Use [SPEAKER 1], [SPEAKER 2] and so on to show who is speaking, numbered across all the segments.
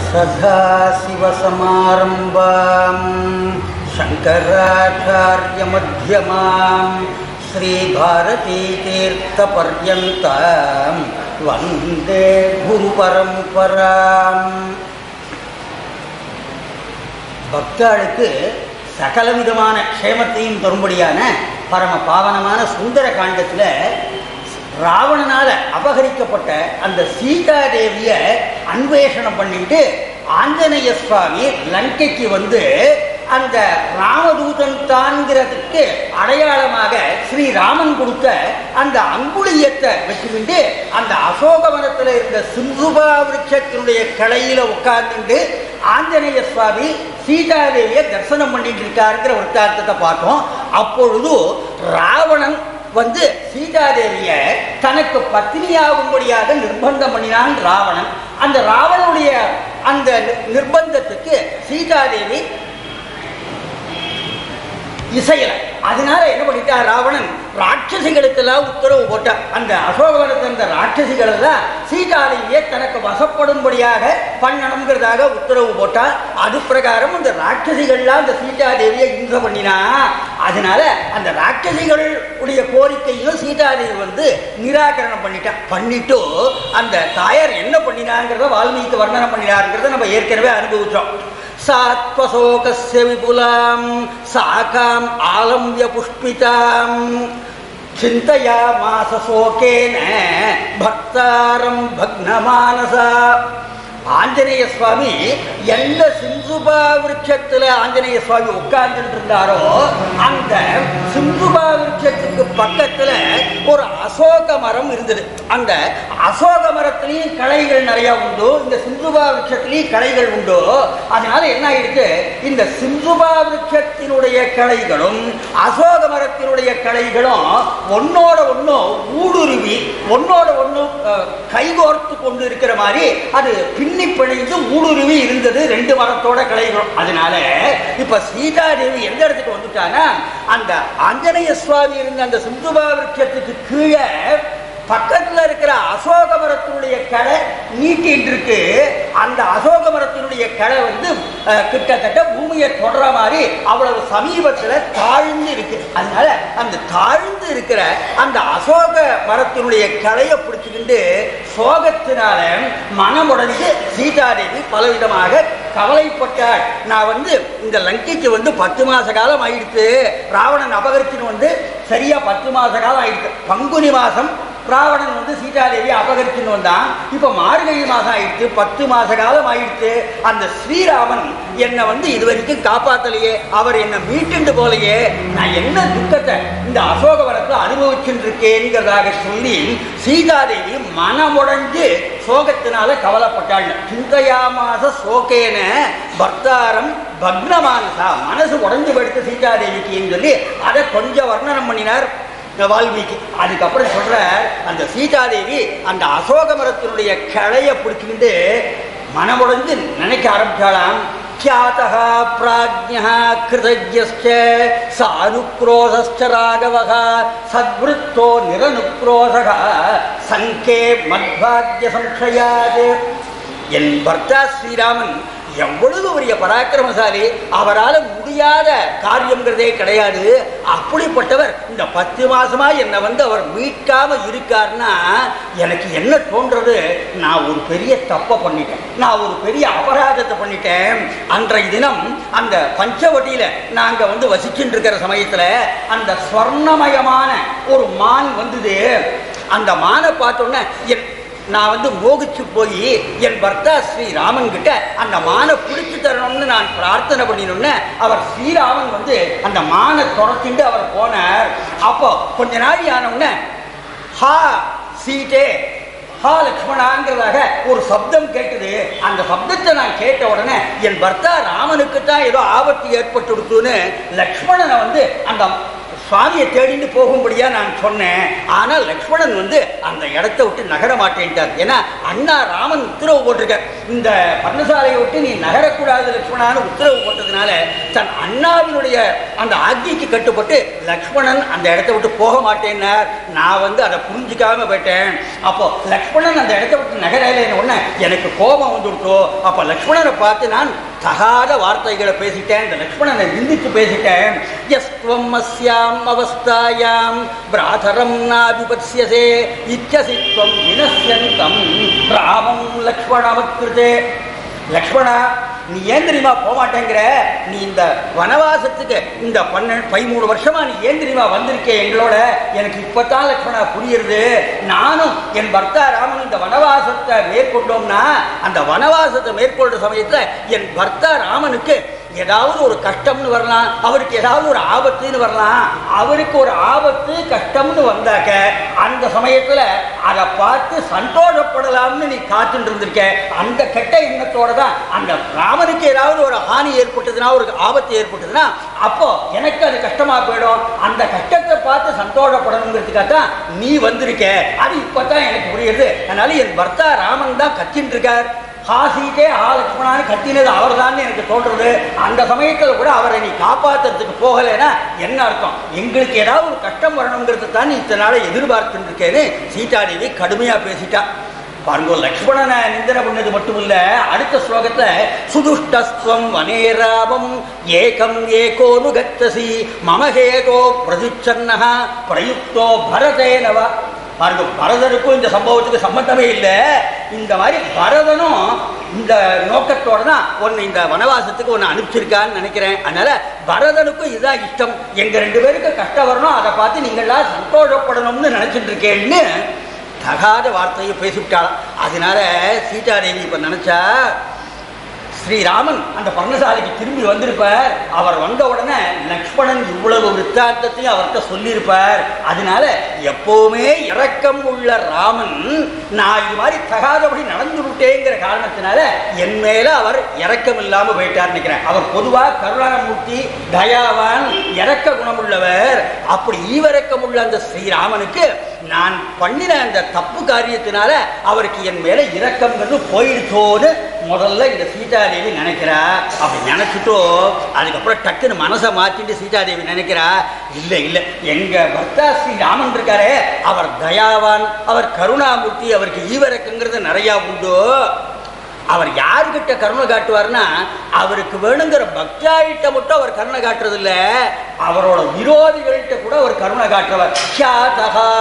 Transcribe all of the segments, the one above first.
[SPEAKER 1] सदाशिवसमारम्भां शङ्कराचार्यमध्यमां श्रीभारतीतीर्थपर्यन्तां वन्दे गुरुपरम्पराम् பக்தாளுக்கு சகலவிதமான க்ஷேமத்தையும் தரும்படியான பரம பாவனமான சுந்தர காண்டத்தில் ராவணனால் அபகரிக்கப்பட்ட அந்த சீதாதேவியை அன்வேஷணம் பண்ணிட்டு ஆஞ்சநேய சுவாமி லங்கைக்கு வந்து அந்த ராமதூதன் தான்கிறதுக்கு அடையாளமாக ஸ்ரீராமன் கொடுத்த அந்த அங்குளியத்தை வச்சுக்கிண்டு அந்த அசோகவனத்தில் இருந்த சிந்துபா விருட்சத்தினுடைய கலையில உட்கார்ந்துட்டு ஆஞ்சநேய சுவாமி சீதாதேவியை தரிசனம் பண்ணிட்டு இருக்காருங்கிற விற்த்தாந்தத்தை பார்த்தோம் அப்பொழுது ராவணன் வந்து சீதாதேவிய தனக்கு பத்தினியாகும்படியாக நிர்பந்தம் பண்ணினான் ராவணன் அந்த ராவணனுடைய அந்த நிர்பந்தத்துக்கு சீதாதேவி இசையல அதனால என்ன பண்ணிட்டா ராவணன் ராட்சசிகளுக்கெல்லாம் உத்தரவு போட்டான் அந்த அசோகவனத்தில் அந்த ராட்சசிகள் எல்லாம் சீதாதேவியை தனக்கு வசப்படும்படியாக பண்ணணுங்கிறதாக உத்தரவு போட்டா அது பிரகாரம் அந்த ராட்சசிகள்லாம் அந்த சீதாதேவியை இம்சை பண்ணினா அதனால அந்த ராட்சசிகளுடைய கோரிக்கையும் சீதாதேவி வந்து நிராகரணம் பண்ணிட்டான் பண்ணிட்டு அந்த தாயார் என்ன பண்ணினாங்கிறத வால்மீகி வர்ணனம் பண்ணினாருங்கிறத நம்ம ஏற்கனவே அனுபவிச்சோம் सात्वशोकस्य विपुलां साकाम् आलम्ब्य पुष्पितां चिन्तयामास शोकेन भक्तारं भग्नमानसा ஆஞ்சநேய சுவாமி எந்த சிந்துபா விருட்சத்தில் ஆஞ்சநேய சுவாமி உட்கார்ந்துட்டு இருந்தாரோ அந்த சிந்துபா விருட்சத்துக்கு பக்கத்தில் ஒரு அசோக மரம் இருந்தது அந்த அசோக மரத்திலையும் களைகள் நிறைய உண்டு இந்த சிந்துபா விருட்சத்திலையும் களைகள் உண்டு அதனால என்ன ஆயிடுச்சு இந்த சிந்துபா விருட்சத்தினுடைய களைகளும் அசோக மரத்தினுடைய களைகளும் ஒன்னோட ஒன்றும் ஊடுருவி ஒன்னோட ஒன்று கைகோர்த்து கொண்டு இருக்கிற மாதிரி அது பின்னி பிணைந்து ஊடுருவி இருந்தது ரெண்டு மரத்தோட கலைகளும் அதனால இப்ப சீதாதேவி எந்த இடத்துக்கு வந்துட்டானா அந்த ஆஞ்சநேய சுவாமி இருந்த அந்த சிந்துபா விருட்சத்துக்கு கீழே பக்கத்துல இருக்கிற அசோக மரத்தினுடைய கடை நீட்டின்னு இருக்கு அந்த அசோக மரத்தினுடைய கடை வந்து அஹ், கிட்டத்தட்ட பூமியை தொடர மாதிரி அவ்வளவு சமீபத்துல தாழ்ந்து இருக்கு அதனால அந்த தாழ்ந்து இருக்கிற அந்த அசோக மரத்தினுடைய களையை பிடிச்சுக்கிண்டு சோகத்தினால மனமுடைஞ்சு சீதாதேவி பலவிதமாக கவலைப்பட்டாள் நான் வந்து இந்த லங்கைக்கு வந்து பத்து மாச காலம் ஆயிடுத்து ராவணன் அபகரிச்சுன்னு வந்து சரியா பத்து மாச காலம் ஆயிடுச்சு பங்குனி மாசம் ராவணன் வந்து சீதாதேவி அபகரிச்சுன்னு வந்தான் இப்போ மார்கழி மாதம் ஆயிடுச்சு பத்து மாச காலம் ஆயிடுச்சு அந்த ஸ்ரீராமன் என்னை வந்து இது வரைக்கும் காப்பாத்தலையே அவர் என்னை மீட்டுண்டு போலையே நான் என்ன துக்கத்தை இந்த அசோகவனத்தில் அனுபவிச்சுட்டு இருக்கேங்கிறதாக சொல்லி சீதாதேவி மனமுடைஞ்சு சோகத்தினால கவலைப்பட்டாள் சிந்தையாமாச சோகேன பர்த்தாரம் பக்னமானசா மனசு உடைஞ்சு படுத்த சீதாதேவிக்குன்னு சொல்லி அதை கொஞ்சம் வர்ணனம் பண்ணினார் வால்மீகி அதுக்கப்புறம் சொல்ற அந்த சீதாதேவி அந்த அசோக மரத்தினுடைய கிளைய பிடிச்சிக்கிட்டு மனமுடைஞ்சு நினைக்க ஆரம்பிச்சாலாம் ख्यातः प्राज्ञः कृतज्ञश्च सानुक्रोधश्च राघवः सद्वृत्तो निरनुक्रोधः सङ्के मद्भाग्यसंशयात् என் பர்த்தா ஸ்ரீராமன் எவ்வளவு பெரிய பராக்கிரமசாலி அவரால் முடியாத காரியங்கிறதே கிடையாது அப்படிப்பட்டவர் இந்த பத்து மாசமா என்னை வந்து அவர் மீட்காம இருக்காருன்னா எனக்கு என்ன தோன்றது நான் ஒரு பெரிய தப்பை பண்ணிட்டேன் நான் ஒரு பெரிய அபராதத்தை பண்ணிட்டேன் அன்றைய தினம் அந்த பஞ்சவட்டியில நாங்க வந்து வசிச்சுட்டு இருக்கிற சமயத்துல அந்த ஸ்வர்ணமயமான ஒரு மான் வந்தது அந்த மானை பார்த்தோன்னே என் நான் வந்து மோகிச்சு போய் என் பர்த்தா ஸ்ரீராமன் கிட்ட அந்த மானை பிடிச்சு தரணும்னு நான் பிரார்த்தனை பண்ணினோன்னு அவர் ஸ்ரீராமன் வந்து அந்த மானை துரத்திண்டு அவர் போனார் அப்போ கொஞ்ச நாள் ஆனவுடனே ஹா சீட்டே ஹா லக்ஷ்மணாங்கிறதாக ஒரு சப்தம் கேட்டது அந்த சப்தத்தை நான் கேட்ட உடனே என் பர்த்தா ராமனுக்கு தான் ஏதோ ஆபத்து ஏற்பட்டுடுத்துன்னு லக்ஷ்மணனை வந்து அந்த சுவாமியை தேடிட்டு போகும்படியா நான் சொன்னேன் ஆனால் லக்ஷ்மணன் வந்து அந்த இடத்த விட்டு நகர மாட்டேன்ட்டார் ஏன்னா அண்ணா ராமன் உத்தரவு போட்டிருக்கார் இந்த பர்ணசாலையை விட்டு நீ நகரக்கூடாது லக்ஷ்மணான்னு உத்தரவு போட்டதுனால தன் அண்ணாவினுடைய அந்த ஆக்கிக்கு கட்டுப்பட்டு லக்ஷ்மணன் அந்த இடத்த விட்டு போக மாட்டேன்னார் நான் வந்து அதை புரிஞ்சுக்காம போயிட்டேன் அப்போ லக்ஷ்மணன் அந்த இடத்த விட்டு நகரலைன்னு உடனே எனக்கு கோபம் வந்துவிட்டோ அப்போ லக்ஷ்மணனை பார்த்து நான் தகாத வார்த்தைகளை பேசிட்டேன் இந்த லக்ஷ்மணனை நிந்தித்து பேசிட்டேன் யஸ்துவம் அஸ்யாம் அவஸ்தாயாம் பிராதரம் நாபிபத்யசே இச்சசித்வம் வினஸ்யந்தம் ராமம் லக்ஷ்மணவத்கிருதே லக்ஷ்மணா நீ ஏன் தெரியுமா போக மாட்டேங்கிற நீ இந்த வனவாசத்துக்கு இந்த பன்னெண்டு பதிமூணு வருஷமா நீ ஏன் தெரியுமா வந்திருக்கே எங்களோட எனக்கு இப்பதான் லக்ஷ்மணா புரியுறது நானும் என் பர்த்தா ராமன் இந்த வனவாசத்தை மேற்கொண்டோம்னா அந்த வனவாசத்தை மேற்கொள்ற சமயத்துல என் பர்த்தா ராமனுக்கு ஏதாவது ஒரு கஷ்டம்னு வரலாம் அவருக்கு ஏதாவது ஒரு ஆபத்துன்னு வரலாம் அவருக்கு ஒரு ஆபத்து கஷ்டம்னு வந்தாக்க அந்த சமயத்துல அதை பார்த்து சந்தோஷப்படலாம்னு நீ காத்துட்டு இருந்திருக்க அந்த கெட்ட எண்ணத்தோட தான் அந்த ராமனுக்கு ஏதாவது ஒரு ஹானி ஏற்பட்டதுன்னா ஒரு ஆபத்து ஏற்பட்டதுன்னா அப்போ எனக்கு அது கஷ்டமா போயிடும் அந்த கஷ்டத்தை பார்த்து சந்தோஷப்படணுங்கிறதுக்காக தான் நீ வந்திருக்க அது இப்பதான் எனக்கு புரியுது அதனால என் பர்த்தா ராமன் தான் கத்தின்னு இருக்கார் ஹாசிட்டே ஆ லக்ஷ்மணான்னு கத்தினது அவர் எனக்கு தோன்றது அந்த சமயத்தில் கூட அவரை நீ காப்பாத்துறதுக்கு போகலைன்னா என்ன அர்த்தம் எங்களுக்கு ஏதாவது ஒரு கஷ்டம் வரணுங்கிறது தான் நீ இத்தனை நாளை எதிர்பார்த்துட்டு இருக்கேன்னு சீதாதேவி கடுமையா பேசிட்டா பாருங்க லக்ஷ்மணனை நிந்தனை பண்ணது மட்டும் இல்ல அடுத்த ஸ்லோகத்துல சுதுஷ்டஸ்துவம் வனேராமம் ஏகம் ஏகோனு கச்சசி மமஹேதோ பிரதிச்சன்னஹ பிரயுக்தோ பரதேனவா பாருங்க பரதனுக்கும் இந்த சம்பவத்துக்கு சம்பந்தமே இல்லை இந்த மாதிரி பரதனும் இந்த நோக்கத்தோட தான் ஒன்று இந்த வனவாசத்துக்கு ஒன்று அனுப்பிச்சிருக்கான்னு நினைக்கிறேன் அதனால பரதனுக்கும் இதுதான் இஷ்டம் எங்க ரெண்டு பேருக்கு கஷ்டம் வரணும் அதை பார்த்து நீங்களாம் சந்தோஷப்படணும்னு நினைச்சிட்டு இருக்கேன்னு தகாத வார்த்தையை பேசிவிட்டாளாம் அதனால சீதாதேவி இப்ப நினைச்சா ஸ்ரீராமன் அந்த பர்ணசாலைக்கு திரும்பி வந்திருப்பார் அவர் வந்த உடனே லக்ஷ்மணன் இவ்வளவு விற்த்தாந்தத்தையும் அவர்கிட்ட சொல்லியிருப்பார் அதனால எப்பவுமே இரக்கம் உள்ள ராமன் நான் இது மாதிரி தகாதபடி நடந்து விட்டேங்கிற காரணத்தினால என் மேல அவர் இரக்கம் இல்லாம போயிட்டார் நினைக்கிறேன் அவர் பொதுவா கருணாமூர்த்தி தயாவான் இரக்க குணமுள்ளவர் அப்படி ஈவிரக்கம் உள்ள அந்த ஸ்ரீராமனுக்கு நான் பண்ணின அந்த தப்பு காரியத்தினால அவருக்கு என் மேல இரக்கம்ங்கிறது போயிடுச்சோன்னு முதல்ல இந்த சீதாதேவி நினைக்கிறா அப்படி நினைச்சிட்டோ அதுக்கப்புறம் டக்குன்னு மனசை மாத்திட்டு சீதாதேவி நினைக்கிறா இல்ல இல்ல எங்க பர்த்தா ஸ்ரீ ராமன் இருக்காரே அவர் தயாவான் அவர் கருணாமூர்த்தி அவருக்கு ஈவரக்கங்கிறது நிறைய உண்டு அவர் யாருக்கிட்ட கருணை காட்டுவார்னா அவருக்கு வேணுங்கிற பக்தியாயிட்ட மட்டும் அவர் கருணை காட்டுறது இல்ல அவரோட விரோதிகள்கிட்ட கூட அவர் கருணை காட்டுறவர் க்ஷாதகா.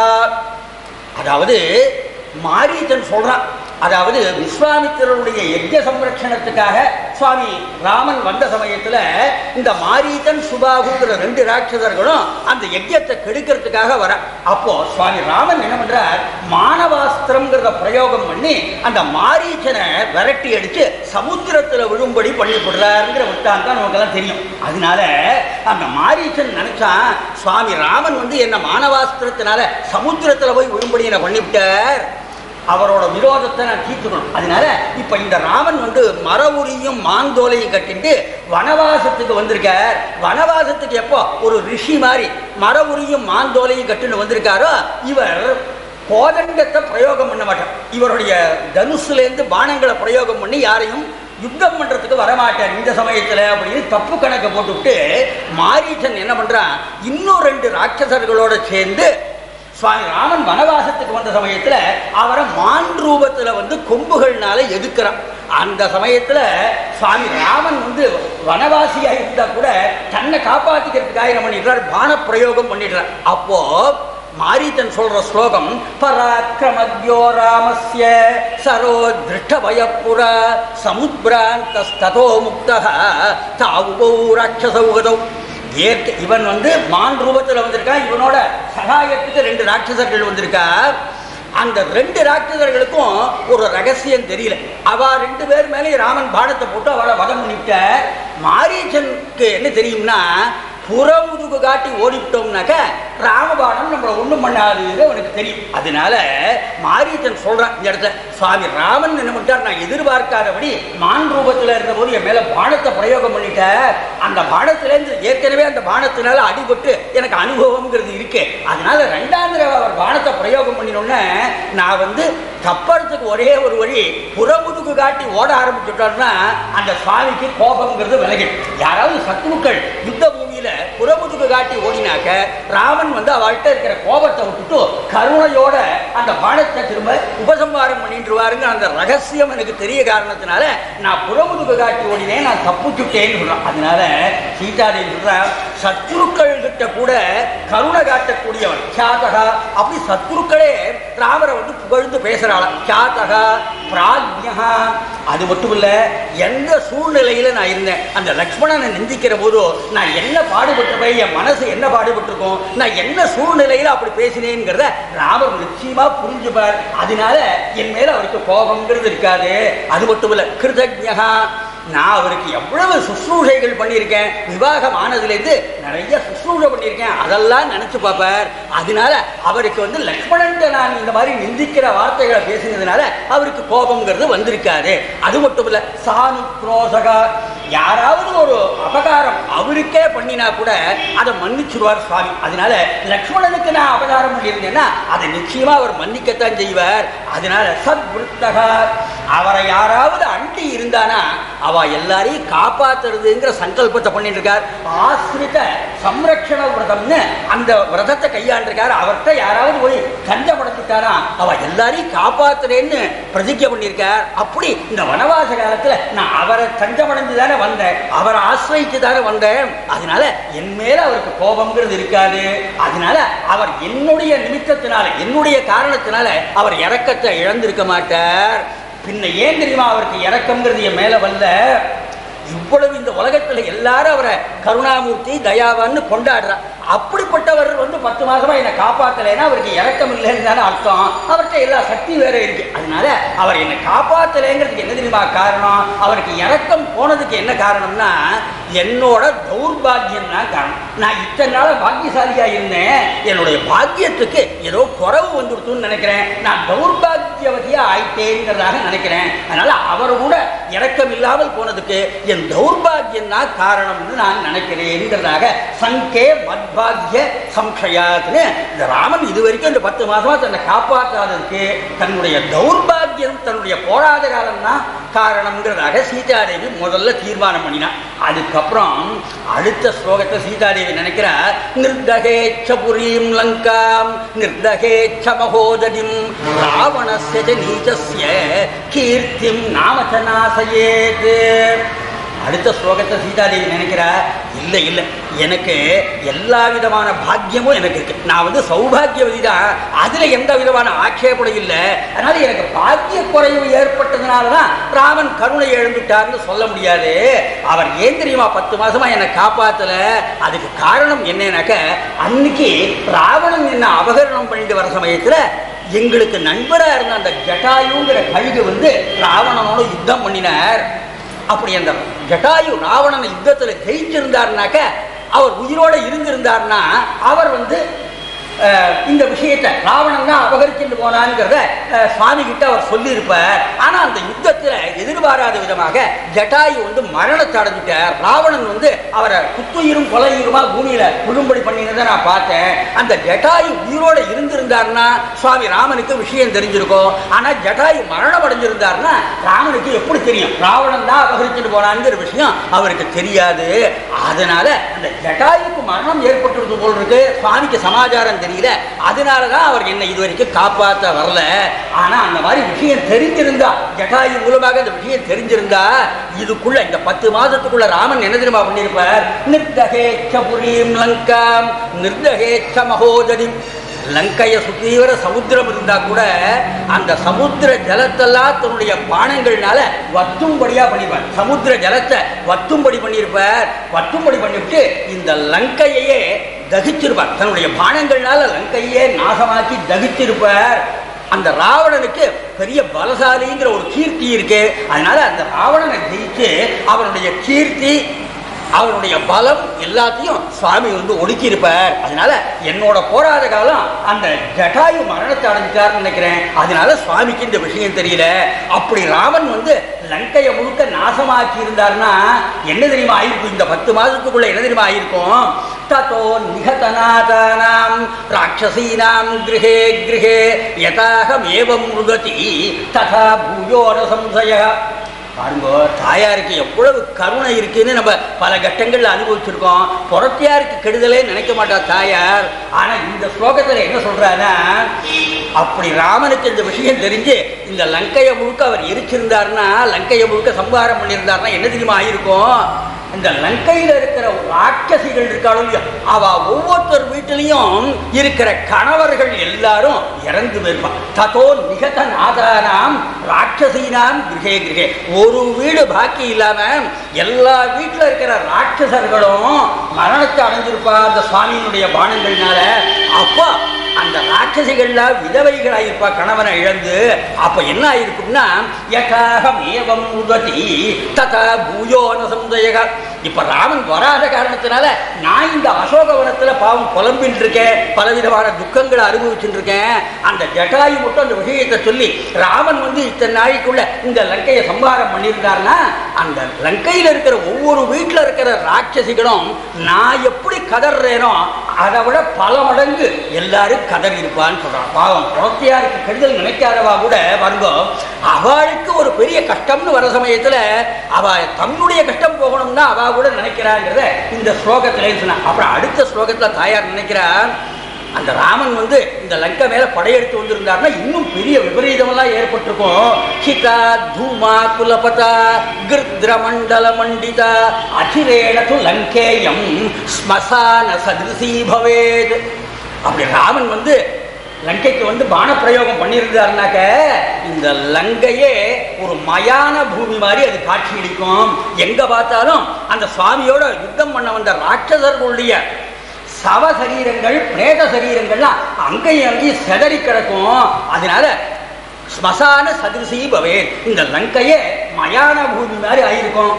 [SPEAKER 1] அதாவது மாரீச்சன் சொல்றான் அதாவது விஸ்வாமித்திரருடைய யஜ்ஞ சம்ரட்சணத்துக்காக சுவாமி ராமன் வந்த சமயத்துல இந்த மாரீச்சன் சுபாகுங்கிற ரெண்டு ராட்சதர்களும் அந்த யஜ்யத்தை கெடுக்கிறதுக்காக வர அப்போ சுவாமி ராமன் என்ன பண்றார் மானவாஸ்திரம்ங்கிறத பிரயோகம் பண்ணி அந்த மாரீச்சனை விரட்டி அடிச்சு சமுத்திரத்துல விழும்படி பண்ணி போடுறாருங்கிற விட்டாந்தான் நமக்கெல்லாம் தெரியும் அதனால அந்த மாரீச்சன் நினைச்சான் சுவாமி ராமன் வந்து என்ன மானவாஸ்திரத்தினால சமுத்திரத்துல போய் விழும்படி என்ன பண்ணிவிட்டார் அவரோட விரோதத்தை நான் தீர்த்துக்கணும் அதனால இப்ப இந்த ராமன் வந்து மரவுரியும் மாந்தோலையும் கட்டிட்டு வனவாசத்துக்கு வந்திருக்கார் வனவாசத்துக்கு எப்போ ஒரு ரிஷி மாதிரி மரவுரியும் மாந்தோலையும் கட்டின்னு வந்திருக்காரோ இவர் கோதண்டத்தை பிரயோகம் பண்ண மாட்டார் இவருடைய தனுசுலேருந்து பானங்களை பிரயோகம் பண்ணி யாரையும் யுத்தம் பண்றதுக்கு வரமாட்டார் இந்த சமயத்துல அப்படின்னு தப்பு கணக்கை போட்டுவிட்டு மாரீச்சன் என்ன பண்றான் இன்னும் ரெண்டு ராட்சசர்களோட சேர்ந்து சுவாமி ராமன் வனவாசத்துக்கு வந்த சமயத்துல அவரை மான் ரூபத்துல வந்து கொம்புகள்னால எதுக்குறான் அந்த சமயத்துல சுவாமி ராமன் வந்து வனவாசியா இருந்தா கூட தன்னை காப்பாத்திக்கிறதுக்காக என்ன பண்ணிடுறார் பான பிரயோகம் பண்ணிடுறார் அப்போ மாரீச்சன் சொல்ற ஸ்லோகம் பராக்கிரமத்யோ ராமஸ்ய சரோ திருஷ்டபயப்புர சமுத்ராந்தஸ்ததோ முக்தः தாவுகௌ ராட்சசௌகதௌ ஏற்க இவன் வந்து மான் ரூபத்தில் வந்திருக்கான் இவனோட சகாயத்துக்கு ரெண்டு ராட்சசர்கள் வந்திருக்கா அந்த ரெண்டு ராட்சசர்களுக்கும் ஒரு ரகசியம் தெரியல அவ ரெண்டு பேர் மேலே ராமன் பானத்தை போட்டு அவளை வதம் பண்ணிவிட்ட மாரீச்சனுக்கு என்ன தெரியும்னா புறமுதுகு காட்டி ஓடிவிட்டோம்னாக்க ராமபாணம் நம்மளை ஒண்ணும் பண்ணாதுன்னு அவனுக்கு தெரியும் அதனால மாரீச்சன் சொல்றான் இந்த இடத்துல சுவாமி ராமன் என்ன பண்ணிட்டார் நான் எதிர்பார்க்காதபடி மான் ரூபத்துல இருந்தபோது என் மேல பானத்தை பிரயோகம் பண்ணிட்ட அந்த பானத்துல இருந்து ஏற்கனவே அந்த பானத்தினால அடிபட்டு எனக்கு அனுபவம்ங்கிறது இருக்கு அதனால ரெண்டாம் தடவை அவர் பானத்தை பிரயோகம் பண்ணினோடனே நான் வந்து தப்பறதுக்கு ஒரே ஒரு வழி புறமுதுகு காட்டி ஓட ஆரம்பிச்சுட்டோம்னா அந்த சுவாமிக்கு கோபம்ங்கிறது விலகிடும் யாராவது சத்துருக்கள் யுத்த பூமியில புறமுதுகு காட்டி ஓடினாக்க ராமன் வந்து அவள்கிட்ட இருக்கிற கோபத்தை விட்டுட்டு கருணையோட அந்த பானத்தை திரும்ப உபசம்பாரம் பண்ணிட்டுருவாருங்க அந்த ரகசியம் எனக்கு தெரிய காரணத்தினால நான் புறமுதுகு காட்டி ஓடினேன் நான் தப்புச்சுட்டேன்னு சொல்றான் அதனால சீதாதேவி சொல்றா சத்துருக்கள் கிட்ட கூட கருணை காட்டக்கூடியவன் கியாதகா அப்படி சத்துருக்களே ராமரை வந்து புகழ்ந்து பேசுறாளாம் கியாதகா பிராக்ஞா அது மட்டும் இல்ல எந்த சூழ்நிலையில நான் இருந்தேன் அந்த லக்ஷ்மணனை நிந்திக்கிற போதோ நான் என்ன பாடுபட்டிருப்பேன் என் மனசு என்ன பாடுபட்டிருக்கோம் நான் என்ன சூழ்நிலையில அப்படி பேசினேங்கிறத ராமர் நிச்சயமா புரிஞ்சுப்பார் அதனால என் மேல அவருக்கு கோபம்ங்கிறது இருக்காது அது மட்டும் இல்ல கிருதஜா நான் அவருக்கு எவ்வளவு சுশ্ரூஷைகள் பண்ணியிருக்கேன் விவாகம் ஆனதுலேருந்து நிறைய சுশ্ரூஷை பண்ணியிருக்கேன் அதெல்லாம் நினைச்சு பார்ப்பார் அதனால அவருக்கு வந்து லக்ஷ்மணன் நான் இந்த மாதிரி நிந்திக்கிற வார்த்தைகளை பேசினதுனால அவருக்கு கோபம்ங்கிறது வந்திருக்காது அது மட்டும் இல்ல சானு குரோசகா யாராவது ஒரு அபகாரம் அவருக்கே பண்ணினா கூட அதை மன்னிச்சுடுவார் சுவாமி அதனால லக்ஷ்மணனுக்கு நான் அபகாரம் பண்ணியிருந்தேன்னா அதை நிச்சயமா அவர் மன்னிக்கத்தான் செய்வார் அதனால சத்விருத்தகா அவரை யாராவது அண்டி இருந்தானா அவ எல்லாரையும் காப்பாத்துறதுங்கிற சங்கல்பத்தை பண்ணிட்டு இருக்கார் ஆசிரித சம்ரக்ஷண விரதம்னு அந்த விரதத்தை கையாண்டிருக்காரு அவர்கிட்ட யாராவது போய் கஞ்சமடைஞ்சிட்டாரா அவ எல்லாரையும் காப்பாத்துறேன்னு பிரதிஜை பண்ணியிருக்கார் அப்படி இந்த வனவாச காலத்துல நான் அவரை தஞ்சமடைஞ்சு தானே வந்தேன் அவரை ஆசிரியிச்சு தானே வந்தேன் அதனால என் மேல அவருக்கு கோபம்ங்கிறது இருக்காது அதனால அவர் என்னுடைய நிமித்தத்தினால என்னுடைய காரணத்தினால அவர் இறக்கத்தை இழந்திருக்க மாட்டார் பின்ன ஏன் தெரியுமா அவருக்கு இறக்கம்ங்கிறது என் மேல வரல இவ்வளவு இந்த உலகத்துல எல்லாரும் அவரை கருணாமூர்த்தி தயாவான்னு கொண்டாடுறா அப்படிப்பட்டவர் வந்து பத்து மாசமா என்னை காப்பாத்தலைன்னா அவருக்கு இறக்கம் இல்லைன்னு தானே அர்த்தம் அவர்கிட்ட எல்லா சக்தி வேற இருக்கு அதனால அவர் என்னை காப்பாத்தலைங்கிறதுக்கு என்ன தெரியுமா காரணம் அவருக்கு இறக்கம் போனதுக்கு என்ன காரணம்னா என்னோட தௌர்பாகியம் தான் காரணம் நான் இத்தனை நாள பாக்கியசாலியா இருந்தேன் என்னுடைய பாக்கியத்துக்கு ஏதோ குறவு வந்துடுத்துன்னு நினைக்கிறேன் நான் தௌர்பாகியவதியா ஆயிட்டேங்கிறதாக நினைக்கிறேன் அதனால அவர் கூட இறக்கம் இல்லாமல் போனதுக்கு என் தௌர்பாகியம் தான் காரணம்னு நான் நினைக்கிறேங்கிறதாக சங்கே மத்பாகிய சம்சயாத்துன்னு இந்த ராமன் இது வரைக்கும் இந்த பத்து மாசமா தன்னை காப்பாற்றாததுக்கு தன்னுடைய தௌர்பாகியம் தன்னுடைய போராத காலம் தான் காரணம்ங்கிறதாக சீதாதேவி முதல்ல தீர்மானம் பண்ணினா அதுக்கப்புறம் அடுத்த ஸ்லோகத்தை சீதாதேவி நினைக்கிறா நிர்தகேச்ச புரீம் லங்காம் நிர்தகேச்ச மகோததிம் ராவணஸ்ய ச நீச்சஸ்ய கீர்த்திம் நாமச்ச நாசயேத் அடுத்த ஸ்லோகத்தை சீதாதேவி நினைக்கிறா இல்லை இல்லை எனக்கு எல்லா விதமான பாக்கியமும் எனக்கு இருக்கு நான் வந்து சௌபாகியவதி தான் அதுல எந்த விதமான ஆட்சேபனும் இல்லை அதனால எனக்கு பாக்கிய குறைவு ஏற்பட்டதுனால தான் ராமன் கருணை எழுந்துட்டார்னு சொல்ல முடியாது அவர் ஏன் தெரியுமா பத்து மாசமா என்னை காப்பாத்தல அதுக்கு காரணம் என்னன்னாக்க அன்னைக்கு ராவணன் என்ன அபகரணம் பண்ணிட்டு வர சமயத்துல எங்களுக்கு நண்பரா இருந்த அந்த ஜட்டாயுங்கிற கழுகு வந்து ராவணனோட யுத்தம் பண்ணினார் அப்படி அந்த ஜட்டாயு ராவணனை யுத்தத்துல ஜெயிச்சிருந்தாருனாக்க அவர் உயிரோட இருந்திருந்தார்னா அவர் வந்து அஹ், இந்த விஷயத்தை ராவணன் தான் அபகரிச்சுட்டு போனான்ங்கிறத அஹ், சுவாமி கிட்ட அவர் சொல்லியிருப்பார் ஆனா அந்த யுத்தத்துல எதிர்பாராத விதமாக ஜட்டாயு வந்து மரணத்தை அடைஞ்சிட்டார் ராவணன் வந்து அவரை குத்துயிரும் கொலையுருமா பூமியில விழும்படி பண்ணினதை நான் பார்த்தேன் அந்த ஜட்டாயு உயிரோட இருந்திருந்தாருன்னா சுவாமி ராமனுக்கு விஷயம் தெரிஞ்சிருக்கும் ஆனா ஜட்டாயு மரணம் அடைஞ்சிருந்தாருன்னா ராமனுக்கு எப்படி தெரியும் ராவணன் தான் அபகரிச்சுட்டு போனான்ங்கிற விஷயம் அவருக்கு தெரியாது அதனால அந்த ஜட்டாயுக்கு மரணம் ஏற்பட்டுறது போல் இருக்கு சுவாமிக்கு சமாச்சாரம் தெரியல அதனால தான் அவர் என்னை இது வரைக்கும் காப்பாற்ற வரல ஆனா அந்த மாதிரி விஷயம் தெரிஞ்சிருந்தா ஜட்டாயு மூலமாக இந்த விஷயம் தெரிஞ்சிருந்தா இதுக்குள்ள இந்த பத்து மாதத்துக்குள்ள ராமன் என்ன தெரியுமா பண்ணியிருப்பார் நிர்தகேச்ச புரீம் லங்காம் நிர்தகேச்ச மகோதரி லங்கையை சுத்தீவிர சமுத்திரம் இருந்தா கூட அந்த சமுத்திர ஜலத்தெல்லாம் தன்னுடைய பானங்கள்னால வத்தும்படியா பண்ணிப்பார் சமுத்திர ஜலத்தை வத்தும்படி பண்ணியிருப்பார் வத்தும்படி பண்ணிவிட்டு இந்த லங்கையையே தகிச்சிருப்பார் தன்னுடைய பானங்கள்னால லங்கையே நாசமாக்கி தகிச்சிருப்பார் அந்த ராவணனுக்கு பெரிய பலசாலிங்கிற ஒரு கீர்த்தி இருக்கு அதனால அந்த ராவணனை ஜெயிச்சு அவனுடைய கீர்த்தி அவருடைய பலம் எல்லாத்தையும் சுவாமி வந்து ஒடுக்கி இருப்பார் அதனால என்னோட போராத காலம் அந்த ஜட்டாயு மரணத்தை அடைஞ்சிட்டார்னு நினைக்கிறேன் அதனால சுவாமிக்கு இந்த விஷயம் தெரியல அப்படி ராமன் வந்து லங்கையை முழுக்க நாசமாக்கி இருந்தார்னா என்ன தெரியுமா ஆயிருக்கும் இந்த பத்து மாதத்துக்குள்ள என்ன தெரியுமா ஆயிருக்கும் ததோ நிகதநாதானாம் ராட்சசீனாம் கிரகே கிரகே யதாகமேவம் மிருகதி ததா பூயோன சம்சய பாருங்க தாயாருக்கு எவ்வளவு கருணை இருக்குன்னு நம்ம பல கட்டங்கள்ல அனுபவிச்சிருக்கோம் புறத்தியாருக்கு கெடுதலே நினைக்க மாட்டா தாயார் ஆனா இந்த ஸ்லோகத்துல என்ன சொல்றாருன்னா அப்படி ராமனுக்கு இந்த விஷயம் தெரிஞ்சு இந்த லங்கையை முழுக்க அவர் எரிச்சிருந்தாருன்னா லங்கையை முழுக்க சம்ஹாரம் பண்ணியிருந்தாருன்னா என்ன தெரியுமா ஆயிருக்கும் இந்த லங்கையில இருக்கிற ராட்சசிகள் இருக்காளோ இல்லையோ அவ ஒவ்வொருத்தர் வீட்டிலையும் இருக்கிற கணவர்கள் எல்லாரும் இறந்து போயிருப்பான் ததோ நிகத நாதானாம் ராட்சசீனாம் கிரகே கிரகே ஒரு வீடு பாக்கி இல்லாம எல்லா வீட்டுல இருக்கிற ராட்சசர்களும் மரணத்தை அடைஞ்சிருப்பா அந்த சுவாமியினுடைய பானங்கள்னால அப்போ அந்த ராட்சசிகள்லாம் விதவைகளாயிருப்பா கணவனை இழந்து அப்ப என்ன ஆயிருக்கும்னா யகாகம் ஏவம் உததி ததா பூயோன சந்தேக இப்ப ராமன் வராத காரணத்தினால நான் இந்த அசோகவனத்துல பாவம் புலம்பின்னு இருக்கேன் பலவிதமான துக்கங்களை அனுபவிச்சுட்டு இருக்கேன் அந்த ஜட்டாயு மட்டும் அந்த விஷயத்தை சொல்லி ராமன் வந்து இத்தனை நாளைக்குள்ள இந்த லங்கையை சம்ஹாரம் பண்ணியிருந்தாருன்னா அந்த லங்கையில இருக்கிற ஒவ்வொரு வீட்டுல இருக்கிற ராட்சசிகளும் நான் எப்படி கதறேனோ அதை விட பல மடங்கு எல்லாரும் கதறி இருப்பான்னு சொல்றான் பாவம் குழந்தையாருக்கு கெடுதல் நினைக்காதவா கூட வருங்கோ அவளுக்கு ஒரு பெரிய கஷ்டம்னு வர சமயத்துல அவ தன்னுடைய கஷ்டம் போகணும்னா அவ கூட நினைக்கிறாங்கிறத இந்த ஸ்லோகத்துல சொன்னா அப்புறம் அடுத்த ஸ்லோகத்துல தாயார் நினைக்கிறா அந்த ராமன் வந்து இந்த லங்கை மேல படையெடுத்து வந்திருந்தாருன்னா இன்னும் பெரிய விபரீதமெல்லாம் ஏற்பட்டிருக்கும் ஹிதா தூமா குலபதா கிருத்ர மண்டல மண்டிதா அகிரேணது லங்கேயம் ஸ்மசான சதிருசி பவேத் அப்படி ராமன் வந்து லங்கைக்கு வந்து பானப்பிரயோகம் பண்ணியிருந்தாருனாக்க இந்த லங்கையே ஒரு மயான பூமி மாதிரி அது காட்சியளிக்கும் எங்க பார்த்தாலும் அந்த சுவாமியோட யுத்தம் பண்ண வந்த ராட்சசர்களுடைய சவ சரீரங்கள் பிரேத சரீரங்கள்லாம் அங்கேயும் அங்கேயும் செதறி கிடக்கும் அதனால ஸ்மசான சதிருசி பவேத் இந்த லங்கையே மயான பூமி மாதிரி ஆயிருக்கும்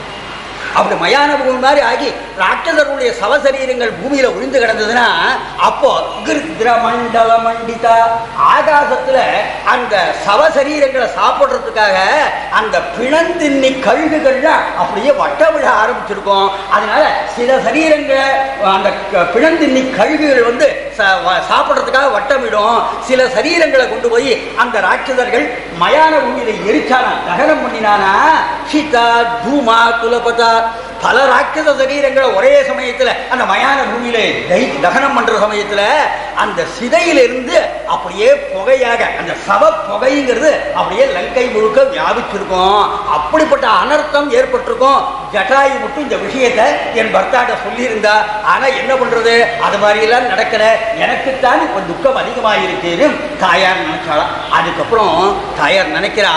[SPEAKER 1] அப்படி மயான பூமி மாதிரி ஆகி ராட்சசருடைய சவசரீரங்கள் பூமியில உழிந்து கிடந்ததுன்னா அப்போ கிருத்ர மண்டல மண்டிதா ஆகாசத்துல அந்த சவசரீரங்களை சாப்பிடுறதுக்காக அந்த பிணந்தின்னி கழுகுகள்லாம் அப்படியே வட்டம் விட ஆரம்பிச்சிருக்கும் அதனால சில சரீரங்களை அந்த க- பிணந்தின்னி கழுகுகள் வந்து ச- வ- சாப்பிடுறதுக்காக வட்டமிடும் சில சரீரங்களை கொண்டு போய் அந்த ராட்சதர்கள் மயான பூமியில எரிச்சானா தகனம் பண்ணினானா சீதா தூமா குலபதா பல ராட்சத சரீரங்களை ஒரே சமயத்துல அந்த மயான பூமியில தை- தகனம் பண்ற சமயத்துல அந்த சிதையிலிருந்து அப்படியே புகையாக அந்த சவ புகைங்கிறது அப்படியே லங்கை முழுக்க வியாபிச்சிருக்கும் அப்படிப்பட்ட அனர்த்தம் ஏற்பட்டிருக்கும் ஜட்டாயு மட்டும் இந்த விஷயத்தை என் பர்த்தாட்ட சொல்லியிருந்தா ஆனா என்ன பண்றது அது மாதிரி எல்லாம் நடக்கல எனக்குத்தான் இப்ப துக்கம் அதிகமாயிருக்குன்னு தாயார் நினைச்சாலாம் அதுக்கப்புறம் தாயார் நினைக்கிறா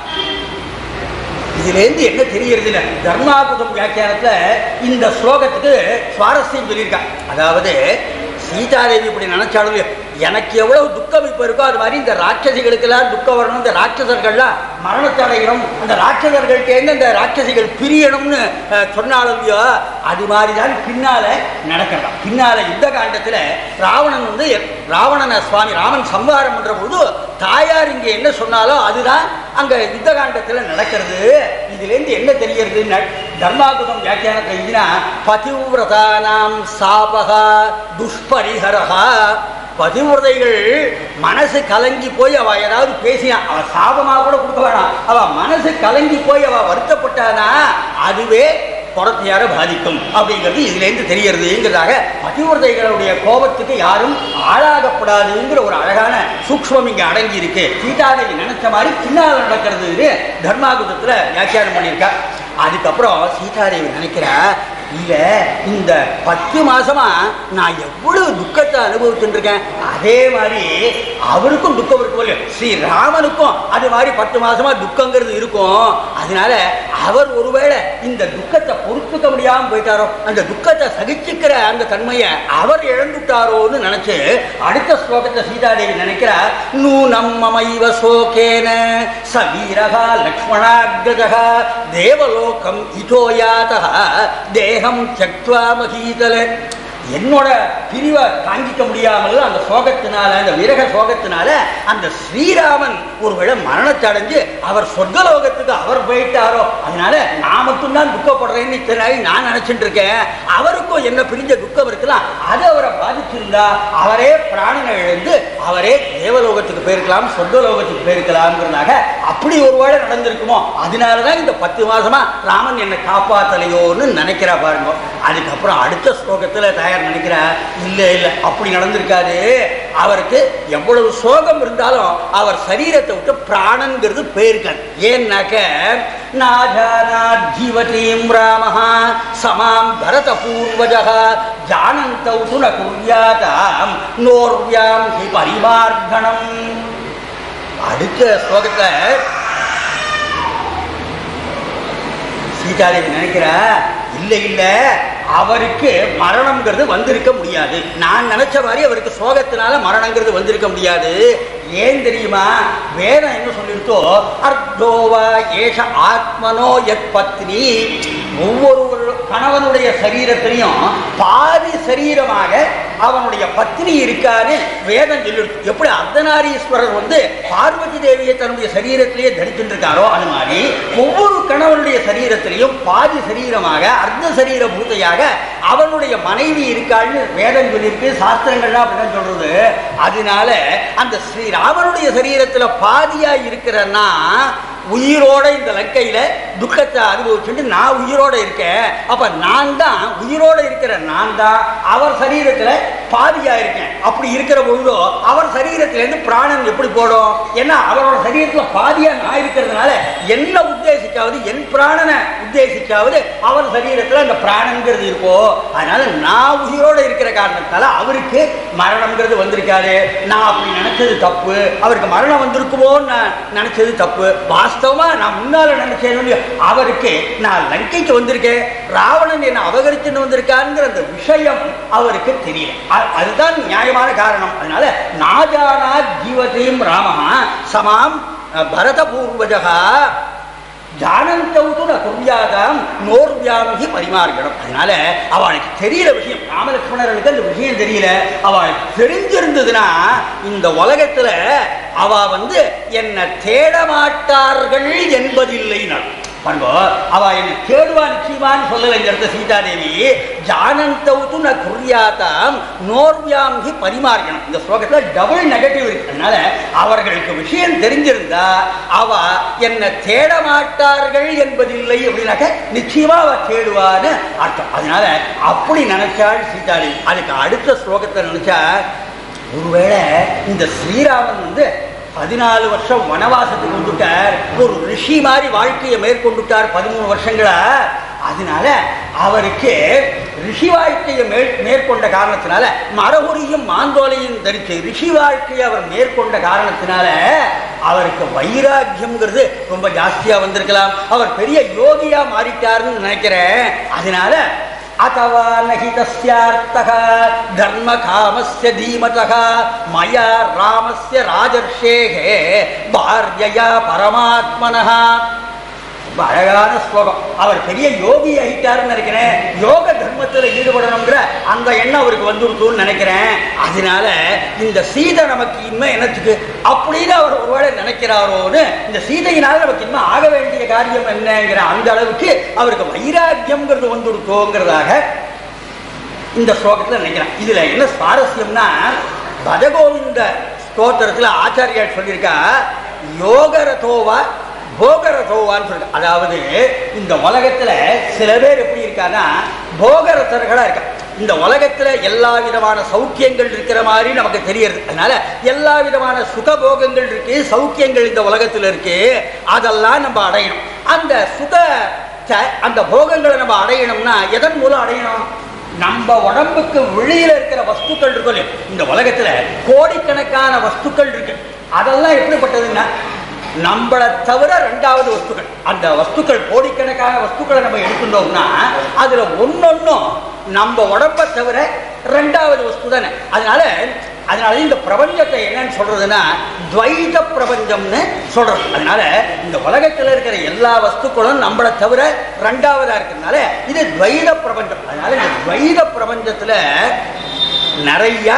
[SPEAKER 1] இதுலேருந்து என்ன தெரியறதுல தர்மாபுதம் வியாக்கியானத்துல இந்த ஸ்லோகத்துக்கு சுவாரஸ்யம் சொல்லியிருக்கான் அதாவது சீதாதேவி இப்படி நினைச்சாலும் இல்லையோ, எனக்கு எவ்வளவு துக்கம் இப்போ இருக்கோ அது மாதிரி இந்த ராட்சசிகளுக்கெல்லாம் துக்கம் வரணும் இந்த ராட்சசர்கள்லாம் மரணத்தை அடையணும் அந்த ராட்சசர்கள்ட்டேருந்து இந்த ராட்சசிகள் பிரியணும்னு அஹ், சொன்னாலும் இல்லையோ அது மாதிரி தான் பின்னால நடக்கலாம் பின்னால யுத்த காண்டத்துல ராவணன் வந்து ராவணனை சுவாமி ராமன் சம்ஹாரம் பண்ற போது தாயார் இங்க என்ன சொன்னாலோ அதுதான் அங்க யுத்த காண்டத்துல நடக்கிறது இதுலேருந்து என்ன தெரியறது தர்மாபுதம் வியாக்கியானத்தை எழுதினா பதிவிரதானாம் சாபகா துஷ்பரிஹரகா பதிவிரதைகள் மனசு கலங்கி போய் அவ ஏதாவது பேசினா அவ சாபமா கூட கொடுக்க வேணாம் அவ மனசு கலங்கி போய் அவ வருத்தப்பட்டானா அதுவே புறத்தையார பாதிக்கும் அப்படிங்கிறது இதுலேருந்து தெரியறதுங்கிறதாக பதிவிரதைகளுடைய கோபத்துக்கு யாரும் ஆளாகப்படாதுங்கிற ஒரு அழகான சூக்ஷ்மம் இங்கே அடங்கி இருக்கு சீதாதேவி நினைச்ச மாதிரி பின்னால் நடக்கிறதுன்னு தர்மாகுதத்தில் வியாக்கியானம் பண்ணியிருக்கா அதுக்கப்புறம் சீதாதேவி நினைக்கிறா இல்ல இந்த பத்து மாசமா நான் எவ்வளவு துக்கத்தை அனுபவிச்சுட்டு இருக்கேன் அதே மாதிரி அவருக்கும் துக்கம் இருக்கும் இல்லையோ ஸ்ரீ ராமனுக்கும் அது மாதிரி பத்து மாசமா துக்கங்கிறது இருக்கும் அதனால அவர் ஒருவேளை இந்த துக்கத்தை பொறுத்துக்க முடியாம போயிட்டாரோ அந்த துக்கத்தை சகிச்சுக்கிற அந்த தன்மையை அவர் இழந்துட்டாரோன்னு நினைச்சு அடுத்த ஸ்லோகத்தை சீதாதேவி நினைக்கிறா நூ நம்மமைவ சோகேன சவீரகா லக்ஷ்மணாகிரஜா தேவலோகம் இதோ யாதா தேக ஸ்நேகம் சக்வா மகீதல என்னோட பிரிவை தாங்கிக்க முடியாமல் அந்த சோகத்தினால அந்த விரக சோகத்தினால அந்த ஸ்ரீராமன் ஒருவேளை மரணத்தடைஞ்சு அவர் சொர்க்கலோகத்துக்கு அவர் போயிட்டாரோ அதனால நான் மட்டும்தான் துக்கப்படுறேன்னு இத்தனை நாள் நான் நினைச்சிட்டு இருக்கேன் அவருக்கும் என்ன பிரிஞ்ச துக்கம் இருக்கலாம் அது அவரை பாதிச்சிருந்தா அவரே பிராணனை இழந்து அவரே தேவலோகத்துக்கு போயிருக்கலாம் சொர்க்கலோகத்துக்கு போயிருக்கலாம்ங்கிறதாக அப்படி ஒருவேளை நடந்திருக்குமோ அதனாலதான் இந்த பத்து மாசமா ராமன் என்னை காப்பாத்தலையோன்னு நினைக்கிறா பாருங்க அதுக்கப்புறம் அடுத்த ஸ்லோகத்துல தயார் நினைக்கிறா இல்ல இல்ல அப்படி நடந்திருக்காது அவருக்கு எவ்வளவு சோகம் இருந்தாலும் அவர் சரீரத்தை விட்டு பிராணங்கிறது போயிருக்காது ஏன்னாக்க நாஜானாத் ஜீவதீம் ராமஹா சமாம் பரத பூர்வஜः ஜானந்தௌ து ந குர்யாதாம் நோர்வியாம் ஹி பரிமார்த்தனம் அடுத்த ஸ்லோகத்துல சீதாதேவி நினைக்கிறா இல்ல இல்ல அவருக்கு மரணம்ங்கிறது வந்திருக்க முடியாது நான் நினைச்ச மாதிரி அவருக்கு சோகத்தினால மரணங்கிறது வந்திருக்க முடியாது ஏன் தெரியுமா வேதம் என்ன சொல்லிருக்கோ அர்த்தோவா ஏஷ ஆத்மனோ எத் பத்னி ஒவ்வொரு கணவனுடைய சரீரத்திலையும் பாதி சரீரமாக அவனுடைய பத்னி இருக்கான்னு வேதம் சொல்லிருக்கு எப்படி அர்த்தநாரீஸ்வரர் வந்து பார்வதி தேவியை தன்னுடைய சரீரத்திலேயே தரிச்சுட்டு இருக்காரோ அது மாதிரி ஒவ்வொரு கணவனுடைய சரீரத்திலையும் பாதி சரீரமாக அர்த்த சரீர பூத்தையாக அவனுடைய மனைவி இருக்காள்னு வேதம் சொல்லியிருக்கு சாஸ்திரங்கள்லாம் அப்படிதான் சொல்றது அதனால அந்த ஸ்ரீராமனுடைய சரீரத்துல பாதியா இருக்கிறன்னா உயிரோட இந்த லங்கையில துக்கத்தை அனுபவிச்சுட்டு நான் உயிரோட இருக்கேன் அப்ப நான் தான் உயிரோட இருக்கிற நான் தான் அவர் சரீரத்துல பாதியா இருக்கேன் அப்படி இருக்கிற பொழுதோ அவர் சரீரத்துல இருந்து பிராணன் எப்படி போடும் ஏன்னா அவரோட சரீரத்துல பாதியா நான் இருக்கிறதுனால என்ன உத்தேசிக்காவது என் பிராணனை உத்தேசிக்காவது அவர் சரீரத்துல அந்த பிராணங்கிறது இருக்கோ அதனால நான் உயிரோட இருக்கிற காரணத்தால அவருக்கு மரணம்ங்கிறது வந்திருக்காரு நான் அப்படி நினைச்சது தப்பு அவருக்கு மரணம் வந்திருக்குமோன்னு நான் நினைச்சது தப்பு வாஸ்தவமா நான் முன்னால நினைச்சேன் இல்லையோ, அவருக்கு நான் லங்கைக்கு வந்திருக்கேன் ராவணன் என்னை அபகரிச்சுன்னு வந்திருக்காருங்கிற அந்த விஷயம் அவருக்கு தெரியல அ- அதுதான் நியாயமான காரணம் அதனால நாஜானா ஜீவதையும் ராமஹா சமாம் அஹ், பரத பூர்வஜகா ஜானந்தவுது ந குர்யாதாம் நோர்வியாமிகி பரிமார்கணம் அதனால அவளுக்கு தெரியல விஷயம் ராமலட்சுமணர்களுக்கு அந்த விஷயம் தெரியல அவளுக்கு தெரிஞ்சிருந்ததுன்னா இந்த உலகத்துல அவ வந்து என்ன தேட மாட்டார்கள் என்பதில்லை நான் பண்ணுவோ அவ என்ன தேடுவா நிச்சயமான்னு சொல்லல இந்த இடத்த சீதாதேவி ஜானந்தவுது ந குர்யாதாம் நோர்வியாமிகி பரிமார்கணம் இந்த ஸ்லோகத்துல டபுள் நெகட்டிவ் இருக்கு அதனால அவர்களுக்கு விஷயம் தெரிஞ்சிருந்தா அவ என்ன தேட மாட்டார்கள் என்பதில்லை அப்படின்னாக்க நிச்சயமா அவ தேடுவான்னு அர்த்தம் அதனால அப்படி நினைச்சாள் சீதாதேவி அதுக்கு அடுத்த ஸ்லோகத்தை நினைச்சா ஒருவேளை இந்த ஸ்ரீராமன் வந்து பதினாலு வருஷம் வனவாசத்துக்கு வந்துட்டார் ஒரு ரிஷி மாதிரி வாழ்க்கையை மேற்கொண்டுட்டார் பதிமூணு வருஷங்களா அதனால அவருக்கு ரிஷி வாழ்க்கையை மேற் மேற்கொண்ட காரணத்தினால மரபுரியும் மாந்தோலையும் தரித்து ரிஷி வாழ்க்கையை அவர் மேற்கொண்ட காரணத்தினால அவருக்கு வைராக்கியம்ங்கிறது ரொம்ப ஜாஸ்தியா வந்திருக்கலாம் அவர் பெரிய யோகியா மாறிட்டாருன்னு நினைக்கிறேன் அதனால अथवा न हि तस्यार्थः धर्मकामस्य धीमतः मया रामस्य राजर्षेः भार्यया परमात्मनः ரொம்ப அழகான ஸ்லோகம் அவர் பெரிய யோகி ஆயிட்டாருன்னு நினைக்கிறேன் யோக தர்மத்தில் ஈடுபடணுங்கிற அந்த எண்ணம் அவருக்கு வந்துருக்குன்னு நினைக்கிறேன் அதனால இந்த சீதை நமக்கு இனிமே என்னத்துக்கு அப்படின்னு அவர் ஒருவேளை நினைக்கிறாரோன்னு இந்த சீதையினால நமக்கு இனிமே ஆக வேண்டிய காரியம் என்னங்கிற அந்த அளவுக்கு அவருக்கு வைராக்கியம்ங்கிறது வந்துருக்கோங்கிறதாக இந்த ஸ்லோகத்தில் நினைக்கிறேன் இதுல என்ன சுவாரஸ்யம்னா பதகோவிந்த ஸ்தோத்திரத்தில் ஆச்சாரியார் சொல்லியிருக்கா யோகரதோவா போகரதோவான்னு சொல்லிட்டு அதாவது இந்த உலகத்துல சில பேர் எப்படி இருக்கான்னா போகரத்தர்களா இருக்கா இந்த உலகத்துல எல்லா விதமான சௌக்கியங்கள் இருக்கிற மாதிரி நமக்கு தெரியறது அதனால எல்லா விதமான சுகபோகங்கள் இருக்கு சௌக்கியங்கள் இந்த உலகத்துல இருக்கு அதெல்லாம் நம்ம அடையணும் அந்த சுக ச- அந்த போகங்களை நம்ம அடையணும்னா எதன் மூலம் அடையணும் நம்ம உடம்புக்கு வெளியில இருக்கிற வஸ்துக்கள் இருக்கும் இல்லையா? இந்த உலகத்துல கோடிக்கணக்கான வஸ்துக்கள் இருக்கு அதெல்லாம் எப்படிப்பட்டதுன்னா நம்மளை தவிர ரெண்டாவது வஸ்துக்கள் அந்த வஸ்துக்கள் கோடிக்கணக்கான வஸ்துக்களை நம்ம எடுத்துட்டோம்னா அதுல ஒன்னொன்னும் நம்ம உடம்பை தவிர ரெண்டாவது வஸ்து தானே அதனால அதனால இந்த பிரபஞ்சத்தை என்னன்னு சொல்றதுன்னா துவைத பிரபஞ்சம்னு சொல்றது அதனால இந்த உலகத்தில் இருக்கிற எல்லா வஸ்துக்களும் நம்மளை தவிர ரெண்டாவதா இருக்கிறதுனால இது துவைத பிரபஞ்சம் அதனால இந்த துவைத பிரபஞ்சத்துல நிறைய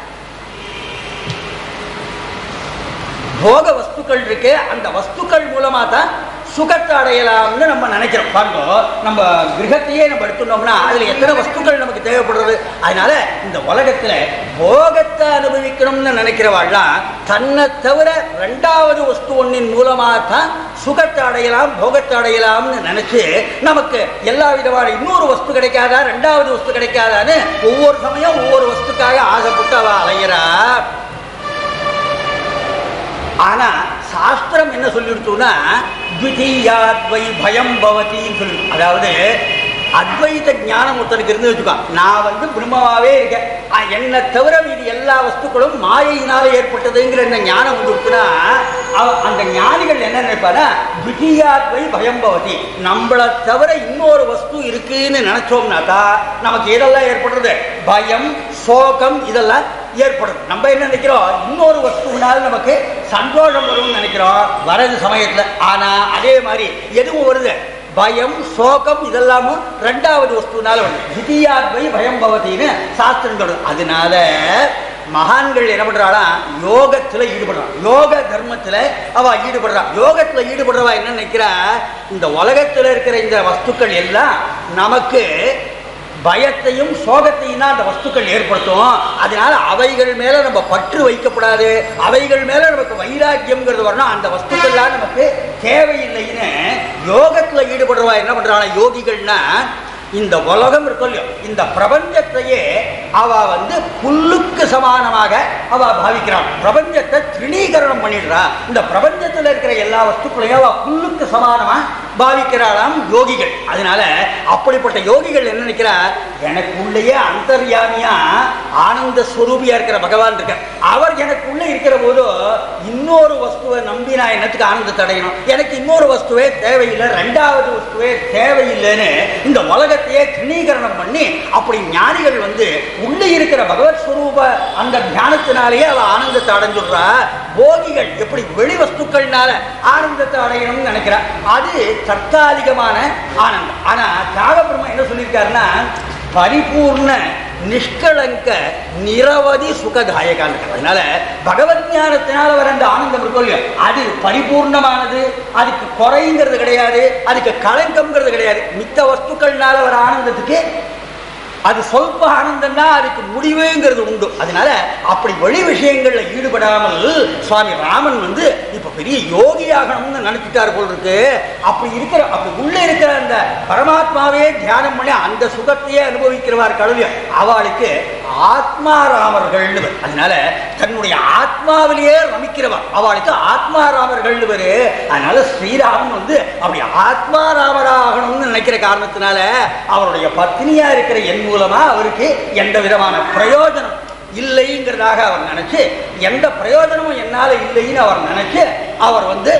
[SPEAKER 1] போக வஸ்துக்கள் இருக்கு அந்த வஸ்துக்கள் மூலமா தான் சுகத்தை அடையலாம்னு நம்ம நினைக்கிறோம் பாருங்க நம்ம கிரகத்தையே நம்ம எடுத்துட்டோம்னா அதுல எத்தனை வஸ்துக்கள் நமக்கு தேவைப்படுறது அதனால இந்த உலகத்துல போகத்தை அனுபவிக்கணும்னு நினைக்கிறவாள்லாம் தன்னை தவிர ரெண்டாவது வஸ்து ஒன்றின் மூலமா தான் சுகத்தை அடையலாம் போகத்தை அடையலாம்னு நினைச்சு நமக்கு எல்லா விதமான இன்னொரு வஸ்து கிடைக்காதா ரெண்டாவது வஸ்து கிடைக்காதான்னு ஒவ்வொரு சமயம் ஒவ்வொரு வஸ்துக்காக ஆசைப்பட்டு அவ அலைகிறா ஆனா சாஸ்திரம் என்ன சொல்லிடுச்சுன்னா த்விதீயாத்வை பயம் பவதின்னு சொல்லி அதாவது அத்வைத ஞானம் ஒருத்தனுக்கு இருந்து வச்சுக்கோ நான் வந்து பிரம்மமாவே இருக்கேன் ஆ, என்னை தவிர இது எல்லா வஸ்துக்களும் மாயையினால ஏற்பட்டதுங்கிற இந்த ஞானம் வந்துருக்குன்னா அவன் அந்த ஞானிகள் என்ன நினைப்பானா த்விதீயாத்வை பயம் பவதி நம்மளை தவிர இன்னொரு வஸ்து இருக்குன்னு நினைச்சோம்னா தான் நமக்கு எதெல்லாம் ஏற்படுறது பயம் சோகம் இதெல்லாம் ஏற்படும் நம்ம என்ன நினைக்கிறோம் இன்னொரு வஸ்துவினால் நமக்கு சந்தோஷம் வரும்னு நினைக்கிறோம் வரது சமயத்துல ஆனா அதே மாதிரி எதுவும் வருது பயம் சோகம் இதெல்லாமும் ரெண்டாவது வஸ்துனால வருது திதியாத்வை பயம் பவதின்னு சாஸ்திரம் சொல்றது அதனால மகான்கள் என்ன பண்றாளா யோகத்துல ஈடுபடுறான் யோக தர்மத்துல அவ ஈடுபடுறான் யோகத்துல ஈடுபடுறவா என்ன நினைக்கிறா இந்த உலகத்துல இருக்கிற இந்த வஸ்துக்கள் எல்லாம் நமக்கு பயத்தையும் சோகத்தையும் தான் அந்த வஸ்துக்கள் ஏற்படுத்தும் அதனால அவைகள் மேல நம்ம பற்று வைக்கப்படாது அவைகள் மேல நமக்கு வைராக்கியம்ங்கிறது வரணும் அந்த வஸ்துக்கள்லாம் நமக்கு தேவையில்லைன்னு யோகத்துல ஈடுபடுறவா என்ன பண்றாங்க யோகிகள்னா இந்த உலகம் இருக்கும் இல்லையோ இந்த பிரபஞ்சத்தையே அவ வந்து புல்லுக்கு சமானமாக அவ பாவிக்கிறான் பிரபஞ்சத்தை திரிணீகரணம் பண்ணிடுறா இந்த பிரபஞ்சத்தில் இருக்கிற எல்லா வஸ்துக்களையும் அவ புல்லுக்கு சமானமா பாவிக்கிறாளாம் யோகிகள் அதனால அப்படிப்பட்ட யோகிகள் என்ன நினைக்கிறா எனக்கு உள்ளேயே அந்தர்யாமியா ஆனந்த ஸ்வரூபியா இருக்கிற பகவான் இருக்க அவர் எனக்குள்ள இருக்கிற போது இன்னொரு வஸ்துவை நம்பி நான் என்னத்துக்கு ஆனந்தத்தை அடையணும் எனக்கு இன்னொரு வஸ்துவே தேவையில்லை ரெண்டாவது வஸ்துவே தேவையில்லைன்னு இந்த உலகத்தையே திணீகரணம் பண்ணி அப்படி ஞானிகள் வந்து உள்ளே இருக்கிற பகவத் ஸ்வரூப அந்த தியானத்தினாலேயே அவ ஆனந்தத்தை அடைஞ்சுடுறா போகிகள் எப்படி வெளி வஸ்துக்கள்னால ஆனந்தத்தை அடையணும்னு நினைக்கிறா அது தற்காலிகமான ஆனந்தம் ஆனா தியாகபிரம்ம என்ன சொல்லியிருக்காருன்னா பரிபூர்ண நிஷ்கலங்க நிரவதி சுகதாயகான் அதனால பகவத் ஞானத்தினால வர அந்த ஆனந்தம் இருக்கும் இல்லையா அது பரிபூர்ணமானது அதுக்கு குறைங்கிறது கிடையாது அதுக்கு கலங்கம்ங்கிறது கிடையாது மித்த வஸ்துக்கள்னால வர ஆனந்தத்துக்கு அது சொல்ப ஆனந்தம் தான் அதுக்கு முடிவுங்கிறது உண்டு அதனால அப்படி வெளி விஷயங்கள்ல ஈடுபடாமல் சுவாமி ராமன் வந்து இப்ப பெரிய யோகி ஆகணும்னு நினைச்சிட்டாரு போல் இருக்கு அப்படி இருக்கிற அப்படி உள்ள இருக்கிற அந்த பரமாத்மாவே தியானம் பண்ணி அந்த சுகத்தையே அனுபவிக்கிறவார் கடவுள் அவளுக்கு ஆத்மாராமர்கள்னு பேர். அதனால தன்னுடைய ஆத்மாவிலேயே ரமிக்கிறவா அவளுக்கு ஆத்மாராமர்கள்னு பேரு அதனால ஸ்ரீராமன் வந்து அப்படி ஆத்மாராமராகணும்னு நினைக்கிற காரணத்தினால அவருடைய பத்னியா இருக்கிற என் மூலமா அவருக்கு எந்த விதமான பிரயோஜனம் இல்லைங்கிறதாக அவர் நினைச்சு எந்த பிரயோஜனமும் என்னால இல்லைன்னு அவர் நினைச்சு அவர் வந்து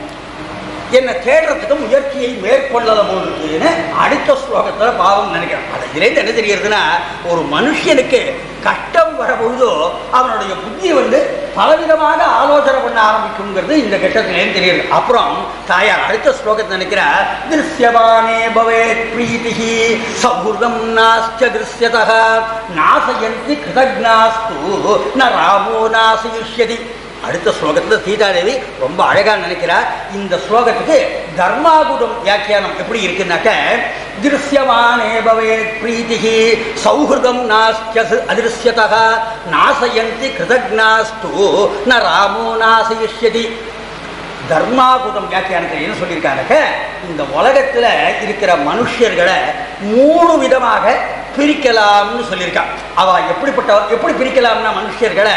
[SPEAKER 1] என்னை தேடுறதுக்கு முயற்சியை மேற்கொள்ளல போல் இருக்குன்னு அடுத்த ஸ்லோகத்துல பாவம் நினைக்கிறேன் அது இதுலேருந்து என்ன தெரிகிறதுனா ஒரு மனுஷனுக்கு கஷ்டம் வரபொழுதோ அவனுடைய புத்தி வந்து பலவிதமாக ஆலோசனை பண்ண ஆரம்பிக்குங்கிறது இந்த கட்டத்திலேருந்து தெரியுது அப்புறம் தாயார் அடுத்த ஸ்லோகத்தை நினைக்கிறார் திருஷ்யமானே பவேத் பிரீதிஹி சௌஹൃதம் நாஸ்ச திருஷ்யதः நாசயந்தி கிருதக்னாஸ்து ந ராமோ நாசயிஷ்யதி அடுத்த ஸ்லோகத்துல சீதாதேவி ரொம்ப அழகா நினைக்கிறார் இந்த ஸ்லோகத்துக்கு தர்மாகுடம் வியாக்கியானம் எப்படி இருக்குன்னாக்க திருஷ்யமானே பவேத் பிரீதிஹி சௌஹൃதம் நாஸ்ய அதிருஷ்யதः நாசயந்தி கிருதக்னாஸ்து ந ராமோ நாசயிஷ்யதி தர்மாபுதம் வியாக்கியானத்தில் என்ன சொல்லியிருக்காங்க இந்த உலகத்துல இருக்கிற மனுஷர்களை மூணு விதமாக பிரிக்கலாம்னு சொல்லியிருக்கான் அவ எப்படிப்பட்ட எப்படி பிரிக்கலாம்னா மனுஷர்களை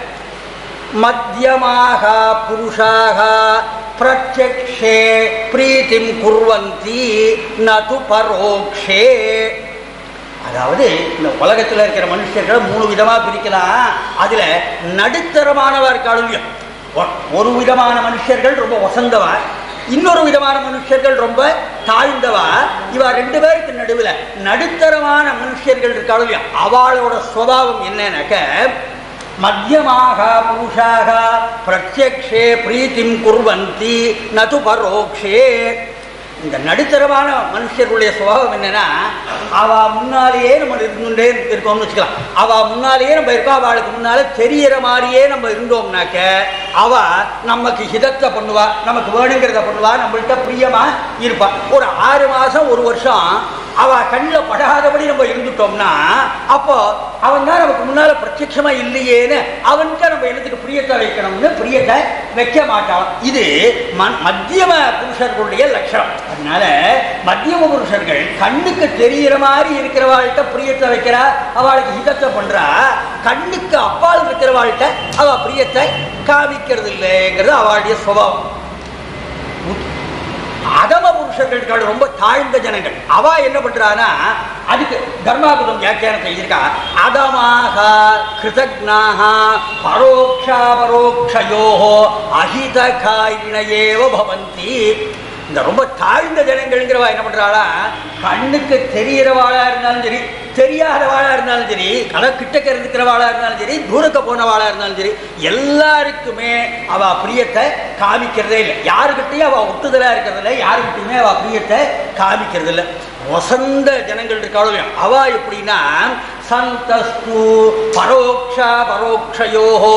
[SPEAKER 1] மத்தியமாக புருஷாக பிரத்யக்ஷே பிரீத்திம் குர்வந்தி நது பரோக்ஷே அதாவது இந்த உலகத்தில் இருக்கிற மனுஷர்களை மூணு விதமாக பிரிக்கலாம் அதில் நடுத்தரமானவா இருக்காளுங்க ஒரு விதமான மனுஷர்கள் ரொம்ப வசந்தவா இன்னொரு விதமான மனுஷர்கள் ரொம்ப தாழ்ந்தவா இவ ரெண்டு பேருக்கு நடுவில் நடுத்தரமான மனுஷர்கள் இருக்காளுங்க அவளோட சுபாவம் என்னன்னாக்க மத்தியமாக புருஷாக பிரத்யக்ஷே பிரீத்திம் குர்வந்தி நது பரோக்ஷே இந்த நடுத்தரமான மனுஷர்களுடைய சுபாவம் என்னன்னா அவ முன்னாலேயே நம்ம இருந்துட்டே இருக்கோம்னு வச்சுக்கலாம் அவ முன்னாலேயே நம்ம இருக்கோம் அவளுக்கு முன்னால தெரியற மாதிரியே நம்ம இருந்தோம்னாக்க அவ நமக்கு ஹிதத்தை பண்ணுவா நமக்கு வேணுங்கிறத பண்ணுவா நம்மள்கிட்ட பிரியமா இருப்பா ஒரு ஆறு மாசம் ஒரு வருஷம் அவ கண்ணில் படாதபடி நம்ம இருந்துட்டோம்னா அப்போ அவன் தான் நமக்கு முன்னால பிரத்யட்சமா இல்லையேன்னு அவன்கிட்ட நம்ம என்னத்துக்கு பிரியத்தை வைக்கணும்னு பிரியத்தை வைக்க மாட்டான் இது ம- மத்தியம புருஷர்களுடைய லட்சணம் அதனால மத்தியம புருஷர்கள் கண்ணுக்கு தெரிகிற மாதிரி இருக்கிறவாள்கிட்ட பிரியத்தை வைக்கிறா அவளுக்கு ஹிதத்தை பண்றா கண்ணுக்கு அப்பால் இருக்கிறவாள்கிட்ட அவ பிரியத்தை காமிக்கிறது இல்லைங்கிறது அவளுடைய சுபாவம் அதம புருஷர்கள் ரொம்ப தாழ்ந்த ஜனங்கள் அவ என்ன பண்றானா அதுக்கு தர்மாபுதம் வியாக்கியானம் செய்திருக்கா அதமாக கிருதக்னாக பரோக்ஷா பரோக்ஷயோஹோ அஹிதகாயினேவ பவந்தி இந்த ரொம்ப தாழ்ந்த ஜனங்கள்ங்கிறவா என்ன பண்றாளா கண்ணுக்கு தெரிகிறவாளா இருந்தாலும் சரி தெரியாதவாளா இருந்தாலும் சரி கலை கிட்டக்க இருக்கிறவாளா இருந்தாலும் சரி தூரக்க போனவாளா இருந்தாலும் சரி எல்லாருக்குமே அவ பிரியத்தை காமிக்கிறதே இல்லை யாருக்கிட்டையும் அவ ஒட்டுதலா இருக்கிறது இல்லை யாருக்கிட்டையுமே அவ பிரியத்தை காமிக்கிறது இல்லை வசந்த ஜனங்கள் இருக்காளோ அவ எப்படின்னா சந்தஸ்து பரோக்ஷா பரோக்ஷயோஹோ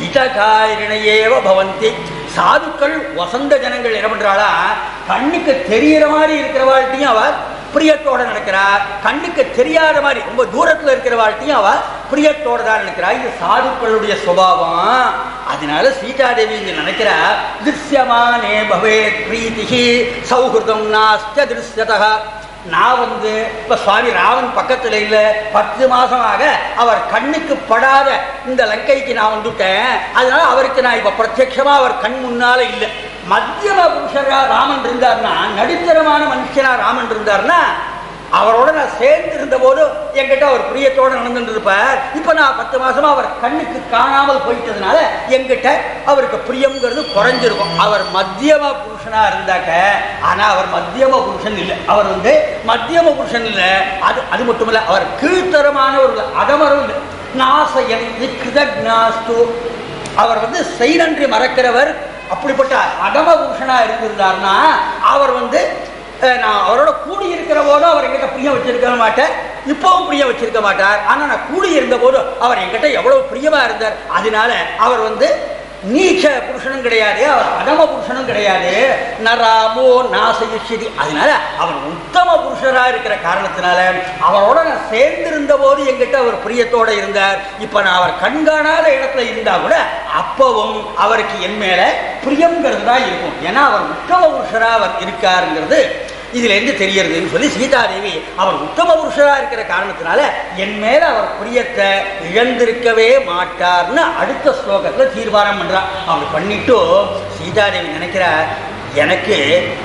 [SPEAKER 1] ஹிதகாரிணையேவ பவந்தி சாதுக்கள் வசந்த ஜனங்கள் என்ன பண்றாளா கண்ணுக்கு தெரியிற மாதிரி இருக்கிறவாழ்த்தையும் அவ பிரியத்தோட நடக்கிறா கண்ணுக்கு தெரியாத மாதிரி ரொம்ப தூரத்துல இருக்கிற வாழ்க்கையும் அவ பிரியத்தோட தான் நினைக்கிறா இது சாதுக்களுடைய சுபாவம் அதனால சீதாதேவி இங்க நினைக்கிறா திருஷ்யமானே பவேத் பிரீத்திஹி சௌஹிருதம் நாஸ்த திருஷ்யதா நான் வந்து இப்ப சுவாமி ராமன் பக்கத்துல இல்ல பத்து மாசமாக அவர் கண்ணுக்கு படாத இந்த லங்கைக்கு நான் வந்துட்டேன் அதனால அவருக்கு நான் இப்ப பிரத்யட்சமா அவர் கண் முன்னால இல்லை மத்தியம புருஷரா ராமன் இருந்தார்னா நடுத்தரமான மனுஷனா ராமன் இருந்தார்னா அவரோட நான் சேர்ந்து இருந்த போது என்கிட்ட அவர் பிரியத்தோட நடந்துட்டு இருப்பார் இப்ப நான் பத்து மாசமா அவர் கண்ணுக்கு காணாமல் போயிட்டதுனால என்கிட்ட அவருக்கு பிரியம்ங்கிறது குறைஞ்சிருக்கும் அவர் மத்தியம புருஷனா இருந்தாக்க ஆனா அவர் மத்தியம புருஷன் இல்லை அவர் வந்து மத்தியம புருஷன் இல்லை அது அது மட்டும் இல்ல அவர் கீழ்த்தரமானவர் இல்லை அதமரும் இல்லை நாசயன் கிருதக்னாஸ்து அவர் வந்து செய்நன்றி மறக்கிறவர் அப்படிப்பட்ட அதம புருஷனா இருந்திருந்தார்னா அவர் வந்து அஹ், நான் அவரோட கூடி இருக்கிற போதும் அவர் என்கிட்ட பிரியம் வச்சிருக்க மாட்டேன் இப்பவும் பிரியம் வச்சிருக்க மாட்டார் ஆனா நான் கூடி இருந்த போதும் அவர் என்கிட்ட எவ்வளவு பிரியமா இருந்தார் அதனால அவர் வந்து நீச்ச புருஷனும் கிடையாது அவர் அதம புருஷனும் கிடையாது நராமோ நாசயுஷதி அதனால அவர் உத்தம புருஷரா இருக்கிற காரணத்தினால அவரோட நான் சேர்ந்திருந்த போது எங்கிட்ட அவர் பிரியத்தோட இருந்தார் இப்ப நான் அவர் கண்காணாத இடத்துல இருந்தா கூட அப்பவும் அவருக்கு என் மேல பிரியங்கிறது தான் இருக்கும் ஏன்னா அவர் உத்தம புருஷரா அவர் இருக்காருங்கிறது இதுல இருந்து தெரியறதுன்னு சொல்லி சீதாதேவி அவர் உத்தம புருஷரா இருக்கிற காரணத்தினால என் மேல அவர் பிரியத்தை இழந்திருக்கவே மாட்டார்னு அடுத்த ஸ்லோகத்துல தீர்மானம் பண்றா அவங்க பண்ணிட்டு சீதாதேவி நினைக்கிறா எனக்கு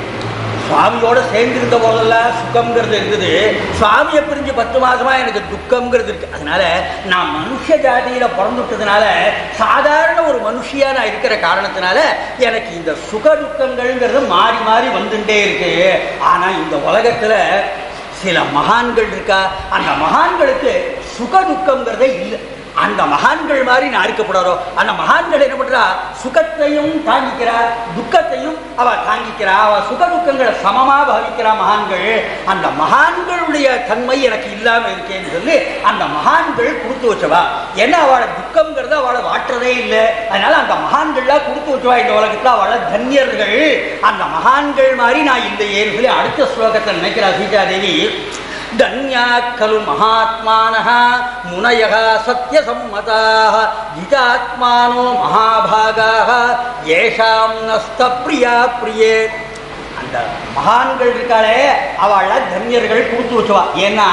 [SPEAKER 1] சுவாமியோட சேர்ந்திருந்த போதெல்லாம் சுகம்ங்கிறது இருந்தது சுவாமியை பிரிஞ்சு பத்து மாசமா எனக்கு துக்கம்ங்கிறது இருக்கு அதனால நான் மனுஷ ஜாதியில பிறந்துட்டதுனால சாதாரண ஒரு மனுஷியா நான் இருக்கிற காரணத்தினால எனக்கு இந்த சுக துக்கங்கள்ங்கிறது மாறி மாறி வந்துட்டே இருக்கு ஆனா இந்த உலகத்துல சில மகான்கள் இருக்கா அந்த மகான்களுக்கு சுக துக்கம்ங்கிறதே இல்லை அந்த மகான்கள் மாதிரி நான் இருக்கப்படாரோ அந்த மகான்கள் என்ன பண்றா சுகத்தையும் தாங்கிக்கிறா துக்கத்தையும் அவ தாங்கிக்கிறா அவ சுக துக்கங்களை சமமா பாவிக்கிறா மகான்கள் அந்த மகான்களுடைய தன்மை எனக்கு இல்லாம இருக்கேன்னு சொல்லி அந்த மகான்கள் கொடுத்து வச்சவா ஏன்னா அவளை துக்கம்ங்கிறத அவளை வாட்டுறதே இல்லை அதனால அந்த மகான்கள்லாம் கொடுத்து வச்சவா இந்த உலகத்துல அவளை தன்யர்கள் அந்த மகான்கள் மாதிரி நான் இல்லையேன்னு சொல்லி அடுத்த ஸ்லோகத்தை நினைக்கிறா சீதாதேவி धन्या खलु महात्मानः मुनयः सत्यसम्मताः जितात्मानो महाभागाः येषां नस्तप्रिया प्रिये அந்த மகான்கள் இருக்காளே அவள தன்யர்கள் கொடுத்து வச்சுவா ஏன்னா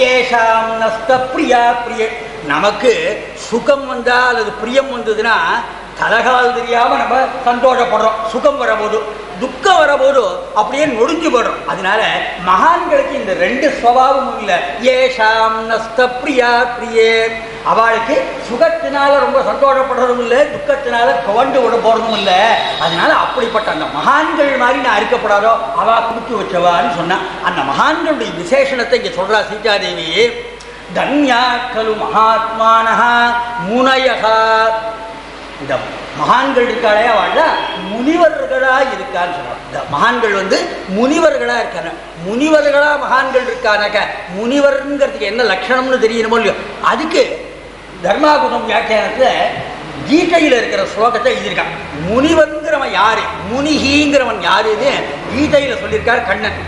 [SPEAKER 1] ஏஷாம் நஸ்த பிரியா பிரிய நமக்கு சுகம் வந்தா அல்லது பிரியம் வந்ததுன்னா தலகால் தெரியாம நம்ம சந்தோஷப்படுறோம் சுகம் வரபோது துக்கம் வரபோது அப்படியே நொடிஞ்சு போடுறோம் அதனால மகான்களுக்கு இந்த ரெண்டு சுவாவமும் இல்லை ஏஷாம் நஸ்த பிரியா பிரியே அவளுக்கு சுகத்தினால ரொம்ப சந்தோஷப்படுறதும் இல்லை துக்கத்தினால துவண்டு விட போறதும் இல்லை அதனால அப்படிப்பட்ட அந்த மகான்கள் மாதிரி நான் இருக்கப்படாதோ அவ கொடுத்து வச்சவான்னு சொன்னா அந்த மகான்களுடைய விசேஷணத்தை இங்க சொல்றா சீதாதேவி தன்யா கலு மகாத்மானஹா முனயகா இந்த மகான்கள் இருக்காளே அவள் முனிவர்களா இருக்கான்னு சொல்றாங்க இந்த மகான்கள் வந்து முனிவர்களா இருக்காங்க முனிவர்களா மகான்கள் இருக்கானாக்க முனிவர்ங்கிறதுக்கு என்ன லட்சணம்னு தெரியணுமோ இல்லையோ அதுக்கு தர்மாகுதம் வியாக்கியானத்துல கீதையில் இருக்கிற ஸ்லோகத்தை எழுதியிருக்கான் முனிவன்கிறவன் யாரு முனிகிங்கிறவன் யாருன்னு கீதையில சொல்லியிருக்கார் கண்ணன்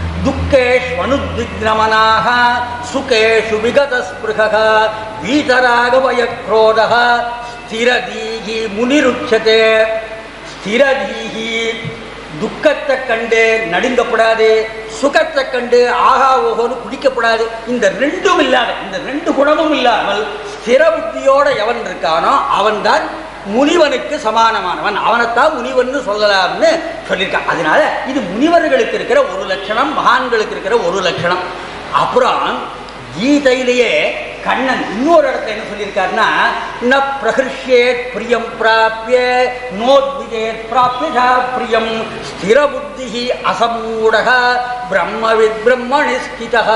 [SPEAKER 1] துக்கேஷ்வனுத்விக்னமனாக சுகேஷு விகதஸ்பிருக வீதராகவயக்ரோதः ஸ்திரதீகி முனிருச்சதே ஸ்திரதீகி துக்கத்தை கண்டு நடுங்கப்படாது சுகத்தை கண்டு ஆகா ஓகோன்னு குடிக்கப்படாது இந்த ரெண்டும் இல்லாத இந்த ரெண்டு குணமும் இல்லாமல் ஸ்திர புத்தியோட எவன் இருக்கானோ அவன்தான் முனிவனுக்கு சமானமானவன் அவனைத்தான் முனிவன்னு சொல்லலாம்னு சொல்லியிருக்கான் அதனால இது முனிவர்களுக்கு இருக்கிற ஒரு லட்சணம் மகான்களுக்கு இருக்கிற ஒரு லட்சணம் அப்புறம் கீதையிலேயே கண்ணன் இன்னொரு இடத்துல என்ன சொல்லியிருக்காருன்னா ந பிரகிருஷ்யேத் பிரியம் பிராப்பிய நோத்விஜேத் பிராப்பியதா பிரியம் ஸ்திர புத்தி அசமூடக பிரம்மவித் பிரம்மணி ஸ்திதா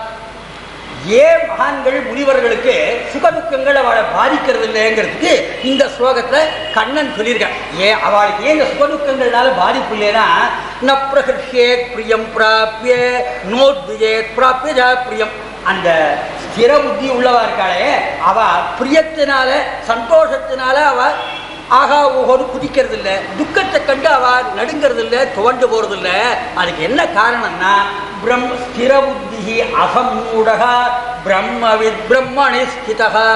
[SPEAKER 1] ஏன் மகான்கள் முனிவர்களுக்கு சுகதுக்கங்கள் அவளை பாதிக்கிறது இல்லைங்கிறதுக்கு இந்த ஸ்லோகத்துல கண்ணன் சொல்லியிருக்கான் ஏன் அவளுக்கு ஏன் இந்த சுகதுக்கங்கள்னால பாதிப்பு இல்லைன்னா ந பிரகிருஷ்யேத் பிரியம் பிராப்பிய நோத்விஜேத் பிராப்பியதா பிரியம் அந்த ஸ்திர புத்தி உள்ளவா இருக்காளே அவ பிரியத்தினால சந்தோஷத்தினால அவ ஆகா ஓஹோன்னு குதிக்கிறது இல்லை துக்கத்தை கண்டு அவ நடுங்கிறது இல்லை துவண்டு போறது இல்லை அதுக்கு என்ன காரணம்னா பிரம் ஸ்திர புத்தி அசமூடகா பிரம்மவித் பிரம்மணி ஸ்திதா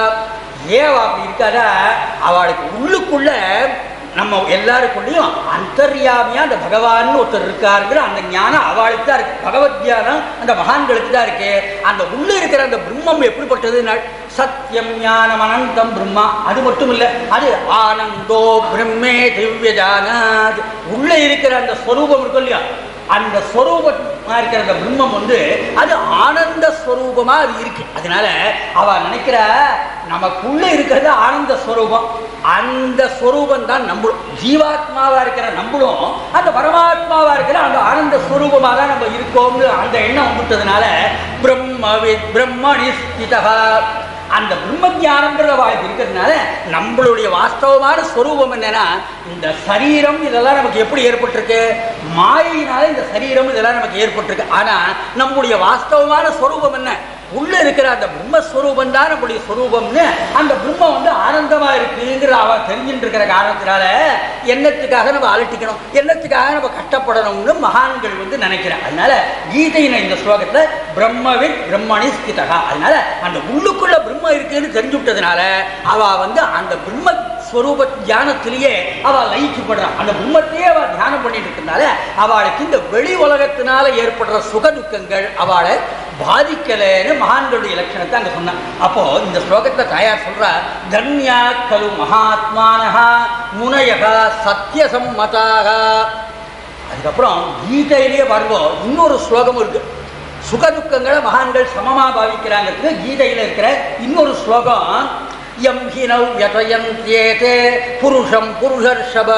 [SPEAKER 1] ஏவா அப்படி இருக்காதா அவளுக்கு உள்ளுக்குள்ள நம்ம எல்லாருக்குள்ளேயும் அந்தர்யாமியா அந்த பகவான் ஒருத்தர் இருக்காருங்கிற அந்த ஞானம் அவளுக்கு தான் இருக்கு பகவத் தியானம் அந்த மகான்களுக்கு தான் இருக்கு அந்த உள்ள இருக்கிற அந்த பிரம்மம் எப்படிப்பட்டது சத்தியம் ஞானம் அனந்தம் பிரம்மா அது மட்டும் இல்லை அது ஆனந்தோ பிரம்மே திவ்யஜானாத் உள்ள இருக்கிற அந்த ஸ்வரூபம் இருக்கும் இல்லையா அந்த ஸ்வரூபமா இருக்கிற அந்த பிரம்மம் வந்து அது ஆனந்த ஸ்வரூபமா அது இருக்கு அதனால அவ நினைக்கிற நமக்குள்ள இருக்கிறது ஆனந்த ஸ்வரூபம் அந்த ஸ்வரூபம் தான் நம்மளும் ஜீவாத்மாவா இருக்கிற நம்மளும் அந்த பரமாத்மாவா இருக்கிற அந்த ஆனந்த ஸ்வரூபமா தான் நம்ம இருக்கோம்னு அந்த எண்ணம் வந்துட்டதுனால பிரம்மவித் பிரம்மணி ஸ்திதா அந்த பிரம்ம ஜானம்ன்ற வாழ்க்கை இருக்கிறதுனால நம்மளுடைய வாஸ்தவமான ஸ்வரூபம் என்னன்னா இந்த சரீரம் இதெல்லாம் நமக்கு எப்படி ஏற்பட்டிருக்கு மாயினால இந்த சரீரம் இதெல்லாம் நமக்கு ஏற்பட்டிருக்கு ஆனா நம்முடைய வாஸ்தவமான ஸ்வரூபம் என்ன உள்ள இருக்கிற அந்த பிரம்மஸ்வரூபம் தான் நம்முடைய ஸ்வரூபம்னு அந்த பிரம்மம் வந்து ஆனந்தமா இருக்குங்கிற அவ தெரிஞ்சுட்டு இருக்கிற காரணத்தினால எண்ணத்துக்காக நம்ம அலட்டிக்கணும் எண்ணத்துக்காக நம்ம கஷ்டப்படணும்னு மகான்கள் வந்து நினைக்கிறேன் அதனால கீதையின இந்த ஸ்லோகத்துல பிரம்மவித் பிரம்மணி ஸ்திதகா அதனால அந்த உள்ளுக்குள்ள பிரம்மம் இருக்குன்னு தெரிஞ்சு விட்டதுனால அவ வந்து அந்த பிரம்ம ஸ்வரூப தியானத்திலேயே அவ லயிக்கப்படுறான் அந்த பிரம்மத்தையே அவ தியானம் பண்ணிட்டு இருக்கிறதுனால அவளுக்கு இந்த வெளி உலகத்தினால ஏற்படுற சுக துக்கங்கள் அவளை பாதிக்கலைன்னு மகான்களுடைய லட்சணத்தை அங்க சொன்னான் அப்போ இந்த ஸ்லோகத்துல தாயார் சொல்றா தன்யா கலு மகாத்மானஹா முனயகா சத்தியசம்மதாக அதுக்கப்புறம் கீதையிலேயே வருவோம் இன்னொரு ஸ்லோகமும் இருக்கு சுகதுக்கங்களை மகான்கள் சமமா பாவிக்கிறாங்கிறது கீதையில இருக்கிற இன்னொரு ஸ்லோகம் எம் ஹினௌ யதயந்தேதே புருஷம் புருஷர்ஷப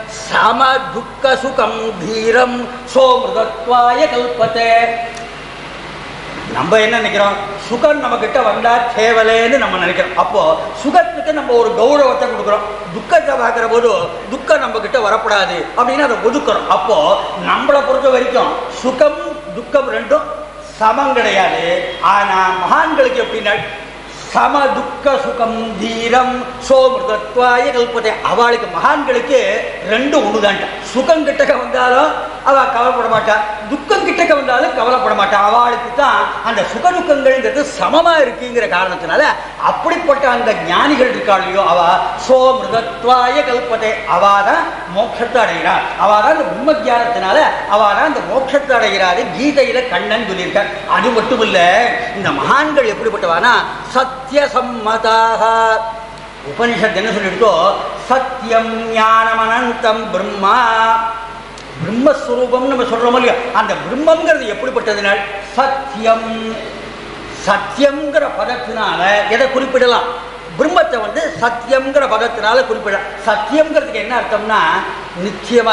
[SPEAKER 1] சம துக்க சுகம் தீரம் சோமிருதத்வாய கல்பத்தே நம்ம என்ன நினைக்கிறோம் சுகம் நம்ம கிட்ட வந்தா தேவலேன்னு நம்ம நினைக்கிறோம் அப்போ சுகத்துக்கு நம்ம ஒரு கௌரவத்தை கொடுக்குறோம் துக்கத்தை பார்க்குற போது துக்கம் நம்ம கிட்ட வரக்கூடாது அப்படின்னு அதை ஒதுக்குறோம் அப்போ நம்மளை பொறுத்த வரைக்கும் சுகம் துக்கம் ரெண்டும் சமம் கிடையாது ஆனா மகான்களுக்கு எப்படின்னா சம துக்க சுகம் தீரம் சோமிருதத்வாய கல்பத்தை அவளுக்கு மகான்களுக்கு ரெண்டு ஒண்ணுதான்டா சுகம் கிட்டக்க வந்தாலும் அவ கவலைப்பட மாட்டா துக்கம் கிட்டக்க வந்தாலும் கவலைப்பட மாட்டா அவளுக்கு தான் அந்த சுக துக்கங்கள்ங்கிறது சமமா இருக்குங்கிற காரணத்தினால அப்படிப்பட்ட அந்த ஞானிகள் இருக்காளையோ அவ சோமிருதத்வாய கல்பத்தை அவ தான் மோட்சத்தை அடைகிறார் அவ தான் அந்த பிரம்ம ஜானத்தினால அவ தான் அந்த மோட்சத்தை அடைகிறாரு கீதையில கண்ணன் சொல்லியிருக்கார் அது மட்டும் இல்ல இந்த மகான்கள் எப்படிப்பட்டவானா சத்தியசம்மதாக உபனிஷத் என்ன சொல்லிடுதோ சத்தியம் ஞானம் அனந்தம் பிரம்மா பிரம்மஸ்வரூபம் நம்ம சொல்றோம் இல்லையா அந்த பிரம்மங்கிறது எப்படிப்பட்டதுனால் சத்தியம் சத்தியம்ங்கிற பதத்தினால எதை குறிப்பிடலாம் பிரம்மத்தை வந்து சத்தியம்ங்கிற பதத்தினால குறிப்பிடலாம் சத்தியம்ங்கிறதுக்கு என்ன அர்த்தம்னா நிச்சயமா இருக்கு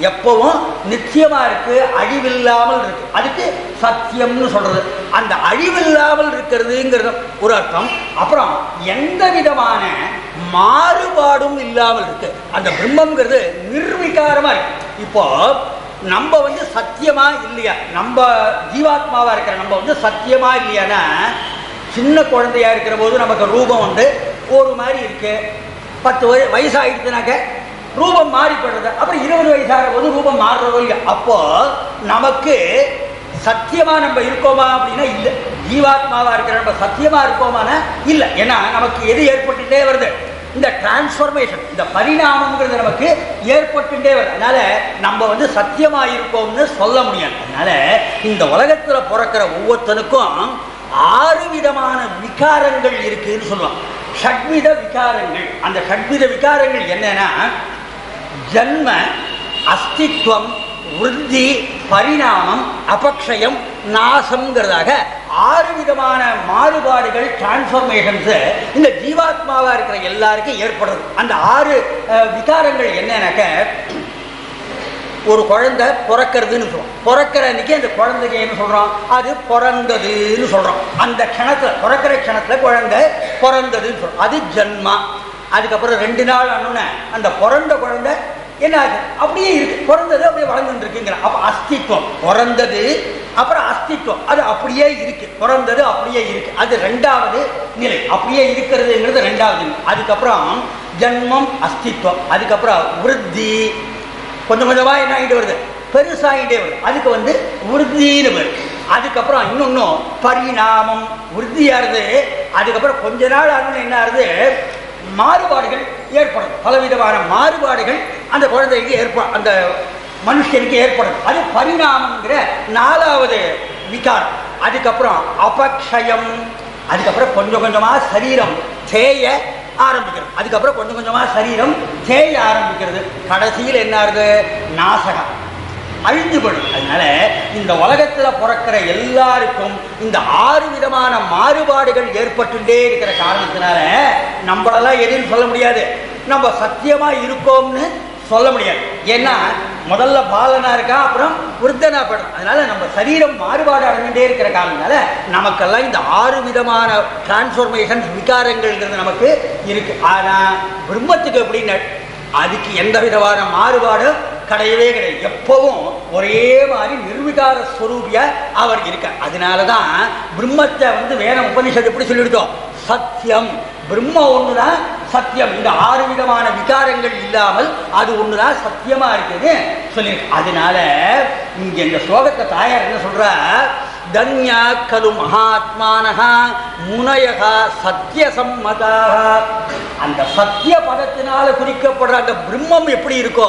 [SPEAKER 1] எப்பவும் நிச்சயமா இருக்கு அழிவில்லாமல் இருக்கு அதுக்கு சத்தியம்னு சொல்றது அந்த அழிவில்லாமல் இருக்கிறதுங்கிறது ஒரு அர்த்தம் அப்புறம் எந்த விதமான மாறுபாடும் இல்லாமல் இருக்கு அந்த பிரம்மங்கிறது நிர்விகாரமா இருக்கு இப்போ நம்ம வந்து சத்தியமா இல்லையா நம்ம ஜீவாத்மாவா இருக்கிற நம்ம வந்து சத்தியமா இல்லையானா சின்ன குழந்தையா இருக்கிற போது நமக்கு ரூபம் வந்து ஒரு மாதிரி இருக்கு பத்து வய வயசாகிடுச்சுனாக்க ரூபம் மாறிப்படுறது அப்புறம் இருபது வயசாகிற போது ரூபம் மாறுறதோ இல்லை அப்போ நமக்கு சத்தியமா நம்ம இருக்கோமா அப்படின்னா இல்லை ஜீவாத்மாவா இருக்கிற நம்ம சத்தியமா இருக்கோமானா இல்லை ஏன்னா நமக்கு எது ஏற்பட்டுட்டே வருது இந்த டிரான்ஸ்ஃபர்மேஷன் இந்த பரிணாமம்ங்கிறது நமக்கு ஏற்பட்டுட்டே வருது அதனால நம்ம வந்து சத்தியமா இருக்கோம்னு சொல்ல முடியாது அதனால இந்த உலகத்துல பிறக்கிற ஒவ்வொருத்தனுக்கும் ஆறு விதமான விகாரங்கள் இருக்குன்னு சொல்லுவாங்க ஷட்வித விகாரங்கள் அந்த ஷட்வித விகாரங்கள் என்னன்னா ஜன்ம அஸ்தித்வம் விருத்தி பரிணாமம் அபக்ஷயம் நாசம்ங்கிறதாக ஆறு விதமான மாறுபாடுகள் டிரான்ஸ்ஃபர்மேஷன்ஸ் இந்த ஜீவாத்மாவா இருக்கிற எல்லாருக்கும் ஏற்படுறது அந்த ஆறு அஹ், விகாரங்கள் என்னன்னாக்க ஒரு குழந்தை பிறக்கிறதுன்னு சொல்றோம் பிறக்கிற அன்னைக்கு அந்த குழந்தைக்கு என்ன சொல்றோம் அது பிறந்ததுன்னு சொல்றோம் அந்த க்ஷணத்துல பிறக்கிற க்ஷணத்துல குழந்தை பிறந்ததுன்னு சொல்றோம் அது ஜன்மா அதுக்கப்புறம் ரெண்டு நாள் ஆனோடனே அந்த பிறந்த குழந்தை என்ன ஆகுது அப்படியே இருக்கு பிறந்தது அப்படியே வளர்ந்துட்டு இருக்குங்கிற அப்ப அஸ்தித்வம் பிறந்தது அப்புறம் அஸ்தித்வம் அது அப்படியே இருக்கு பிறந்தது அப்படியே இருக்கு அது ரெண்டாவது நிலை அப்படியே இருக்கிறதுங்கிறது ரெண்டாவது நிலை அதுக்கப்புறம் ஜன்மம் அஸ்தித்வம் அதுக்கப்புறம் விருத்தி கொஞ்சம் கொஞ்சமா என்ன ஆகிட்டு வருது பெருசாகிட்டே வருது அதுக்கு வந்து விருத்தின்னு பேர் அதுக்கப்புறம் இன்னொன்னும் பரிணாமம் விருத்தியாருது அதுக்கப்புறம் கொஞ்ச நாள் ஆனது என்ன ஆகுது மாறுபாடுகள் ஏற்படும் பலவிதமான மாறுபாடுகள் அந்த குழந்தைக்கு ஏற்ப அந்த மனுஷனுக்கு ஏற்படும் அது பரிணாமங்கிற நாலாவது விகாரம் அதுக்கப்புறம் அபக்ஷயம் அதுக்கப்புறம் கொஞ்சம் கொஞ்சமா சரீரம் தேய ஆரம்பிக்கிறது அதுக்கப்புறம் கொஞ்சம் கொஞ்சமா சரீரம் தேய ஆரம்பிக்கிறது கடைசியில் என்ன ஆகுது நாசகம் அழிஞ்சு போயிடும் அதனால இந்த உலகத்துல பிறக்கிற எல்லாருக்கும் இந்த ஆறு விதமான மாறுபாடுகள் ஏற்பட்டுட்டே இருக்கிற காரணத்தினால நம்மளெல்லாம் எதுன்னு சொல்ல முடியாது நம்ம சத்தியமா இருக்கோம்னு சொல்ல முடியாது ஏன்னா முதல்ல பாலனா இருக்கா அப்புறம் விருத்தனா போயிடும் அதனால நம்ம சரீரம் மாறுபாடு அடைஞ்சுட்டே இருக்கிற காரணத்தினால நமக்கெல்லாம் இந்த ஆறு விதமான டிரான்ஸ்ஃபர்மேஷன் விகாரங்கள்ங்கிறது நமக்கு இருக்கு ஆனா பிரம்மத்துக்கு எப்படின்னு அதுக்கு எந்த விதமான மாறுபாடும் கிடையவே கிடையாது எப்பவும் ஒரே மாதிரி நிர்விகார ஸ்வரூபியா அவர் இருக்கார் அதனால தான் பிரம்மத்தை வந்து வேற உபனிஷத்து எப்படி சொல்லிவிட்டோம் சத்தியம் பிரம்ம ஒண்ணுதான் சத்தியம் இந்த ஆறு விதமான விகாரங்கள் இல்லாமல் அது ஒண்ணுதான் சத்தியமா இருக்குது சொல்லியிருக்கு அதனால இங்க இந்த ஸ்லோகத்தை தாயார் என்ன சொல்ற தன்யா கலு மகாத்மானஹா முனயகா சத்தியசம்மதாக அந்த சத்திய பதத்தினால குறிக்கப்படுற அந்த பிரம்மம் எப்படி இருக்கோ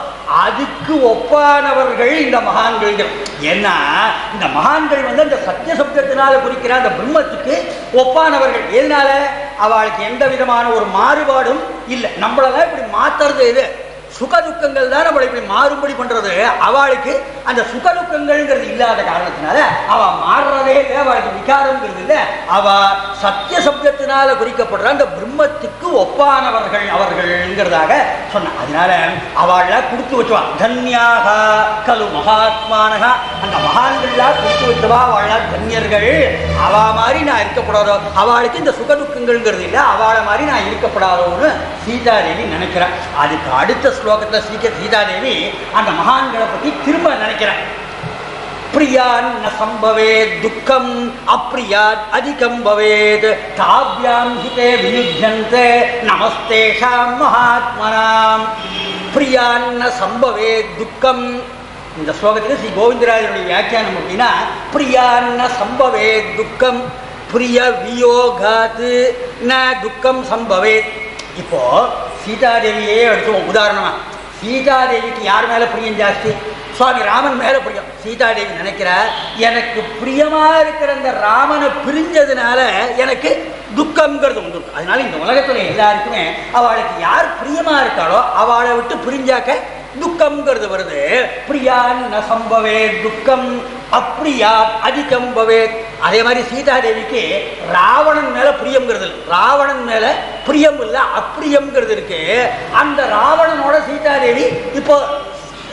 [SPEAKER 1] அதுக்கு ஒப்பானவர்கள் இந்த மகான்கள் ஏன்னா இந்த மகான்கள் வந்து அந்த சத்திய சப்தத்தினால குறிக்கிற அந்த பிரம்மத்துக்கு ஒப்பானவர்கள் எதனால அவளுக்கு எந்த விதமான ஒரு மாறுபாடும் இல்லை நம்மளெல்லாம் இப்படி மாத்துறது எது சுக துக்கங்கள் தான் நம்மளை இப்படி மாறுபடி பண்றது அவளுக்கு அந்த சுக துக்கங்கள்ங்கிறது இல்லாத காரணத்தினால அவ மாறுறதே இல்லை அவளுக்கு விகாரம்ங்கிறது இல்லை அவ சத்திய சப்தத்தினால குறிக்கப்படுற அந்த பிரம்மத்துக்கு ஒப்பானவர்கள் அவர்கள்ங்கிறதாக சொன்ன அதனால அவள கொடுத்து வச்சுவா தன்யாக கலு மகாத்மானகா அந்த மகான்கள்லாம் கொடுத்து வச்சவா அவள தன்யர்கள் அவ மாதிரி நான் இருக்கப்படாதோ அவளுக்கு இந்த சுக துக்கங்கள்ங்கிறது இல்லை அவளை மாதிரி நான் இருக்கப்படாதோன்னு சீதாதேவி நினைக்கிறேன் அதுக்கு அடுத்த ஸ்லோகத்தில் சீக்க சீதாதேவி அந்த மகான்களை பற்றி திரும்ப நினைக்கிறேன் பிரியான் சம்பவே துக்கம் அப்பிரியாத் அதிகம் பவேத் தாபியாம் ஹிதே வியுஜந்தே நமஸ்தேஷாம் மகாத்மனாம் பிரியான் சம்பவே துக்கம் இந்த ஸ்லோகத்துக்கு ஸ்ரீ கோவிந்தராஜனுடைய வியாக்கியானம் அப்படின்னா பிரியான்ன சம்பவே துக்கம் பிரிய வியோகாத்து ந துக்கம் சம்பவே இப்போ சீதாதேவியே எடுத்துவோம் உதாரணமா சீதாதேவிக்கு யார் மேல பிரியம் ஜாஸ்தி சுவாமி ராமன் மேல பிரியம் சீதாதேவி நினைக்கிற எனக்கு பிரியமா இருக்கிற அந்த ராமனை பிரிஞ்சதுனால எனக்கு துக்கம்ங்கிறது உண்டு அதனால இந்த உலகத்துல எல்லாருக்குமே அவளுக்கு யார் பிரியமா இருக்காளோ அவளை விட்டு பிரிஞ்சாக்க துக்கம்ங்கிறது வருது பிரியான் ந சம்பவே துக்கம் அப்ரியா அதிகம் பவேத் அதே மாதிரி சீதாதேவிக்கு ராவணன் மேல பிரியம்ங்கிறது இல்லை. ராவணன் மேல பிரியம் இல்ல அப்பிரியம்ங்கிறது இருக்கு அந்த ராவணனோட சீதாதேவி இப்போ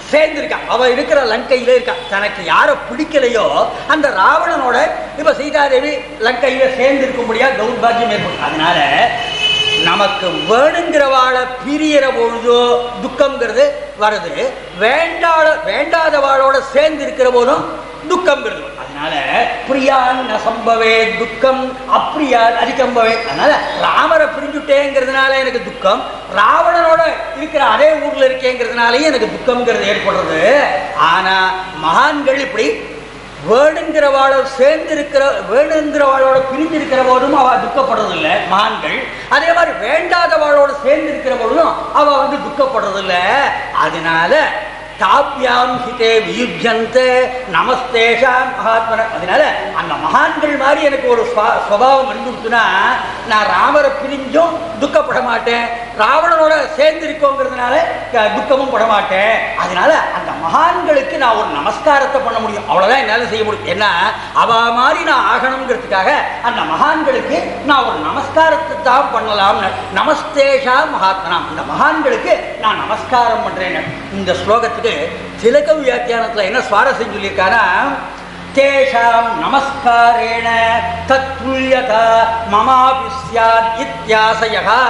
[SPEAKER 1] சேர்ந்திருக்கா அவ இருக்கிற லங்கையில இருக்கா தனக்கு யாரை பிடிக்கலையோ அந்த ராவணனோட இப்ப சீதாதேவி லங்கையில சேர்ந்து இருக்க முடியாது தௌர்பாகியம் ஏற்படும் அதனால நமக்கு வேணுங்கிறவாளை பிரியற பொழுதோ துக்கம்ங்கிறது வருது வேண்டாத வேண்டாதவாளோட சேர்ந்து இருக்கிற போதும் துக்கம்ங்கிறது வரும். அதனால பிரியான் நசம்பவே துக்கம் அப்பிரியா அதிகம்பவே அதனால ராமரை பிரிஞ்சுட்டேங்கிறதுனால எனக்கு துக்கம் ராவணனோட இருக்கிற அதே ஊர்ல இருக்கேங்கிறதுனாலயும் எனக்கு துக்கம்ங்கிறது ஏற்படுறது ஆனா மகான்கள் இப்படி வேணுங்கிறவாளோட சேர்ந்து இருக்கிற வேணுங்கிறவாளோட பிரிஞ்சு இருக்கிற போதும் அவ துக்கப்படுறதில்லை மகான்கள் அதே மாதிரி வேண்டாதவாளோட சேர்ந்து இருக்கிற போதும் அவ வந்து துக்கப்படுறதில்லை அதனால தாப்யாம் ஹிதே வியுஜந்தே நமஸ்தேஷாம் மகாத்மன அதனால அந்த மகான்கள் மாதிரி எனக்கு ஒரு ஸ்வா- சுபாவம் இருந்துச்சுன்னா நான் ராமரை பிரிஞ்சும் துக்கப்பட மாட்டேன் ராவணனோட சேர்ந்து இருக்கோங்கிறதுனால க- துக்கமும் பட மாட்டேன் அதனால அந்த மகான்களுக்கு நான் ஒரு நமஸ்காரத்தை பண்ண முடியும் அவ்வளவுதான் என்னால செய்ய முடியும் ஏன்னா அவ மாதிரி நான் ஆகணுங்கிறதுக்காக அந்த மகான்களுக்கு நான் ஒரு நமஸ்காரத்தை தான் பண்ணலாம்னு நமஸ்தேஷா மகாத்மனாம் இந்த மகான்களுக்கு நான் நமஸ்காரம் பண்றேன் இந்த ஸ்லோகத்துக்கு திலக வியாக்கியானத்துல என்ன சுவாரஸ்யம் சொல்லியிருக்காரா தேஷாம் நமஸ்காரேண தத்துல்யதா மமாபி ஸ்யாத் இத்தியாசயகா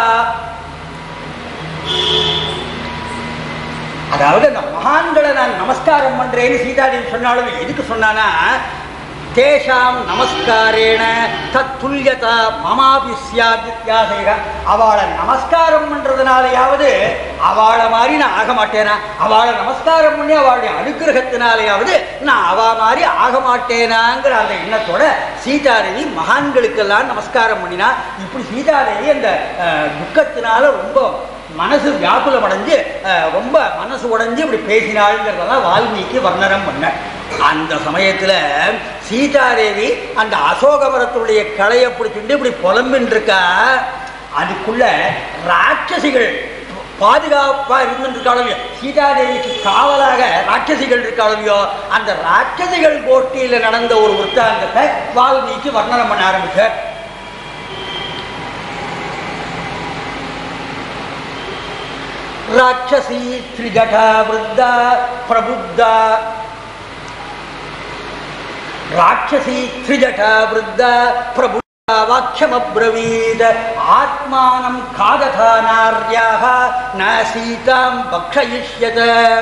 [SPEAKER 1] அதாவது அந்த மகான்களை நான் நமஸ்காரம் பண்றேன்னு சீதாதேவி சொன்னாலும் எதுக்கு சொன்னானா தேஷாம் நமஸ்காரேண தத்துல்யதா மமாபி ஸ்யாத் வித்தியாசைக அவளை நமஸ்காரம் பண்றதுனாலயாவது அவளை மாதிரி நான் ஆக மாட்டேனா அவளை நமஸ்காரம் பண்ணி அவளுடைய அனுகிரகத்தினாலேயாவது நான் அவ மாதிரி ஆக மாட்டேனாங்கிற அந்த எண்ணத்தோட சீதாதேவி மகான்களுக்கெல்லாம் நமஸ்காரம் பண்ணினா இப்படி சீதாதேவி அந்த அஹ், துக்கத்தினால ரொம்ப மனசு வியாக்குலம் அடைஞ்சு அஹ், ரொம்ப மனசு உடைஞ்சு இப்படி பேசினாளுங்கிறதெல்லாம் வால்மீகி வர்ணனம் பண்ண அந்த சமயத்துல சீதாதேவி அந்த அசோகவரத்துடைய களையை பிடிச்சிட்டு இப்படி புலம்பின்னு இருக்கா அதுக்குள்ள ராட்சசிகள் பாதுகாப்பா இருந்துருக்காளோ இல்லையோ சீதாதேவிக்கு காவலாக ராட்சசிகள் இருக்காளோ இல்லையோ அந்த ராட்சசிகள் போட்டியில நடந்த ஒரு விற்த்தாந்தத்தை வால்மீகி வர்ணனம் பண்ண ஆரம்பிச்சார் ராட்சசி திரிஜடா விருத்தா பிரபுத்தா ராட்சசி திரிஜடா விருத்தா பிரபுத்தா வாக்கியமப்ரவீத் ஆத்மானம் காததானார்யாக ந சீதாம் பக்ஷயிஷ்யத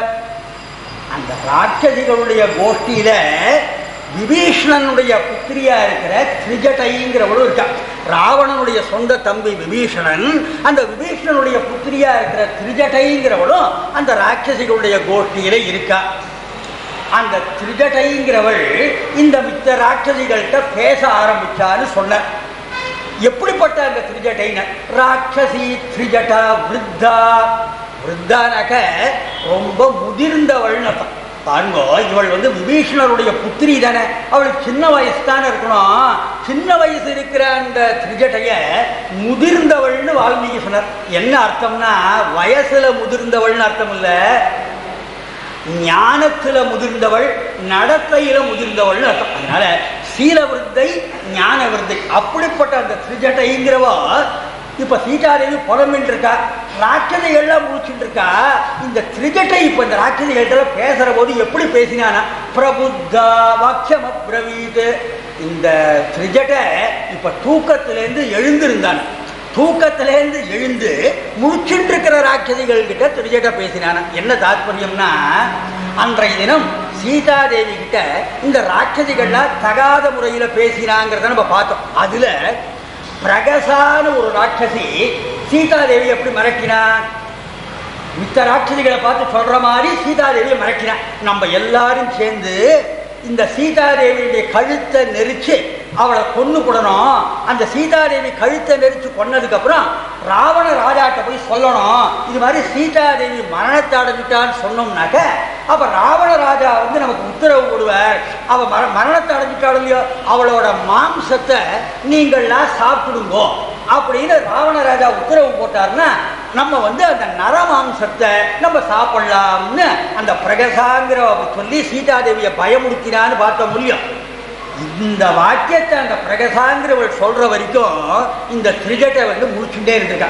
[SPEAKER 1] அந்த ராட்சசிகளுடைய கோஷ்டியில விபீஷணனுடைய புத்திரியா இருக்கிற திரிஜட்டைங்கிறவளும் இருக்கா ராவணனுடைய சொந்த தம்பி விபீஷணன் அந்த விபீஷணனுடைய புத்திரியா இருக்கிற திரிஜட்டைங்கிறவளும் அந்த ராட்சசிகளுடைய கோஷ்டியில இருக்கா அந்த திரிஜட்டைங்கிறவள் இந்த மித்த ராட்சசிகள்கிட்ட பேச ஆரம்பிச்சான்னு சொன்ன எப்படிப்பட்ட அந்த திரிஜட்டைன்னு ராட்சசி திரிஜட்டா விருத்தா விருத்தானாக்க ரொம்ப முதிர்ந்தவள்னு அர்த்தம் பாருங்க இவள் வந்து விபீஷணருடைய புத்திரி தானே அவளுக்கு சின்ன வயசு தானே இருக்கணும் சின்ன வயசு இருக்கிற அந்த திரிஜட்டைய முதிர்ந்தவள்னு வால்மீகி சொன்னார் என்ன அர்த்தம்னா வயசுல முதிர்ந்தவள்னு அர்த்தம் இல்லை ஞானத்துல முதிர்ந்தவள் நடத்தையில முதிர்ந்தவள்னு அர்த்தம் அதனால சீல விருத்தை ஞான விருத்தை அப்படிப்பட்ட அந்த திரிஜட்டைங்கிறவோ இப்ப சீதாதேவி புலம்பின்னு இருக்கா ராட்சதைகள்லாம் முடிச்சுட்டு இருக்கா இந்த திரிஜட்டை இப்ப இந்த ராட்சதைகள்கிட்ட பேசுற போது எப்படி பேசினானா பிரபுத்தா வாக்கியம் அப்ரவீத் இந்த திரிஜட்டை இப்ப தூக்கத்திலேருந்து எழுந்திருந்தான் தூக்கத்திலேருந்து எழுந்து முழிச்சுட்டு இருக்கிற ராட்சதிகள் கிட்ட திரிஜட்ட பேசினான என்ன தாத்பரியம்னா அன்றைய தினம் சீதாதேவி கிட்ட இந்த ராட்சதிகள்லாம் தகாத முறையில் பேசினாங்கிறத நம்ம பார்த்தோம் அதுல பிரகசான ஒரு ராட்சசி சீதாதேவி எப்படி மிரட்டினா மித்த ராட்சதிகளை பார்த்து சொல்ற மாதிரி சீதாதேவியை மிரட்டினா நம்ம எல்லாரும் சேர்ந்து இந்த சீதாதேவியுடைய கழுத்தை நெரிச்சு அவளை கொன்னு போடணும் அந்த சீதாதேவி கழுத்தை நெரிச்சு கொன்னதுக்கு அப்புறம் ராவண ராஜாட்ட போய் சொல்லணும் இது மாதிரி சீதாதேவி மரணத்தை அடைஞ்சிட்டான்னு சொன்னோம்னாக்க அப்ப ராவண ராஜா வந்து நமக்கு உத்தரவு போடுவார் அவ மர மரணத்தை அடைஞ்சிட்டாலும் இல்லையோ அவளோட மாம்சத்தை நீங்கள்லாம் சாப்பிடுங்கோ அப்படின்னு ராவண ராஜா உத்தரவு போட்டாருன்னா நம்ம வந்து அந்த நரமாம்சத்தை நம்ம சாப்பிடலாம்னு அந்த பிரகசாங்கிற சொல்லி சீதாதேவியை பயமுறுத்தினான்னு பார்த்த முடியும் இந்த வாக்கியத்தை அந்த பிரகசாங்கிறவள் சொல்ற வரைக்கும் இந்த திரிஜட்டை வந்து முடிச்சுட்டே இருந்திருக்கான்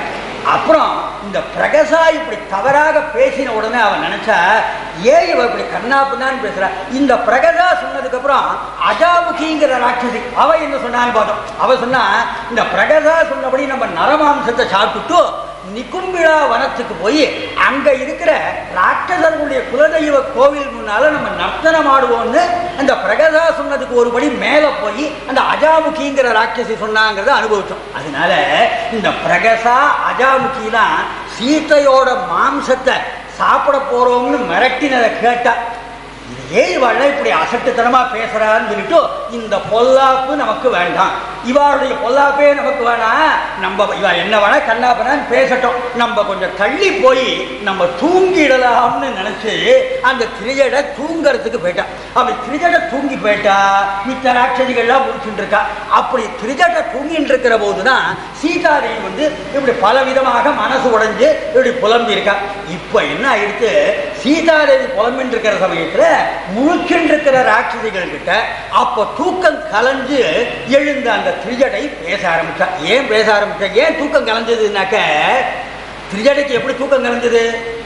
[SPEAKER 1] அப்புறம் இந்த பிரகசா இப்படி தவறாக பேசின உடனே அவன் நினைச்சா ஏன் இவ இப்படி கண்ணாப்புனான்னு பேசுறா இந்த பிரகசா சொன்னதுக்கு அப்புறம் அஜாமுகிங்கிற ராட்சசி அவ என்ன சொன்னான்னு பார்த்தோம் அவ சொன்னா இந்த பிரகசா சொன்னபடி நம்ம நரமாம்சத்தை சாப்பிட்டுட்டு நிக்கும்பிழா வனத்துக்கு போய் அங்க இருக்கிற ராட்சசர்களுடைய குலதெய்வ கோவில் முன்னால நம்ம நர்த்தனம் ஆடுவோம்னு அந்த பிரகதா சொன்னதுக்கு ஒருபடி மேல போய் அந்த அஜாமுகிங்கிற ராட்சசி சொன்னாங்கிறத அனுபவிச்சோம் அதனால இந்த பிரகசா அஜாமுகிலாம் சீதையோட மாம்சத்தை சாப்பிட போறோம்னு மிரட்டினதை கேட்டா இது ஏன் இவாள் இப்படி அசட்டுத்தனமா பேசுறான்னு சொல்லிட்டு இந்த பொல்லாப்பு நமக்கு வேண்டாம் இவாளுடைய பொல்லாப்பே நமக்கு வேணாம் நம்ம இவ என்ன வேணா கண்ணாப்பனான்னு பேசட்டும் நம்ம கொஞ்சம் தள்ளி போய் நம்ம தூங்கிடலாம்னு நினைச்சு அந்த திரிஜடை தூங்கறதுக்கு போயிட்டான் அப்படி திரிஜடை தூங்கி போயிட்டா மித்த ராட்சதிகள்லாம் முடிச்சுட்டு இருக்கா அப்படி திரிஜடை தூங்கிட்டு இருக்கிற போதுதான் சீதாதேவி வந்து இப்படி பல விதமாக மனசு உடைஞ்சு இப்படி புலம்பி இருக்கா இப்போ என்ன ஆயிடுச்சு சீதாதேவி புலம்பின்னு இருக்கிற சமயத்துல முழுக்கின்னு இருக்கிற ராட்சதிகள் கிட்ட அப்போ தூக்கம் கலைஞ்சு எழுந்த அந்த திரிஜடை பேச ஆரம்பிச்சா ஏன் பேச ஆரம்பிச்சா ஏன் தூக்கம் கலைஞ்சதுனாக்க திரிஜடைக்கு எப்படி தூக்கம் கலைஞ்சது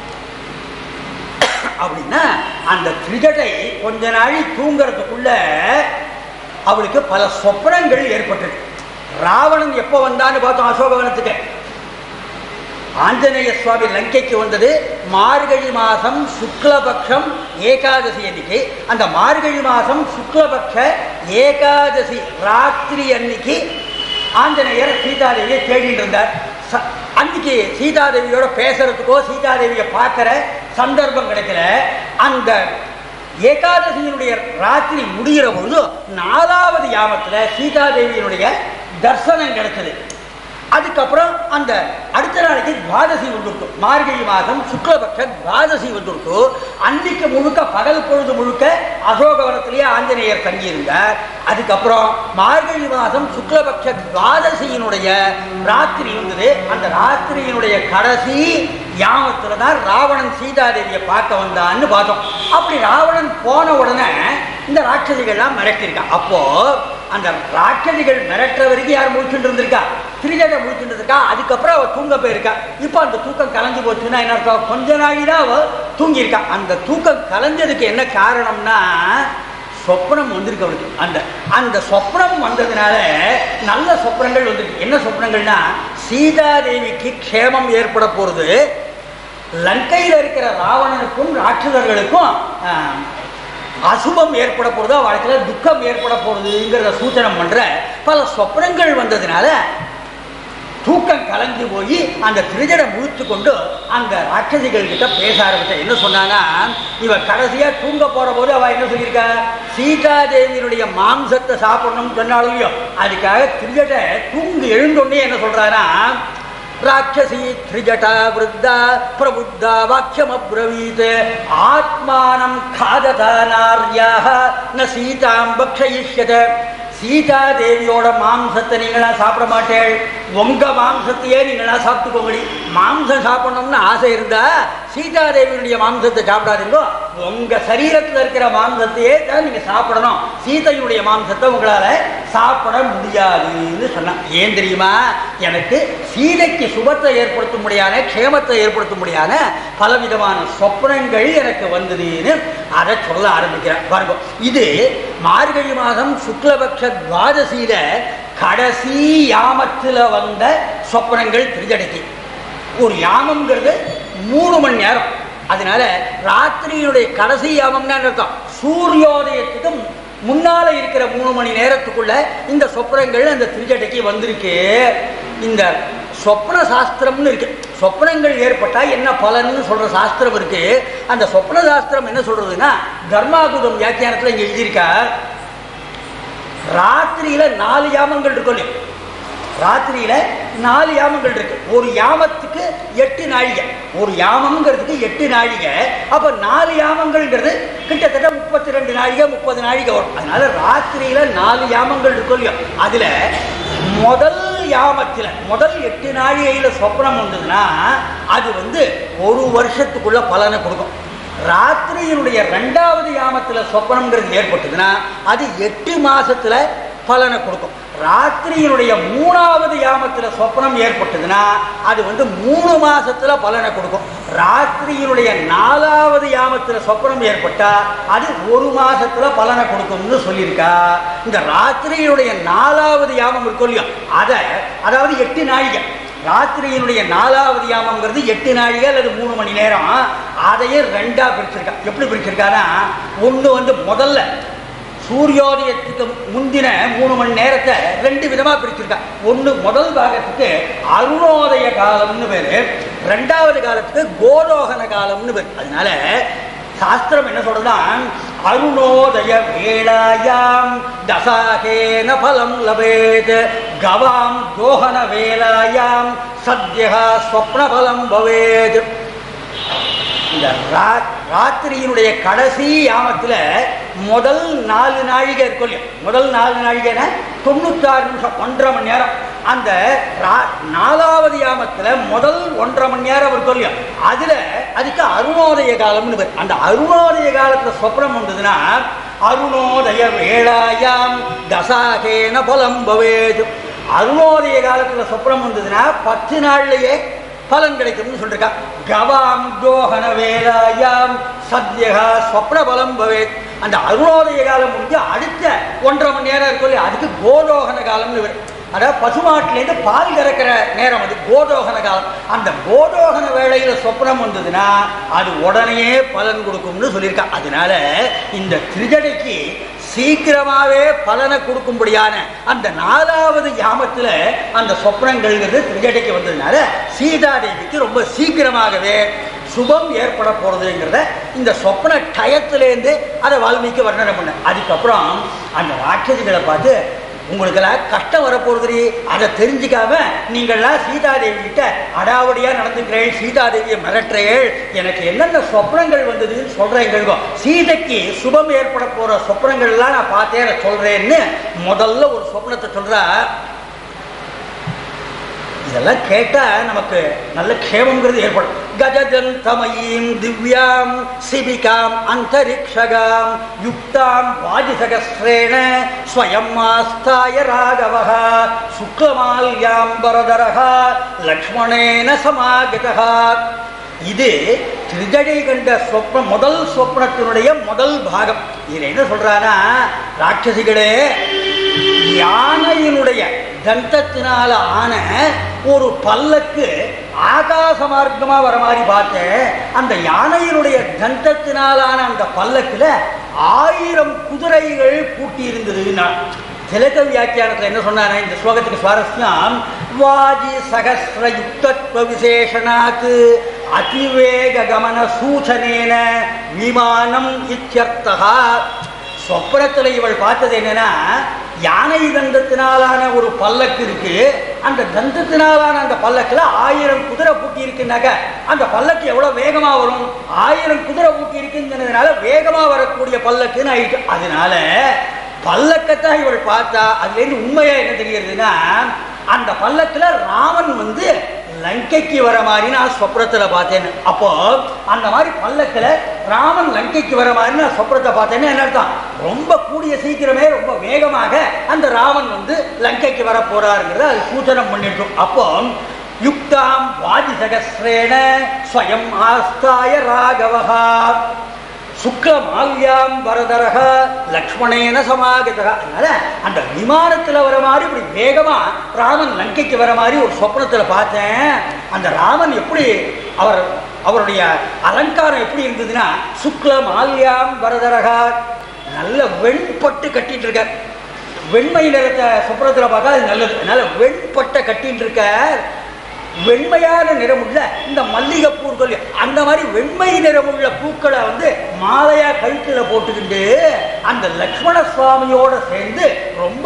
[SPEAKER 1] அப்படின்னா அந்த திரிஜடை கொஞ்ச நாளி தூங்குறதுக்குள்ள அவளுக்கு பல சொப்பனங்கள் ஏற்பட்டது ராவணன் எப்போ வந்தான்னு பார்த்தோம் அசோகவனத்துக்கு ஆஞ்சநேய சுவாமி லங்கைக்கு வந்தது மார்கழி மாதம் சுக்லபக்ஷம் ஏகாதசி அன்னைக்கு அந்த மார்கழி மாதம் சுக்லபக்ஷ ஏகாதசி ராத்திரி அன்னைக்கு ஆஞ்சநேயர் சீதாதேவியை தேடிட்டு இருந்தார் ச- அன்னைக்கு சீதாதேவியோட பேசுறதுக்கோ சீதாதேவியை பார்க்கிற சந்தர்ப்பம் கிடைக்கல அந்த ஏகாதசியினுடைய ராத்திரி முடிகிற பொழுது நாலாவது யாமத்துல சீதாதேவியினுடைய தர்சனம் கிடைச்சது அதுக்கப்புறம் அந்த அடுத்த நாளைக்கு துவாதசி வந்துருக்கு மார்கழி மாதம் சுக்லபக்ஷ துவாதசி வந்துருக்கு அன்னைக்கு முழுக்க பகல் பொழுது முழுக்க அசோகவனத்திலேயே ஆஞ்சநேயர் தங்கியிருந்தார் அதுக்கப்புறம் மார்கழி மாதம் சுக்லபக்ஷ துவாதசியினுடைய ராத்திரி வந்தது அந்த ராத்திரியினுடைய கடைசி யாமத்துல தான் ராவணன் சீதாதேவியை பார்க்க வந்தான்னு பார்த்தோம் அப்படி ராவணன் போன உடனே இந்த ராட்சதிகள்லாம் மிரட்டியிருக்கான் அப்போ அந்த ராட்சதிகள் மிரட்டுற வரைக்கும் யார் முடிச்சுட்டு இருந்திருக்கா திரிஜடை முடிச்சுட்டு இருக்கா அதுக்கப்புறம் அவ தூங்க போயிருக்கா இப்போ அந்த தூக்கம் கலைஞ்சு போச்சுன்னா என்ன அர்த்தம் கொஞ்ச நாளி தான் அவ தூங்கியிருக்கா அந்த தூக்கம் கலைஞ்சதுக்கு என்ன காரணம்னா சொப்னம் வந்திருக்கு அவளுக்கு அந்த அந்த சொப்னம் வந்ததுனால நல்ல சொப்னங்கள் வந்திருக்கு என்ன சொப்னங்கள்னா சீதாதேவிக்கு க்ஷேமம் ஏற்பட போறது லங்கையில் இருக்கிற ராவணனுக்கும் ராட்சதர்களுக்கும் ஆஹ், அசுபம் ஏற்பட போறது வாழ்க்கையில் துக்கம் ஏற்பட போறதுங்கிறத சூச்சனம் பண்ற பல சொப்னங்கள் வந்ததுனால தூக்கம் கலந்து போய் அந்த திருஜடை முழித்து கொண்டு அந்த ராட்சசிகள் கிட்ட பேச ஆரம்பிச்சா என்ன சொன்னானா இவ கடைசியா தூங்க போற போது அவ என்ன சொல்லியிருக்கா சீதாதேவியினுடைய மாம்சத்தை சாப்பிடணும்னு சொன்னாலும் இல்லையோ அதுக்காக திருஜடை தூங்கி எழுந்தோடனே என்ன சொல்றானா ராட்சசி திரிஜடா விருத்தா பிரபுத்தா வாக்கியம் அப்ரவீத் ஆத்மானம் காததா நார்யாக ந சீதாம் பக்ஷயிஷ்யத சீதா தேவியோட மாம்சத்தை நீங்களா சாப்பிட மாட்டேள் உங்க மாம்சத்தையே நீங்களா சாப்பிட்டுக்கோங்கடி மாம்சம் சாப்பிடணும்னு ஆசை இருந்தா சீதா தேவியினுடைய மாம்சத்தை சாப்பிடாதீங்கோ உங்க சரீரத்தில் இருக்கிற மாம்சத்தையே தான் நீங்க சாப்பிடணும் சீதையுடைய மாம்சத்தை உங்களால சாப்பிட முடியாதுன்னு சொன்னான் ஏன் தெரியுமா எனக்கு சீதைக்கு சுபத்தை ஏற்படுத்த முடியாத க்ஷேமத்தை ஏற்படுத்த முடியாத பலவிதமான சொப்னங்கள் எனக்கு வந்ததுன்னு அதை சொல்ல ஆரம்பிக்கிறேன் பாருங்க இது மார்கழி மாதம் சுக்லபக்ஷ துவாதசியில கடைசி யாமத்துல வந்த சொப்னங்கள் திருஜடைக்கு ஒரு யாமம்ங்கிறது மூணு மணி நேரம் அதனால ராத்திரியினுடைய கடைசி யாமம்னா என்ன அர்த்தம் சூரியோதயத்துக்கு முன்னால இருக்கிற மூணு மணி நேரத்துக்குள்ள இந்த சொப்னங்கள் அந்த திருஜடைக்கு வந்திருக்கு இந்த சொப்ன சாஸ்திரம்னு இருக்கு சொப்னங்கள் ஏற்பட்டா என்ன பலன்னு சொல்ற சாஸ்திரம் இருக்கு அந்த சொப்ன சாஸ்திரம் என்ன சொல்றதுன்னா தர்மாபுதம் வியாக்கியானத்துல இங்க எழுதியிருக்கா ராத்திரியில நாலு யாமங்கள் இருக்கும் இல்லையா? ராத்திரியில நாலு யாமங்கள் இருக்கு ஒரு யாமத்துக்கு எட்டு நாழிகை ஒரு யாமம்ங்கிறதுக்கு எட்டு நாழிகை அப்ப நாலு யாமங்கள்ங்கிறது கிட்டத்தட்ட முப்பத்தி ரெண்டு நாழிகை முப்பது நாழிகை வரும் அதனால ராத்திரியில நாலு யாமங்கள் இருக்கும் இல்லையா அதுல முதல் யாமத்துல முதல் எட்டு நாழிகையில சொப்னம் வந்ததுன்னா அது வந்து ஒரு வருஷத்துக்குள்ள பலனை கொடுக்கும் ராத்திரியினுடைய ரெண்டாவது யாமத்துல சொப்பனம்ங்கிறது ஏற்பட்டதுன்னா அது எட்டு மாசத்துல பலனை கொடுக்கும் ராத்திரியினுடைய மூணாவது யாமத்துல சொப்னம் ஏற்பட்டதுன்னா அது வந்து மூணு மாசத்துல பலனை கொடுக்கும் ராத்திரியினுடைய நாலாவது யாமத்துல சொப்னம் ஏற்பட்டா அது ஒரு மாசத்துல பலனை கொடுக்கும்னு சொல்லியிருக்கா இந்த ராத்திரியினுடைய நாலாவது யாமம் இருக்கும் இல்லையோ அதை அதாவது எட்டு நாழிகை ராத்திரியினுடைய நாலாவது யாமம்ங்கிறது எட்டு நாழிகை அல்லது மூணு மணி நேரம் அதையே ரெண்டா பிரிச்சிருக்கா எப்படி பிரிச்சிருக்கான்னா ஒன்று வந்து முதல்ல சூரியோதயத்துக்கு முந்தின மூணு மணி நேரத்தை ரெண்டு விதமா பிரிச்சிருக்கா ஒன்று முதல் பாகத்துக்கு அருணோதய காலம்னு பேரு ரெண்டாவது காலத்துக்கு கோலோகன காலம்னு பேரு அதனால சாஸ்திரம் என்ன சொல்றதுன்னா அருணோதய வேளாயாம் தசாகேன பலம் லபேத் கவாம் தோஹன வேலாயாம் சத்யா ஸ்வப்ன பலம் பவேத் இந்த ரா- ராத்திரியினுடைய கடைசி யாமத்துல முதல் நாலு நாழிகை இருக்கும் இல்லையா முதல் நாலு நாழிகைனா தொண்ணூத்தாறு நிமிஷம் ஒன்றரை மணி நேரம் அந்த ரா- நாலாவது யாமத்துல முதல் ஒன்றரை மணி நேரம் இருக்கும் இல்லையா அதுல அதுக்கு அருணோதய காலம்னு பேர் அந்த அருணோதய காலத்துல சொப்னம் வந்ததுன்னா அருணோதய வேளாயாம் தசாகேன பலம் பவேது அருணோதய காலத்துல சொப்னம் வந்ததுன்னா பத்து நாள்லயே பலன் கிடைக்கும்னு சொல்லிருக்கா கவாம் தோஹன வேலாயாம் சத்யகா ஸ்வப்ன பலம் பவேத் அந்த அருணோதய காலம் முடிஞ்சு அடுத்த ஒன்றரை மணி நேரம் இருக்கும் இல்லையா அதுக்கு கோதோகன காலம்னு வரும் அதாவது பசுமாட்டிலேருந்து பால் கறக்கிற நேரம் அது கோதோகன காலம் அந்த கோதோகன வேளையில சொப்னம் வந்ததுன்னா அது உடனே பலன் கொடுக்கும்னு சொல்லியிருக்கா அதனால இந்த திருஜடைக்கு சீக்கிரமாவே பலனை கொடுக்கும்படியான அந்த நாலாவது யாமத்துல அந்த சொப்னங்கள்ங்கிறது திருஜடைக்கு வந்ததுனால சீதாதேவிக்கு ரொம்ப சீக்கிரமாகவே சுபம் ஏற்பட போறதுங்கிறத இந்த சொப்ன டயத்திலேருந்து அதை வால்மீகி வர்ணனை பண்ண அதுக்கப்புறம் அந்த ராட்சசிகளை பார்த்து உங்களுக்கெல்லாம் கஷ்டம் வரப்போகுது அதை தெரிஞ்சுக்காம நீங்கள்லாம் சீதாதேவி கிட்ட அடாவடியா நடந்துக்கிறேன் சீதாதேவியை மிரட்டுறேள் எனக்கு என்னென்ன சொப்னங்கள் வந்ததுன்னு சொல்றேங்க சீதைக்கு சுபம் ஏற்பட போற சொப்னங்கள்லாம் நான் பார்த்தேன் நான் சொல்றேன்னு முதல்ல ஒரு சொப்னத்தை சொல்றா இதெல்லாம் கேட்டா நமக்கு நல்ல க்ஷேமங்கிறது ஏற்படும் கஜதந்தமயீம் திவ்யாம் சிபிகாம் அந்தரிக்ஷகாம் யுக்தாம் வாஜிசகஸ்ரேண ஸ்வயம் ஆஸ்தாய ராகவः சுக்லமால்யாம் பரதரः லக்ஷ்மணேன சமாகதः இது திருஜடை கண்ட சொப்னம் முதல் சொப்னத்தினுடைய முதல் பாகம் இதுல என்ன சொல்றானா ராட்சசிகளே யானையினுடைய தந்தத்தினால ஆன ஒரு பல்லக்கு ஆகாச மார்க்கமா வர மாதிரி பார்த்தேன் அந்த யானையினுடைய தந்தத்தினாலான அந்த பல்லக்குல ஆயிரம் குதிரைகள் பூட்டி இருந்ததுன்னா திலக வியாக்கியானத்தில் என்ன சொன்னானே இந்த ஸ்லோகத்துக்கு சுவாரஸ்யம் வாஜி சகசிர யுக்தத்வ விசேஷனாக்கு அதிவேக கமன சூச்சனேன விமானம் இத்தியர்த்தகா சொப்பனத்தில் இவள் பார்த்தது என்னன்னா யானை தந்தத்தினாலான ஒரு பல்லக்கு இருக்கு அந்த தந்தத்தினாலான அந்த பல்லக்குல ஆயிரம் குதிரை பூட்டி இருக்குன்னாக்க அந்த பல்லக்கு எவ்வளவு வேகமா வரும் ஆயிரம் குதிரை பூட்டி இருக்குங்கிறதுனால வேகமா வரக்கூடிய பல்லக்குன்னு ஆயிட்டு அதனால பல்லக்கத்தான் இவள் பார்த்தா அதுல இருந்து உண்மையா என்ன தெரிகிறதுன்னா அந்த பல்லக்குல ராமன் வந்து லங்கைக்கு வர மாதிரி நான் சொப்னத்துல பார்த்தேன் அப்போ அந்த மாதிரி பல்லக்குல ராமன் லங்கைக்கு வர மாதிரி நான் சொப்னத்தை பார்த்தேன்னு என்ன அர்த்தம் ரொம்ப கூடிய சீக்கிரமே ரொம்ப வேகமாக அந்த ராமன் வந்து லங்கைக்கு வர போறாருங்கிறத அது சூச்சனம் பண்ணிட்டோம் அப்போ யுக்தாம் வாஜிசகஸ்ரேண ஸ்வயம் ஆஸ்தாய ராகவஹா சுக்லமால்யாம் வரதரக லக்ஷ்மணேன சமாகதக அதனால அந்த விமானத்துல வர மாதிரி இப்படி வேகமா ராமன் லங்கைக்கு வர மாதிரி ஒரு சொப்னத்துல பார்த்தேன் அந்த ராமன் எப்படி அவர் அவருடைய அலங்காரம் எப்படி இருந்ததுன்னா சுக்ல மால்யாம் வரதரக நல்ல வெண்பட்டு கட்டிட்டு இருக்கார் வெண்மை நிறத்தை சொப்னத்துல பார்த்தா அது நல்லது அதனால வெண்பட்டை கட்டிட்டு இருக்க வெண்மையான நிறமுள்ள இந்த மல்லிகைப்பூ சொல்லி அந்த மாதிரி வெண்மை நிறமுள்ள பூக்களை வந்து மாலையா கழுத்துல போட்டுக்கிட்டு அந்த லக்ஷ்மண சுவாமியோட சேர்ந்து ரொம்ப வேகமா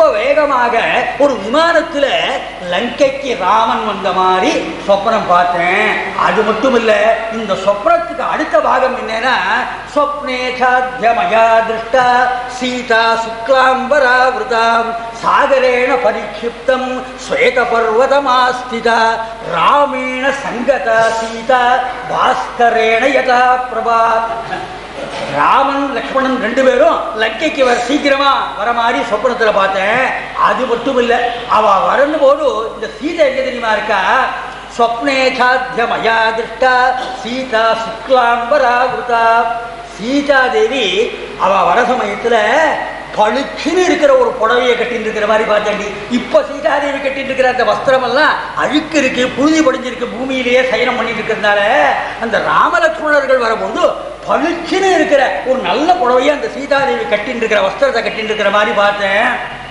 [SPEAKER 1] வேகமாக ஒரு விமானத்துல லங்கைக்கு ராமன் வந்த மாதிரி சொப்பனம் பார்த்தேன் அது மட்டும் இல்ல இந்த சொப்னத்துக்கு அடுத்த பாகம் என்னன்னா சொப்னே சாத்தியமயா திருஷ்டா சீதா சுக்லாம்பராவிருதாம் சாகரேண பரிக்ஷிப்தம் ஸ்வேத பர்வதமாஸ்திதா ராமேண சங்கதா சீதா பாஸ்கரேண யதா பிரபா ராமன் லக்ஷ்மணன் ரெண்டு பேரும் லங்கைக்கு வர சீக்கிரமா வர மாதிரி சொப்பனத்துல பார்த்தேன் அது மட்டும் இல்ல அவ வரணும் போது இந்த சீதை எங்க தெரியுமா இருக்கா சொப்னே சாத்தியமயா திருஷ்டா சீதா சுக்லாம்பராவிருதா சீதா தேவி அவ வர சமயத்துல பளிச்சுன்னு இருக்கிற ஒரு புடவையை கட்டிட்டு இருக்கிற மாதிரி பார்த்தேன்டி இப்ப சீதாதேவி கட்டிட்டு இருக்கிற அந்த வஸ்திரம் எல்லாம் அழுக்கு இருக்கு புழுதி படிஞ்சிருக்கு பூமியிலேயே சயனம் பண்ணிட்டு இருக்கிறதுனால அந்த ராமலட்சுமணர்கள் வரும்போது பளிச்சுன்னு இருக்கிற ஒரு நல்ல புடவையை அந்த சீதாதேவி கட்டிட்டு இருக்கிற வஸ்திரத்தை கட்டிட்டு இருக்கிற மாதிரி பார்த்தேன்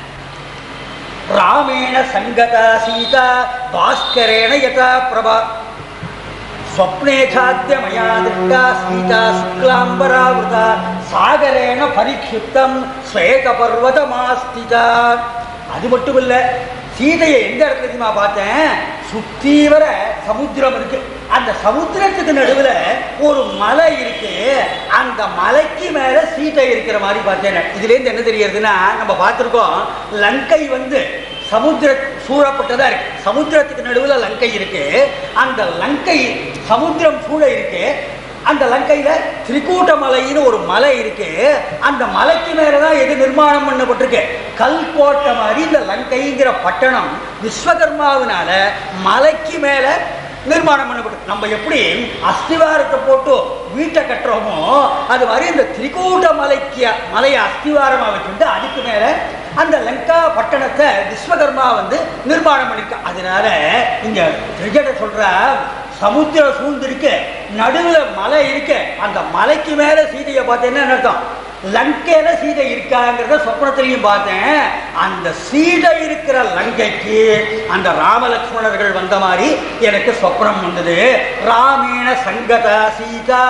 [SPEAKER 1] ராமேண சங்கதா சீதா பாஸ்கரேண யதா பிரபா स्वप्ने खाद्य मया दृष्टा सीता शुक्लाम्बरावृता சாகரேன பரிக்ஷிப்தம் ஸ்வேத பர்வதமாஸ்திதா அது மட்டும் இல்ல சீதையை எந்த இடத்துல தெரியுமா பார்த்தேன் சுத்தி வர சமுத்திரம் இருக்கு அந்த சமுத்திரத்துக்கு நடுவுல ஒரு மலை இருக்கு அந்த மலைக்கு மேல சீதை இருக்கிற மாதிரி பார்த்தேன் இதுல இருந்து என்ன தெரியறதுன்னா நம்ம பார்த்திருக்கோம் லங்கை வந்து சமுத்திர சூழப்பட்டதா இருக்கு சமுத்திரத்துக்கு நடுவுல லங்கை இருக்கு அந்த லங்கை சமுத்திரம் சூழ இருக்கு அந்த லங்கையில திரிகூட்ட மலைன்னு ஒரு மலை இருக்கு அந்த மலைக்கு மேலதான் எது நிர்மாணம் பண்ணப்பட்டிருக்கு கல் போட்ட மாதிரி இந்த லங்கைங்கிற பட்டணம் விஸ்வகர்மாவினால மலைக்கு மேல நிர்மாணம் பண்ணப்பட்டு நம்ம எப்படி அஸ்திவாரத்தை போட்டு வீட்டை கட்டுறோமோ அது மாதிரி இந்த திரிகூட்ட மலைக்கு மலையை அஸ்திவாரமா வச்சுட்டு அதுக்கு மேல அந்த லங்கா பட்டணத்தை விஸ்வகர்மா வந்து நிர்மாணம் பண்ணிருக்க அதனால இங்க திரிஜட சொல்ற சமுத்திரம் சூழ்ந்திருக்கு நடுவுல மலை இருக்கு அந்த மலைக்கு மேல சீதையை பார்த்து என்ன அர்த்தம் லங்கையில சீதை இருக்காங்கிறத சொப்னத்திலையும் பார்த்தேன் அந்த சீதை இருக்கிற லங்கைக்கு அந்த ராமலட்சுமணர்கள் வந்த மாதிரி எனக்கு சொப்னம் வந்தது ராமேண சங்கதா சீதா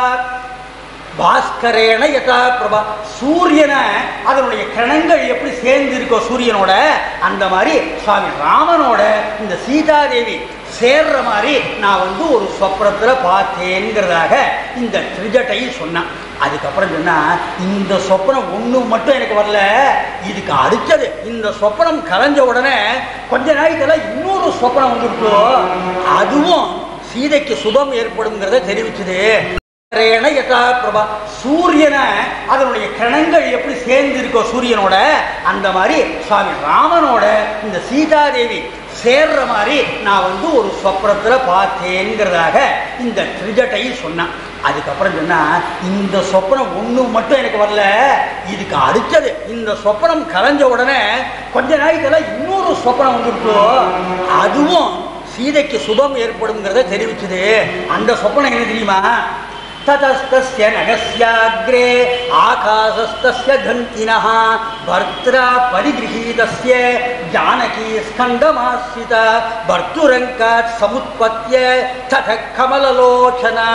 [SPEAKER 1] பாஸ்கரேன யதா பிரபா சூரியனை அதனுடைய கிரணங்கள் எப்படி சேர்ந்து இருக்கோ சூரியனோட அந்த மாதிரி சுவாமி ராமனோட இந்த சீதாதேவி சேர்ற மாதிரி நான் வந்து ஒரு சொப்னத்துல பார்த்தேங்கிறதாக இந்த திரிஜட்டை சொன்னான் அதுக்கப்புறம் சொன்னா இந்த சொப்பனம் ஒண்ணு மட்டும் எனக்கு வரல இதுக்கு அடுத்தது இந்த சொப்பனம் கலைஞ்ச உடனே கொஞ்ச நாளைக்கெல்லாம் இன்னொரு சொப்பனம் வந்துருக்கோ அதுவும் சீதைக்கு சுபம் ஏற்படுங்கிறத தெரிவிச்சது ரேண யதா பிரபா சூரியனை அதனுடைய கிரணங்கள் எப்படி சேர்ந்து இருக்கோ சூரியனோட அந்த மாதிரி சுவாமி ராமனோட இந்த சீதாதேவி சேர்ற மாதிரி நான் வந்து ஒரு சொப்னத்துல பார்த்தேங்கிறதாக இந்த திரிஜட்டை சொன்னான் அதுக்கப்புறம் சொன்னா இந்த சொப்பனம் ஒண்ணு மட்டும் எனக்கு வரல இதுக்கு அடுத்தது இந்த சொப்பனம் கலைஞ்ச உடனே கொஞ்ச நாளைக்கெல்லாம் இன்னொரு சொப்பனம் வந்துருக்கோ அதுவும் சீதைக்கு சுபம் ஏற்படுங்கிறத தெரிவிச்சது அந்த சொப்பனம் என்ன தெரியுமா ततस्तस्य नगस्याग्रे आकाशस्तस्य धन्तिनः भर्त्रा परिगृहीतस्य जानकी स्कन्दमाश्रिता भर्तुरङ्कात् समुत्पत्य तथ कमललोचना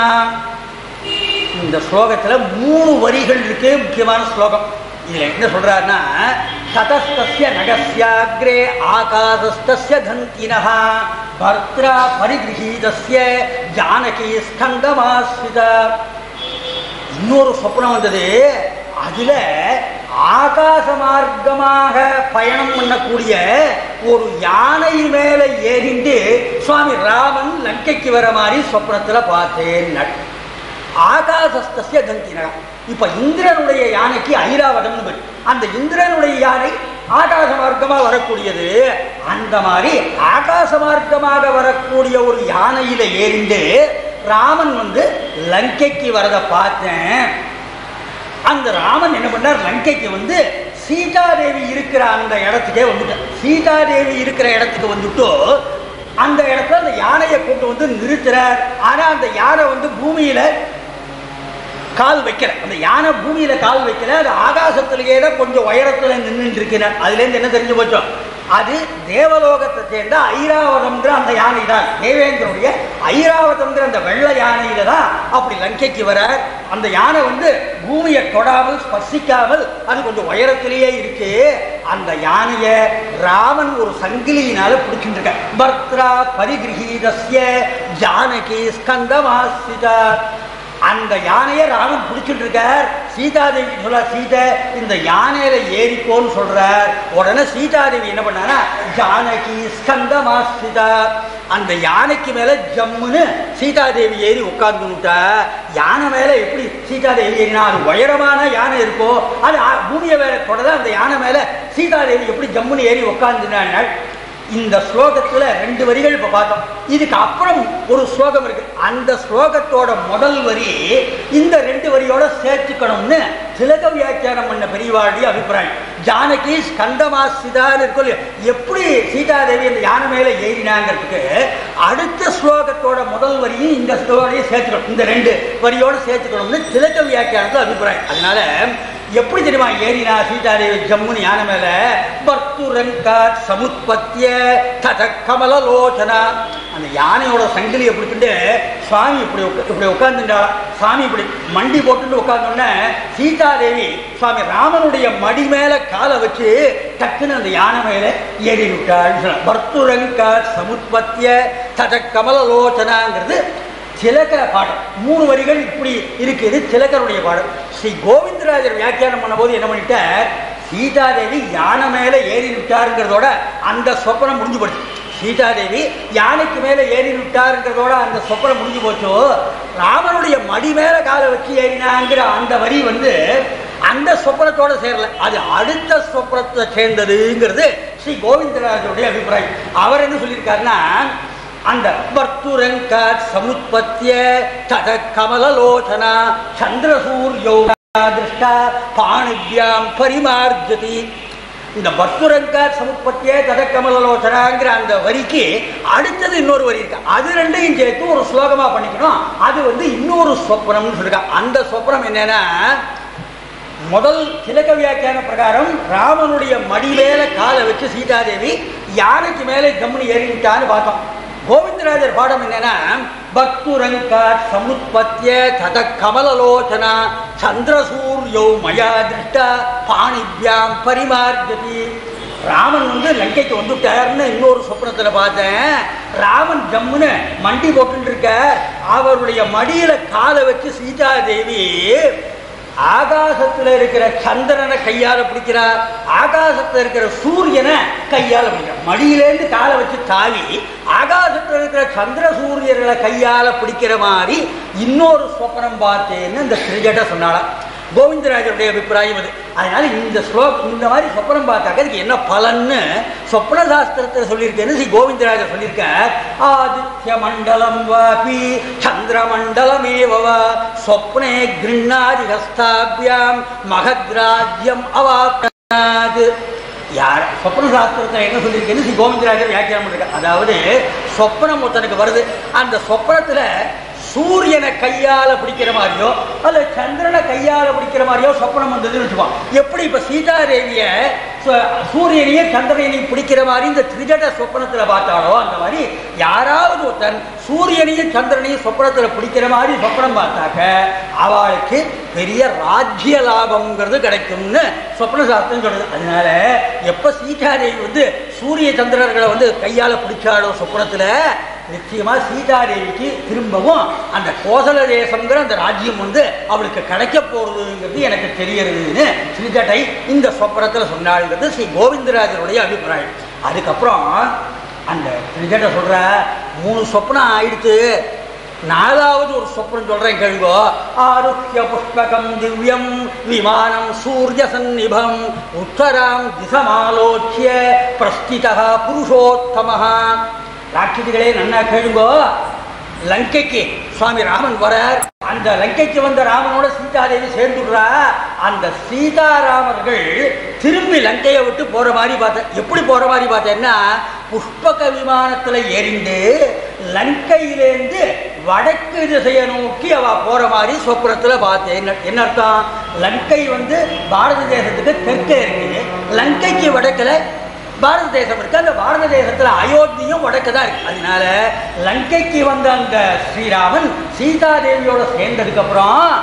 [SPEAKER 1] இந்த ஸ்லோகத்துல மூணு வரிகள் இருக்கு முக்கியமான ஸ்லோகம் இதுல என்ன சொல்றாருன்னா ததஸ்தஸ்ய நகஸ்யாக்ரே ஆகாதஸ்தஸ்ய தந்தினஹ பர்த்ரா பரிகிரகீதஸ்ய ஜானகி ஸ்கந்தமாஸ்ரிதா இன்னொரு சொப்னம் வந்தது அதுல ஆகாச மார்க்கமாக பயணம் பண்ணக்கூடிய ஒரு யானை மேல ஏறிண்டு சுவாமி ராமன் லங்கைக்கு வர மாதிரி சொப்னத்துல பார்த்தேன் ஆகாசஸ்தஸ்ய தந்தினா இப்ப இந்திரனுடைய யானைக்கு ஐராவதம்னு பேரு அந்த இந்திரனுடைய யானை ஆகாச மார்க்கமா வரக்கூடியது அந்த மாதிரி ஆகாச மார்க்கமாக வரக்கூடிய ஒரு யானையில ஏறிண்டு ராமன் வந்து லங்கைக்கு வரத பார்த்தேன் அந்த ராமன் என்ன பண்ணார் லங்கைக்கு வந்து சீதாதேவி இருக்கிற அந்த இடத்துக்கே வந்துட்டார் சீதாதேவி இருக்கிற இடத்துக்கு வந்துட்டு அந்த இடத்துல அந்த யானையை கொண்டு வந்து நிறுத்துறார் ஆனா அந்த யானை வந்து பூமியில கால் வைக்கல அந்த யானை பூமியில கால் வைக்கல அது ஆகாசத்திலேயே தான் கொஞ்சம் உயரத்துல நின்றுட்டு இருக்கிறார் அதுல இருந்து என்ன தெரிஞ்சு போச்சோம் அது தேவலோகத்தை சேர்ந்த ஐராவதம்ங்கிற அந்த யானை தான் தேவேந்திரனுடைய ஐராவதம்ங்கிற அந்த வெள்ளை யானையில தான் அப்படி லங்கைக்கு வர அந்த யானை வந்து பூமியை தொடாமல் ஸ்பர்சிக்காமல் அது கொஞ்சம் உயரத்திலேயே இருக்கு அந்த யானையை ராமன் ஒரு சங்கிலியினால பிடிச்சிட்டு இருக்க பர்த்ரா பரிகிரகீதஸ்ய ஜானகி ஸ்கந்தமாசிதா அந்த யானையை ராமன் பிடிச்சிட்டு இருக்கார் சீதாதேவி சொல்ல சீதை இந்த யானையில ஏறிக்கோன்னு சொல்றார் உடனே சீதாதேவி என்ன பண்ணானா ஜானகி ஸ்கந்தமாசிதா அந்த யானைக்கு மேல ஜம்முன்னு சீதாதேவி ஏறி உட்கார்ந்துட்டா யானை மேல எப்படி சீதாதேவி ஏறினா அது உயரமான யானை இருக்கோ அது ஆ- பூமியை வேற தொடர அந்த யானை மேல சீதாதேவி எப்படி ஜம்முன்னு ஏறி உட்கார்ந்துனாள் இந்த ஸ்லோகத்துல ரெண்டு வரிகள் இப்ப பார்த்தோம் இதுக்கு அப்புறம் ஒரு ஸ்லோகம் இருக்கு அந்த ஸ்லோகத்தோட முதல் வரி இந்த ரெண்டு வரியோட சேர்த்துக்கணும்னு திலக வியாக்கியானம் பண்ண பெரியவாளுடைய அபிப்பிராயம் ஜானகி ஸ்கந்தமாசிதான்னு இருக்கும் இல்லையா? எப்படி சீதாதேவி அந்த யானை மேல ஏறினாங்கிறதுக்கு அடுத்த ஸ்லோகத்தோட முதல் வரியும் இந்த ஸ்லோகையும் சேர்த்துக்கணும் இந்த ரெண்டு வரியோட சேர்த்துக்கணும்னு திலக வியாக்கியானத்துல அபிப்பிராயம் அதனால எப்படி தெரியுமா ஏறினா சீதாதேவி ஜம்முன்னு யானை மேல பர்த்துரங்காத் சமுத்பத்திய தத கமலலோச்சனா அந்த யானையோட சங்கிலியை பிடிச்சிட்டு சுவாமி இப்படி உக்க- இப்படி உட்கார்ந்துட்டா சாமி இப்படி மண்டி போட்டுட்டு உட்கார்ந்தோடனே சீதாதேவி சுவாமி ராமனுடைய மடி மேல காலை வச்சு டக்குன்னு அந்த யானை மேல ஏறி விட்டாள் பர்த்துரங்காத் சமுத்பத்திய தத கமலலோச்சனாங்கிறது திலகர பாடம் மூணு வரிகள் இப்படி இருக்குது திலகருடைய பாடம் ஸ்ரீ கோவிந்தராஜர் வியாக்கியானம் பண்ணும்போது என்ன பண்ணிட்டார் சீதாதேவி யானை மேல ஏறி விட்டாருங்கிறதோட அந்த சொப்பனம் முடிஞ்சு போச்சு சீதாதேவி யானைக்கு மேல ஏறி விட்டாருங்கிறதோட அந்த சொப்பனம் முடிஞ்சு போச்சோ ராமனுடைய மடி மேல காலை வச்சு ஏறினாங்கிற அந்த வரி வந்து அந்த சொப்பனத்தோட சேரல அது அடுத்த சொப்பனத்தை சேர்ந்ததுங்கிறது ஸ்ரீ கோவிந்தராஜருடைய அபிப்பிராயம் அவர் என்ன சொல்லியிருக்காருன்னா அந்த வர்த்துரங்க சமுத்பத்திய தத கமலலோச்சனா சந்திரசூரியோ திருஷ்டா பாணிபியாம் பரிமார்ஜதி இந்த வர்த்துரங்க சமுத்பத்திய தத கமலலோச்சனாங்கிற அந்த வரிக்கு அடுத்தது இன்னொரு வரி இருக்கு அது ரெண்டையும் சேர்த்து ஒரு ஸ்லோகமா பண்ணிக்கணும் அது வந்து இன்னொரு சொப்பனம்னு சொல்லிருக்காங்க அந்த சொப்பனம் என்னன்னா முதல் திலக வியாக்கியான பிரகாரம் ராமனுடைய மடி மேல காலை வச்சு சீதாதேவி யானைக்கு மேலே ஜம்முனி ஏறிவிட்டான்னு பார்த்தோம் கோவிந்தராஜர் பாடம் என்னன்னா பக்துரங்கா சமுத்பத்திய தத கமலலோச்சனா சந்திரசூரியோ மயா திருஷ்டா பாணிபியாம் பரிமார்ஜதி ராமன் வந்து லங்கைக்கு வந்துட்டாருன்னு இன்னொரு சொப்னத்துல பார்த்தேன் ராமன் ஜம்முன்னு மண்டி போட்டுட்டு இருக்க அவருடைய மடியில காலை வச்சு சீதாதேவி ஆகாசத்துல இருக்கிற சந்திரனை கையால பிடிக்கிறார் ஆகாசத்துல இருக்கிற சூரியனை கையால பிடிக்கிறார் மடியிலேருந்து காலை வச்சு தாவி ஆகாசத்துல இருக்கிற சந்திர சூரியர்களை கையால பிடிக்கிற மாதிரி இன்னொரு சொப்பனம் பார்த்தேன்னு இந்த திரிஜட சொன்னாலாம் கோவிந்தராஜருடைய அபிப்பிராயம் அது அதனால இந்த ஸ்லோக் இந்த மாதிரி சொப்பனம் பார்த்தாக்க அதுக்கு என்ன பலன்னு சொப்ன சாஸ்திரத்தில் சொல்லியிருக்கேன்னு ஸ்ரீ கோவிந்தராஜர் சொல்லியிருக்கார் ஆதித்ய மண்டலம் வாபி சந்திர மண்டலமேவ வா சொப்னே கிருண்ணாதி ஹஸ்தாபியாம் மகத்ராஜ்யம் அவாப்னாத் யார் சொப்ன சாஸ்திரத்தில் என்ன சொல்லியிருக்கேன்னு ஸ்ரீ கோவிந்தராஜர் வியாக்கியானம் பண்ணிருக்கார் அதாவது சொப்பனம் ஒருத்தனுக்கு வருது அந்த சொப்பனத்துல சூரியனை கையால பிடிக்கிற மாதிரியோ அல்ல சந்திரனை கையால பிடிக்கிற மாதிரியோ சொப்பனம் வந்ததுன்னு வச்சுப்போம் எப்படி இப்ப சீதாதேவிய சு- சூரியனையும் சந்திரனையும் பிடிக்கிற மாதிரி இந்த திரிஜட சொப்பனத்துல பார்த்தாலோ அந்த மாதிரி யாராவது ஒருத்தன் சூரியனையும் சந்திரனையும் சொப்பனத்துல பிடிக்கிற மாதிரி சொப்பனம் பார்த்தாக்க அவளுக்கு பெரிய ராஜ்ய லாபம்ங்கிறது கிடைக்கும்னு சொப்ன சாஸ்திரம் சொல்றது அதனால எப்ப சீதாதேவி வந்து சூரிய சந்திரர்களை வந்து கையால பிடிச்சாலோ சொப்பனத்துல நிச்சயமா சீதாதேவிக்கு திரும்பவும் அந்த கோசல தேசம்ங்கிற அந்த ராஜ்யம் வந்து அவளுக்கு கிடைக்க போறதுங்கிறது எனக்கு தெரியறதுன்னு ஸ்ரீஜட்டை இந்த சொப்பனத்துல சொன்னாள்ங்கிறது ஸ்ரீ கோவிந்தராஜருடைய அபிப்பிராயம் அதுக்கப்புறம் அந்த ஸ்ரீஜட்டை சொல்ற மூணு சொப்பனம் ஆயிடுத்து நாலாவது ஒரு சொப்பனம் சொல்றேன் கேளுங்கோ ஆருஹ்ய புஷ்பகம் திவ்யம் விமானம் சூரிய சந்நிபம் உத்தராம் திசமாலோச்சிய பிரஸ்திதா புருஷோத்தமஹ ராட்சதிகளே நன்னா கேளுங்கோ லங்கைக்கு சுவாமி ராமன் வரார் அந்த லங்கைக்கு வந்த ராமனோட சீதாதேவி சேர்ந்துடுறா அந்த சீதாராமர்கள் திரும்பி லங்கையை விட்டு போற மாதிரி பார்த்தேன் எப்படி போற மாதிரி பார்த்தேன்னா புஷ்பக விமானத்துல எரிந்து லங்கையிலேருந்து வடக்கு திசையை நோக்கி அவ போற மாதிரி சொப்புரத்துல பார்த்தேன் என்ன- என்ன அர்த்தம் லங்கை வந்து பாரத தேசத்துக்கு தெற்கே இருக்கு லங்கைக்கு வடக்குல பாரத தேசம் இருக்கு அந்த பாரத தேசத்துல அயோத்தியும் வடக்கு தான் இருக்கு அதனால லங்கைக்கு வந்த அந்த ஸ்ரீராமன் சீதாதேவியோட சேர்ந்ததுக்கு அப்புறம்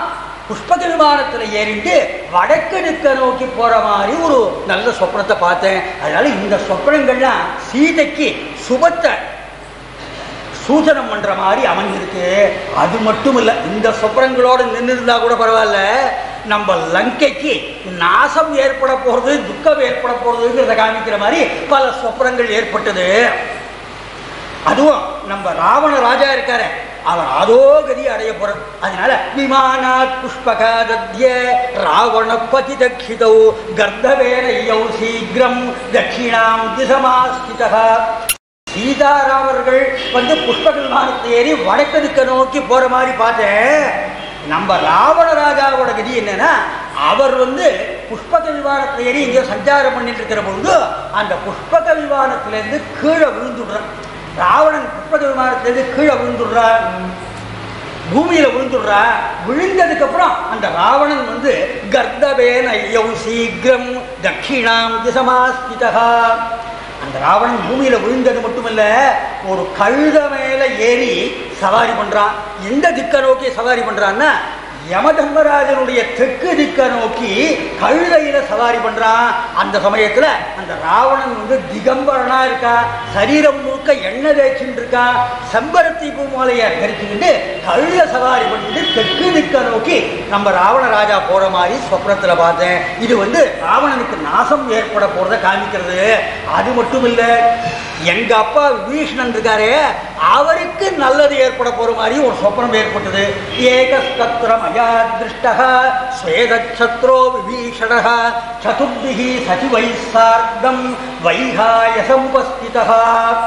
[SPEAKER 1] புஷ்பக விமானத்தில் ஏறிட்டு வடக்கு திக்க நோக்கி போற மாதிரி ஒரு நல்ல சொப்னத்தை பார்த்தேன் அதனால இந்த சொப்னங்கள்லாம் சீதைக்கு சுபத்தை சூச்சனம் பண்ற மாதிரி அமைஞ்சிருக்கு அது மட்டும் இல்லை இந்த சொப்பனங்களோட நின்று இருந்தா கூட பரவாயில்ல நம்ம லங்கைக்கு நாசம் ஏற்பட போறது துக்கம் ஏற்பட போறதுங்கிறத காமிக்கிற மாதிரி பல சொப்பனங்கள் ஏற்பட்டது அதுவும் நம்ம ராவண ராஜா இருக்காரு அவர் அதோ கதி அடைய போறார் அதனால விமானாத் புஷ்பகாதத்ய ராவண பதி தட்சிதௌ கர்த்தவேனையௌ சீக்கிரம் தட்சிணாம் திசமாஸ்திதா சீதாராமர்கள் வந்து புஷ்ப விமானத்தை ஏறி வடக்கு திக்க நோக்கி போற மாதிரி பார்த்தேன் நம்ம ராவண ராஜாவோட கதி என்னன்னா அவர் வந்து புஷ்பக விமானத்தை ஏறி இங்கே சஞ்சாரம் பண்ணிட்டு இருக்கிற பொழுது அந்த புஷ்பக விமானத்திலேருந்து கீழே விழுந்துடுறான் ராவணன் புஷ்பக விமானத்திலேருந்து கீழே விழுந்துடுறான் பூமியில விழுந்துடுறா விழுந்ததுக்கு அப்புறம் அந்த ராவணன் வந்து கர்த்தவேன ஐயௌ சீக்கிரம் தட்சிணாம் திசமாஸ்திதா அந்த ராவணன் பூமியில விழுந்தது மட்டுமல்ல ஒரு கழுத மேல ஏறி சவாரி பண்றான் எந்த திக்க நோக்கி சவாரி பண்றான்னா யமதர்மராஜனுடைய தெற்கு திக்க நோக்கி கழுதையில சவாரி பண்றான் அந்த சமயத்துல அந்த ராவணன் வந்து திகம்பரனா இருக்கா சரீரம் முழுக்க எண்ணெய் தேய்ச்சின்னு இருக்கான் செம்பருத்தி பூமாலையை தரிச்சுக்கிட்டு கழுத சவாரி பண்ணிட்டு தெற்கு திக்க நோக்கி நம்ம ராவண ராஜா போற மாதிரி சொப்னத்துல பார்த்தேன் இது வந்து ராவணனுக்கு நாசம் ஏற்பட போறத காமிக்கிறது அது மட்டும் இல்ல எங்க அப்பா விபீஷணன் இருக்காரே அவருக்கு நல்லது ஏற்பட போற மாதிரி ஒரு சொப்னம் ஏற்பட்டது ஏகஸ்தத்ரம் அயா திருஷ்ட ஸ்வேதச்சத்ரோ விபீஷண சதுர்பிகி சச்சிவை சார்த்தம் வைகாயசமுபஸ்திதா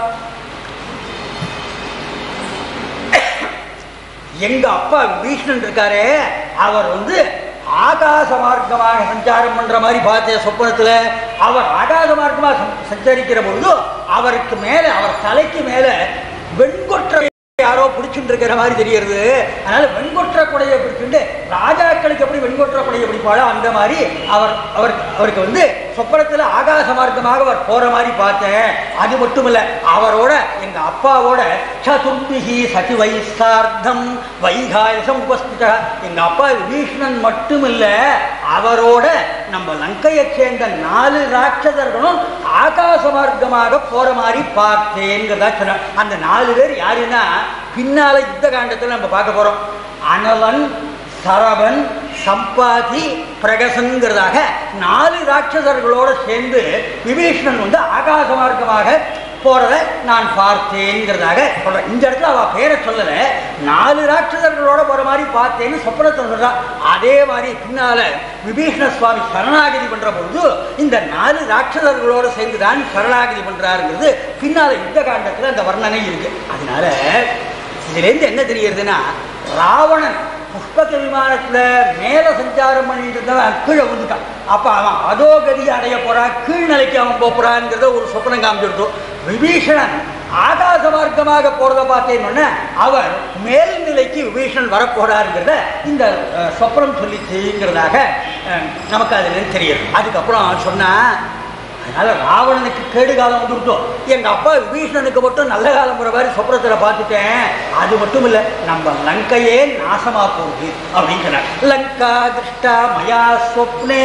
[SPEAKER 1] எங்க அப்பா விபீஷணன் இருக்காரே அவர் வந்து ஆகாச மார்க்கமாக சஞ்சாரம் பண்ற மாதிரி பார்த்தேன் சொப்பனத்துல அவர் ஆகாச மார்க்கமாக சஞ்~ சஞ்சரிக்கிற பொழுது அவருக்கு மேல அவர் தலைக்கு மேல வெண்கொற்றை யாரோ பிடிச்சுட்டு இருக்கிற மாதிரி தெரியறது அதனால வெண்கொற்ற கொடையை பிடிச்சுட்டு ராஜாக்களுக்கு எப்படி வெண்கொற்ற கொடையை பிடிப்பாளோ அந்த மாதிரி அவர் அவர் அவருக்கு வந்து சொப்பனத்துல ஆகாச மார்க்கமாக அவர் போற மாதிரி பார்த்தேன் அது மட்டும் இல்ல அவரோட எங்க அப்பாவோட சதுர்பிகி சதி வைசார்த்தம் வைகாயசம் உபஸ்தித எங்க அப்பா விபீஷணன் மட்டும் இல்ல அவரோட நம்ம லங்கையை சேர்ந்த நாலு ராட்சதர்களும் ஆகாச மார்க்கமாக போற மாதிரி பார்த்தேங்கிறதா சொன்ன அந்த நாலு பேர் யாருன்னா பின்னால யுத்த காண்டத்தில் நம்ம பார்க்க போறோம் அனலன் சரவன் சம்பாதி பிரகசன்கிறதாக நாலு ராட்சசர்களோட சேர்ந்து விபீஷணன் வந்து ஆகாச மார்க்கமாக போறத நான் பார்த்தேங்கிறதாக சொல்றேன் இந்த இடத்துல அவ பேரை சொல்லல நாலு ராட்சசர்களோட போற மாதிரி பார்த்தேன்னு சொப்பனத்தை சொல்றா அதே மாதிரி பின்னால விபீஷண சுவாமி சரணாகதி பண்ற பொழுது இந்த நாலு ராட்சசர்களோட சேர்ந்து தான் சரணாகதி பண்றாருங்கிறது பின்னால யுத்த காண்டத்துல அந்த வர்ணனை இருக்கு அதனால இதுலேருந்து என்ன தெரியுதுன்னா ராவணன் புஷ்பக விமானத்துல மேல சஞ்சாரம் பண்ணிட்டு இருந்தவன் கீழே விழுந்துட்டான் அப்ப அவன் அதோ கதி அடைய போறான் கீழ்நிலைக்கு அவன் போப் போறான்ங்கிறத ஒரு சொப்பனம் காமிச்சிருந்தோம் விபீஷணன் ஆகாச மார்க்கமாக போறத பார்த்தேன்னு அவர் மேல்நிலைக்கு விபீஷணன் வரப்போறாருங்கிறத இந்த அஹ், சொப்பனம் சொல்லிச்சுங்கிறதாக அஹ், நமக்கு அதுல தெரியுது அதுக்கப்புறம் சொன்னா அதனால ராவணனுக்கு கேடு காலம் வந்துவிட்டோம் எங்க அப்பா விபீஷணனுக்கு மட்டும் நல்ல காலம் வர மாதிரி சொப்னத்துல பார்த்துட்டேன் அது மட்டும் இல்ல நம்ம லங்கையே நாசமா போகுது அப்படின்னு சொன்னார் லங்கா திருஷ்டா மயா ஸ்வப்னே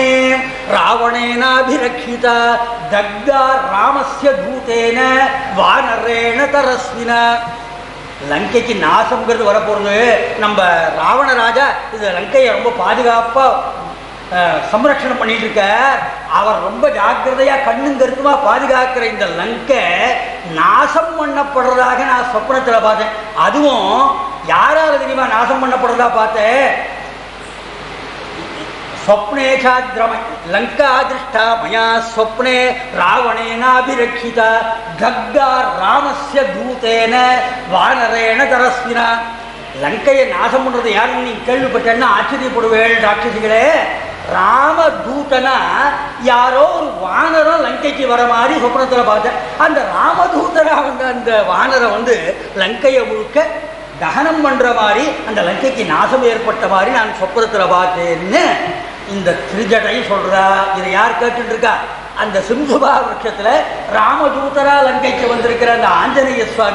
[SPEAKER 1] ராவணேனாபிரக்ஷிதா தக்தா ராமஸ்ய தூதேன வானரேண தரஸ்வினா லங்கைக்கு நாசம்ங்கிறது வரப்போறது நம்ம ராவண ராஜா இது லங்கையை ரொம்ப பாதுகாப்பா அஹ், சம்ரக்ஷணம் பண்ணிட்டு இருக்கார் அவர் ரொம்ப ஜாக்கிரதையா கண்ணும் கருத்துமா பாதுகாக்கிற இந்த லங்கை நாசம் பண்ணப்படுறதாக நான் சொப்னத்துல பார்த்தேன் அதுவும் யாரால தெரியுமா நாசம் பண்ணப்படுறதா பார்த்தேன் स्वप्नेशाद्रम लङ्का दृष्टा मया स्वप्ने रावणेनाभिरक्षिता गग्गा रामस्य दूतेन வானரேன தரஸ்வினா லங்கையை நாசம் பண்றது யாருன்னு நீ கேள்விப்பட்டேன்னா ஆச்சரியப்படுவேள் ராட்சசிகளே ராமதூதனா யாரோ ஒரு வானரம் லங்கைக்கு வர மாதிரி சொப்னத்தில் பார்த்தேன் அந்த ராமதூதனா வந்த அந்த வானரம் வந்து லங்கையை முழுக்க தகனம் பண்ற மாதிரி அந்த லங்கைக்கு நாசம் ஏற்பட்ட மாதிரி நான் சொப்பனத்துல பார்த்தேன்னு இந்த திருஜடை சொல்றா இதை யார் கேட்டுட்டு இருக்கா அந்த சிந்துபா விருட்சத்துல ராமதூதரா லங்கைக்கு வந்திருக்கிற அந்த ஆஞ்சநேய சுவாமியை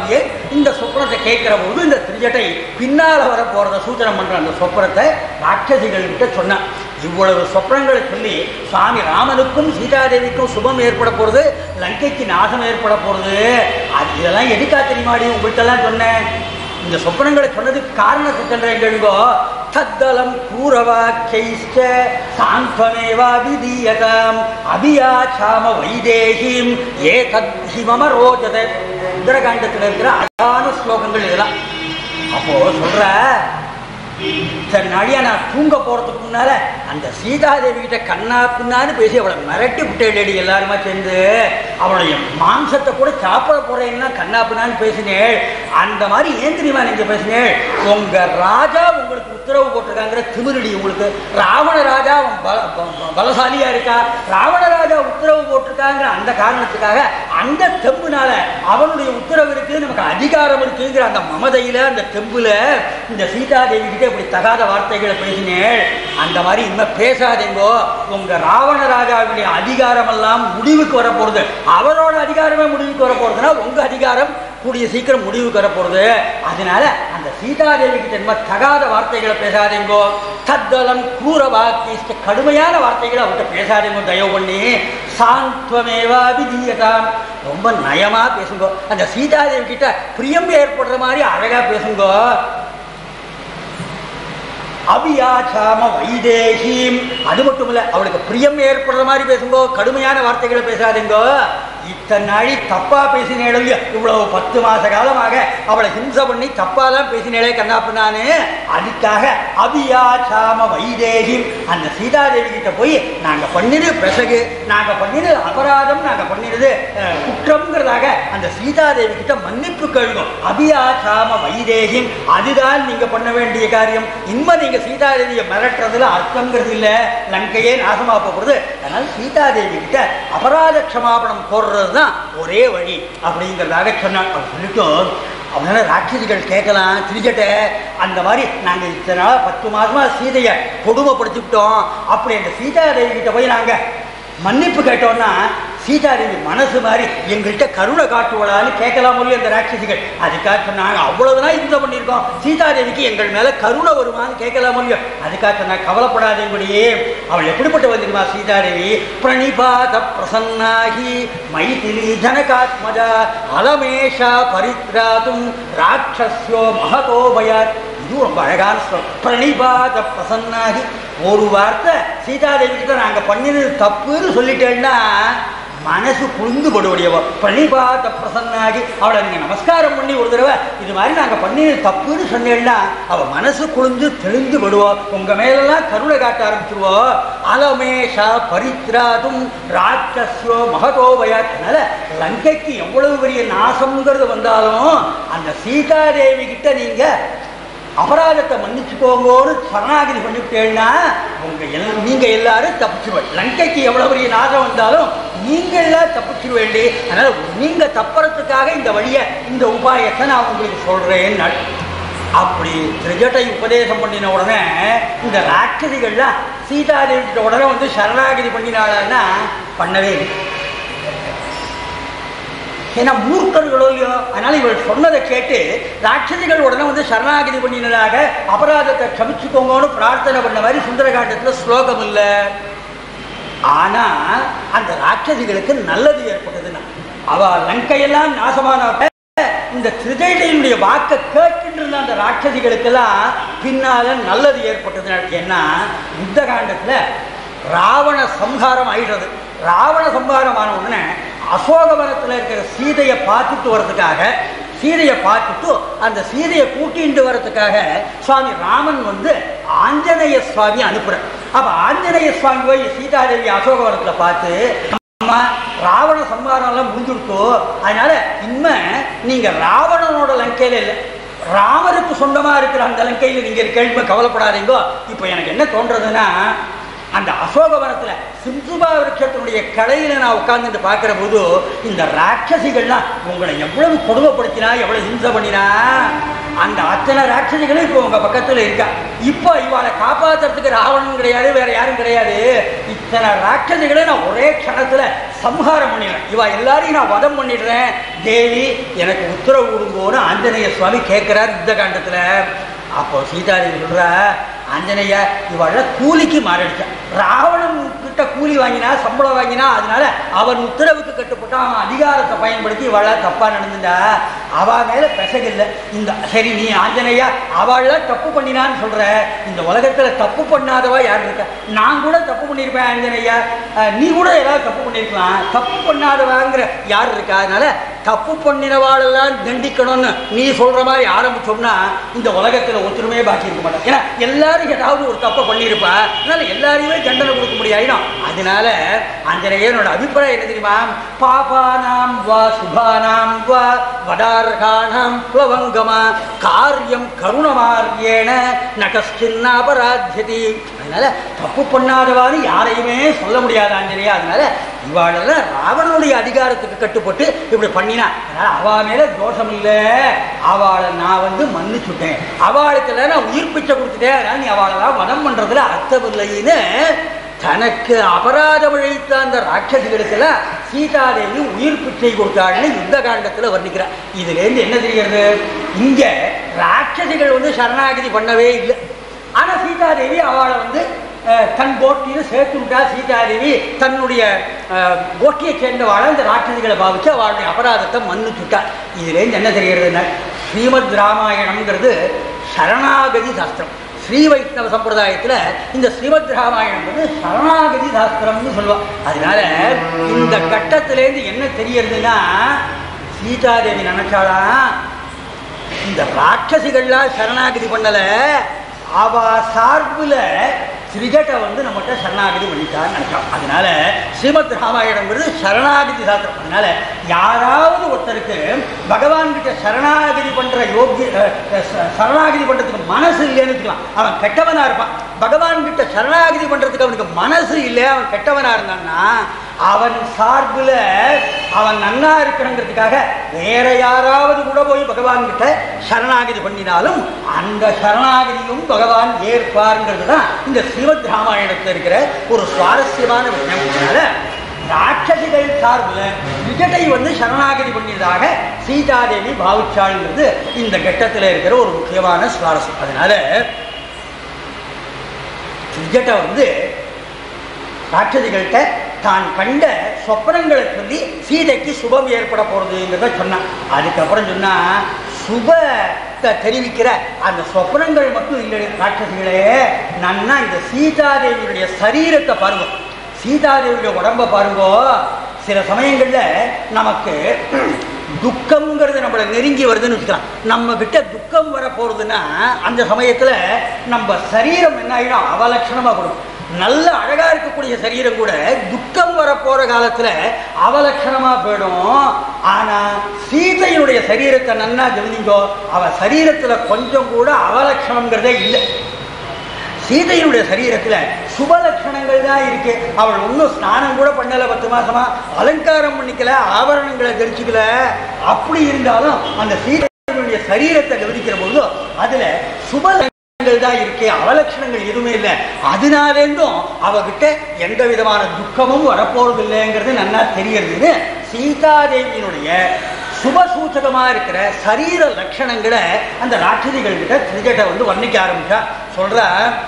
[SPEAKER 1] இந்த சொப்பனத்தை கேட்கிற போது இந்த திரிஜட்டை பின்னால வர போறத சூச்சனம் பண்ற அந்த சொப்பனத்தை ராட்சசிகள் கிட்ட சொன்னான் இவ்வளவு சொப்பனங்களை சொல்லி சுவாமி ராமனுக்கும் சீதாதேவிக்கும் சுபம் ஏற்பட போறது லங்கைக்கு நாசம் ஏற்பட போறது அது இதெல்லாம் எதுக்கா தெரியுமாடி உங்கள்கிட்ட எல்லாம் சொன்னேன் இந்த சொப்பனங்களை சொன்னதுக்கு காரணத்தை சொல்றேன் கேளுங்கோ தத்தலம் கூரவாக்கியைஷ்ட சாந்தமேவா விதீயதாம் அபியாச்சாம வைதேகிம் ஏ தத் ஹிமம ரோஜத உத்தரகாண்டத்தில் இருக்கிற அழகான ஸ்லோகங்கள் இதெல்லாம் அப்போ சொல்ற சரி நாடியா நான் தூங்க போறதுக்கு முன்னால அந்த சீதாதேவி கிட்ட கண்ணா பின்னான்னு பேசி அவளை மிரட்டி விட்டேடி எல்லாருமா சேர்ந்து அவளுடைய மாம்சத்தை கூட சாப்பிட போறேன்னா கண்ணா பின்னான்னு பேசினேள் அந்த மாதிரி ஏன் தெரியுமா நீங்க பேசினேள் உங்க ராஜா உங்களுக்கு உத்தரவு போட்டிருக்காங்கிற திமிருடி உங்களுக்கு ராவண ராஜா அவன் பல- ப- பலசாலியா இருக்கா ராவண ராஜா உத்தரவு போட்டிருக்காங்கிற அந்த காரணத்துக்காக அந்த தெம்புனால அவனுடைய உத்தரவு இருக்கு நமக்கு அதிகாரம் இருக்குங்கிற அந்த மமதையில அந்த தெம்புல இந்த சீதாதேவி கிட்ட இப்படி தகாத வார்த்தைகளை பேசினேள் அந்த மாதிரி இனிமே பேசாதீங்கோ உங்க ராவண ராஜாவுடைய அதிகாரம் எல்லாம் முடிவுக்கு வர போறது அவரோட அதிகாரமே முடிவுக்கு வர போறதுன்னா உங்க அதிகாரம் கூடிய சீக்கிரம் முடிவுக்கு வர போறது அதனால அந்த சீதாதேவி கிட்ட இனிமே தகாத வார்த்தைகளை பேசாதீங்கோ தத்தலம் கூற வார்த்தை கடுமையான வார்த்தைகளை அவர்கிட்ட பேசாதீங்க தயவு பண்ணி சாந்தமேவா விதீயதாம் ரொம்ப நயமா பேசுங்கோ அந்த சீதாதேவி கிட்ட பிரியம் ஏற்படுற மாதிரி அழகா பேசுங்கோ அபியாச்சாம வைதேகிம் அது மட்டும் இல்ல அவளுக்கு பிரியம் ஏற்படுற மாதிரி பேசுங்கோ கடுமையான வார்த்தைகளை பேசாதீங்கோ இத்தனை நாளி தப்பா பேசினேளோ இவ்வளவு பத்து மாச காலமாக அவளை ஹிம்சை பண்ணி தப்பாலாம் பேசினேளே கண்ணாப்பு நானு அதுக்காக அபியாச்சாம வைதேகிம் அந்த சீதாதேவி கிட்ட போய் நாங்க பண்ணினது பெசகு நாங்க பண்ணினது அபராதம் நாங்க பண்ணினது அஹ், குற்றம்ங்கிறதாக அந்த சீதாதேவி கிட்ட மன்னிப்பு கேளுங்க அபியாச்சாம வைதேகிம் அதுதான் நீங்க பண்ண வேண்டிய காரியம் இன்மை நீங்க சீதாதேவியை மிரட்டுறதுல அர்த்தங்கிறது இல்ல லங்கையே நாசமா போகிறது அதனால சீதாதேவி கிட்ட அபராத க்ஷமாபணம் கோர்றது தான் ஒரே வழி அப்படிங்கிறதாக சொன்னான் அவர் சொல்லிட்டு அவனால ராட்சசிகள் கேட்கலாம் திரிஜட்ட அந்த மாதிரி நாங்க இத்தனை நாள் பத்து மாசமா சீதையை கொடுமைப்படுத்திவிட்டோம் அப்படி அந்த சீதாதேவி கிட்ட போய் நாங்க மன்னிப்பு கேட்டோம்னா சீதாதேவி மனசு மாதிரி எங்கள்கிட்ட கருணை காட்டுவலான்னு கேட்கலாம் இல்லையா அந்த ராட்சசிகள் அதுக்காக சொன்னாங்க அவ்வளவுதான் இந்த பண்ணியிருக்கோம் சீதாதேவிக்கு எங்கள் மேல கருணை வருமான்னு கேட்கலாம் இல்லையோ அதுக்காக சொன்னாங்க கவலைப்படாதேபடியே அவள் எப்படிப்பட்ட வந்திருமா சீதாதேவி பிரணிபாத பிரசன்னாகி மைதிலி ஜனகாத்மஜா அலமேஷா பரித்ராதும் ராட்சஸ்யோ மகதோ பயாத் இது ரொம்ப அழகான ஸ்லோகம் பிரணிபாத பிரசன்னாகி ஒரு வார்த்தை சீதாதேவி கிட்ட நாங்க பண்ணினது தப்புன்னு சொல்லிட்டேன்னா மனசு குளிந்து படுவடியவோ பிரணிபாத பிரசன்னாகி அவளை நீங்க நமஸ்காரம் பண்ணி ஒரு தடவை இது மாதிரி நாங்க பண்ணினது தப்புன்னு சொன்னேன்னா அவ மனசு குளிந்து தெளிந்து விடுவோம் உங்க மேலெல்லாம் கருணை காட்ட ஆரம்பிச்சிருவோம் அலமேஷா பரித்ராதும் ராட்சஸ்யோ மகதோபயா அதனால லங்கைக்கு எவ்வளவு பெரிய நாசம்ங்கிறது வந்தாலும் அந்த சீதாதேவி கிட்ட நீங்க அபராதத்தை மன்னிச்சுக்கோங்கன்னு சரணாகதி பண்ணிவிட்டேன்னா உங்க எல் நீங்க எல்லாரும் தப்பிச்சுருவேன் லங்கைக்கு எவ்வளவு பெரிய நாசம் வந்தாலும் நீங்க எல்லாம் தப்பிச்சிருவேண்டி அதனால நீங்க தப்புறதுக்காக இந்த வழியை இந்த உபாயத்தை நான் உங்களுக்கு சொல்றேன் அப்படி திரிஜட்டை உபதேசம் பண்ணின உடனே இந்த ராட்சதிகள்லாம் சீதாதேவி கிட்ட உடனே வந்து சரணாகதி பண்ணினாளன்னா பண்ணவே இல்லை ஏன்னா மூர்க்கர்களோ இல்லையோ அதனால இவள் சொன்னதை கேட்டு ராட்சதிகள் உடனே வந்து சரணாகதி பண்ணினதாக அபராதத்தை க்ஷமிச்சுக்கோங்கன்னு பிரார்த்தனை பண்ண மாதிரி சுந்தரகாண்டத்துல ஸ்லோகம் இல்லை ஆனா அந்த ராட்சதிகளுக்கு நல்லது ஏற்பட்டதுன்னா அவ லங்கையெல்லாம் நாசமானவ இந்த திரிஜைடைய வாக்கை கேட்டுட்டு இருந்த அந்த ராட்சதிகளுக்கெல்லாம் பின்னால நல்லது ஏற்பட்டது ஏன்னா யுத்த காண்டத்துல ராவண சம்ஹாரம் ஆயிடுறது ராவண சம்ஹாரம் ஆன உடனே அசோகவனத்தில் இருக்கிற சீதையை பார்த்துட்டு வர்றதுக்காக சீதையை பார்த்துட்டு அந்த சீதையை கூட்டிட்டு வர்றதுக்காக சுவாமி ராமன் வந்து ஆஞ்சநேய சுவாமி அனுப்புறார் அப்ப ஆஞ்சநேய சுவாமி போய் சீதாதேவி அசோகவனத்துல பார்த்து அம்மா ராவண சம்ஹாரம் எல்லாம் முடிஞ்சுடுத்தோ அதனால இனிமே நீங்க ராவணனோட லங்கையில இல்லை ராமருக்கு சொந்தமா இருக்கிற அந்த லங்கையில நீங்க கேள்வி கவலைப்படாதீங்கோ இப்போ எனக்கு என்ன தோன்றதுன்னா அந்த அசோகவனத்துல சிம்சுபா விருட்சத்தினுடைய கடையில நான் உட்கார்ந்துட்டு பார்க்கிற போது இந்த ராட்சசிகள்லாம் உங்களை எவ்வளவு கொடுமைப்படுத்தினா எவ்வளவு ஹிம்சை பண்ணினா அந்த அத்தனை ராட்சசிகளும் இப்போ உங்க பக்கத்துல இருக்கா இப்போ இவாளை காப்பாத்துறதுக்கு ராவணன் கிடையாது வேற யாரும் கிடையாது இத்தனை ராட்சசிகளை நான் ஒரே க்ஷணத்துல சம்ஹாரம் பண்ணிடுறேன் இவா எல்லாரையும் நான் வதம் பண்ணிடுறேன் தேவி எனக்கு உத்தரவு கொடுங்கோன்னு ஆஞ்சநேய சுவாமி கேட்கிறார் யுத்த காண்டத்துல அப்போ சீதாதேவி சொல்றா ஆஞ்சநேயா இவள கூலிக்கு மாறிடுச்சான் ராவணன் கிட்ட கூலி வாங்கினா சம்பளம் வாங்கினா அதனால அவன் உத்தரவுக்கு கட்டுப்பட்டு அவன் அதிகாரத்தை பயன்படுத்தி இவள தப்பா நடந்துட்டா அவ மேல பெசகில்ல இந்த சரி நீ ஆஞ்சநேயா அவள தப்பு பண்ணினான்னு சொல்ற இந்த உலகத்துல தப்பு பண்ணாதவா யார் இருக்கா நான் கூட தப்பு பண்ணியிருப்பேன் ஆஞ்சநேயா அஹ், நீ கூட ஏதாவது தப்பு பண்ணியிருக்கலாம் தப்பு பண்ணாதவாங்கிற யார் இருக்கா அதனால தப்பு பண்ணினவாளெல்லாம் தண்டிக்கணும்னு நீ சொல்ற மாதிரி ஆரம்பிச்சோம்னா இந்த உலகத்துல ஒத்துருமே பாக்கி இருக்க மாட்டோம் ஏன்னா எல்லாரும் ஏதாவது ஒரு தப்பை பண்ணியிருப்பா அதனால எல்லாரையுமே தண்டனை கொடுக்க முடியாயிடும் அதனால ஆஞ்சநேயனோட அபிப்பிராயம் என்ன தெரியுமா பாபானாம் வா சுபானாம் வா வடார்காணாம் பிளவங்கமா காரியம் கருணமாரியேன நகஸ்டின்னாபராத்தியதி அதனால தப்பு பண்ணாதவாறு யாரையுமே சொல்ல முடியாது ஆஞ்சநேயா அதனால இவாளெல்லாம் ராவணனுடைய அதிகாரத்துக்கு கட்டுப்பட்டு இப்படி பண்ணினா அதனால அவ மேல தோஷம் இல்லை அவளை நான் வந்து மன்னிச்சுட்டேன் அவளுக்கெல்லாம் நான் உயிர் பிச்சை கொடுத்துட்டேன் அதனால நீ அவளெல்லாம் வதம் பண்றதுல அர்த்தம் இல்லைன்னு தனக்கு அபராதம் இழைத்த அந்த ராட்சசிகளுக்கெல்லாம் சீதாதேவி உயிர் பிச்சை கொடுத்தாள்னு யுத்த காண்டத்தில் வர்ணிக்கிறார் இதுலேருந்து என்ன தெரிகிறது இங்க ராட்சசிகள் வந்து சரணாகதி பண்ணவே இல்லை ஆனா சீதாதேவி அவளை வந்து அஹ், தன் கோஷ்டியில் சேர்த்து விட்டா சீதாதேவி தன்னுடைய அஹ், கோஷ்டியை சேர்ந்தவாளை அந்த ராட்சசிகளை பாவிச்சு அவளுடைய அபராதத்தை மன்னிச்சுட்டா இதுலேருந்து என்ன தெரிகிறதுன்னா ஸ்ரீமத் ராமாயணம்ங்கிறது சரணாகதி சாஸ்திரம் ஸ்ரீ வைஷ்ணவ சம்பிரதாயத்தில் இந்த ஸ்ரீமத் ராமாயணம் வந்து சரணாகதி சாஸ்திரம்னு சொல்லுவாள் அதனால இந்த கட்டத்திலேருந்து என்ன தெரியறதுன்னா சீதாதேவி நினைச்சாளா இந்த ராட்சசிகள்லாம் சரணாகதி பண்ணல அவ சார்புல திரிகட்டை வந்து நம்மகிட்ட சரணாகதி பண்ணிட்டான்னு நினைச்சோம் அதனால ஸ்ரீமத் ராமாயணங்கிறது சரணாகதி சாஸ்திரம் அதனால யாராவது ஒருத்தருக்கு பகவான் கிட்ட சரணாகதி பண்ற யோகிய அஹ், அஹ், சரணாகதி பண்றதுக்கு மனசு இல்லைன்னு வச்சுக்கலாம் அவன் கெட்டவனா இருப்பான் பகவான் கிட்ட சரணாகதி பண்றதுக்கு அவனுக்கு மனசு இல்லை அவன் கெட்டவனா இருந்தான்னா அவன் சார்புல அவன் நன்னா இருக்கணுங்கிறதுக்காக வேற யாராவது கூட போய் பகவான் கிட்ட சரணாகதி பண்ணினாலும் அந்த சரணாகதியும் பகவான் ஏற்பாருங்கிறது தான் இந்த ஸ்ரீமத் ராமாயணத்தில் இருக்கிற ஒரு சுவாரஸ்யமான விஷயம் அதனால ராட்சசிகள் சார்புல விஜட்டை வந்து சரணாகதி பண்ணியதாக சீதாதேவி பாவிச்சாள்ங்கிறது இந்த கட்டத்தில் இருக்கிற ஒரு முக்கியமான சுவாரஸ்யம் அதனால விஜட்டை வந்து ராட்சதிகள்கிட்ட தான் கண்ட சொப்பனங்களை சொல்லி சீதைக்கு சுபம் ஏற்பட போறதுங்கிறத சொன்னான் அதுக்கப்புறம் சொன்னா சுபத்தை தெரிவிக்கிற அந்த சொப்பனங்கள் மட்டும் இல்லை ராட்சசிகளே நன்னா இந்த சீதாதேவியுடைய சரீரத்தை பாருங்க சீதாதேவியுடைய உடம்ப பாருங்க சில சமயங்கள்ல நமக்கு துக்கம்ங்கிறது நம்மளை நெருங்கி வருதுன்னு வச்சுக்கலாம் நம்ம கிட்ட துக்கம் வர போறதுன்னா அந்த சமயத்துல நம்ம சரீரம் என்ன ஆகிடும் அவலட்சணமா கொடுக்கும் நல்ல அழகா இருக்கக்கூடிய சரீரம் கூட துக்கம் வரப்போற காலத்துல அவலட்சணமா போயிடும் ஆனா சீதையினுடைய சரீரத்தை நன்னா கவனிங்கோ அவ சரீரத்துல கொஞ்சம் கூட அவலட்சணம்ங்கிறதே இல்லை சீதையினுடைய சரீரத்துல சுப லட்சணங்கள் தான் இருக்கு அவள் ஒன்றும் ஸ்நானம் கூட பண்ணல பத்து மாசமா அலங்காரம் பண்ணிக்கல ஆபரணங்களை தரிச்சுக்கல அப்படி இருந்தாலும் அந்த சீதையினுடைய சரீரத்தை கவனிக்கிற போது அதுல சுப லட்சணங்கள் தான் இருக்கு அவலட்சணங்கள் எதுவுமே இல்லை அதனாலேருந்தும் அவகிட்ட எந்த விதமான துக்கமும் வரப்போறது இல்லைங்கிறது நல்லா தெரியறதுன்னு சீதாதேவியினுடைய சுபசூச்சகமா இருக்கிற சரீர லட்சணங்களை அந்த ராட்சதிகள் கிட்ட திரிஜட்டை வந்து வர்ணிக்க ஆரம்பிச்சா சொல்ற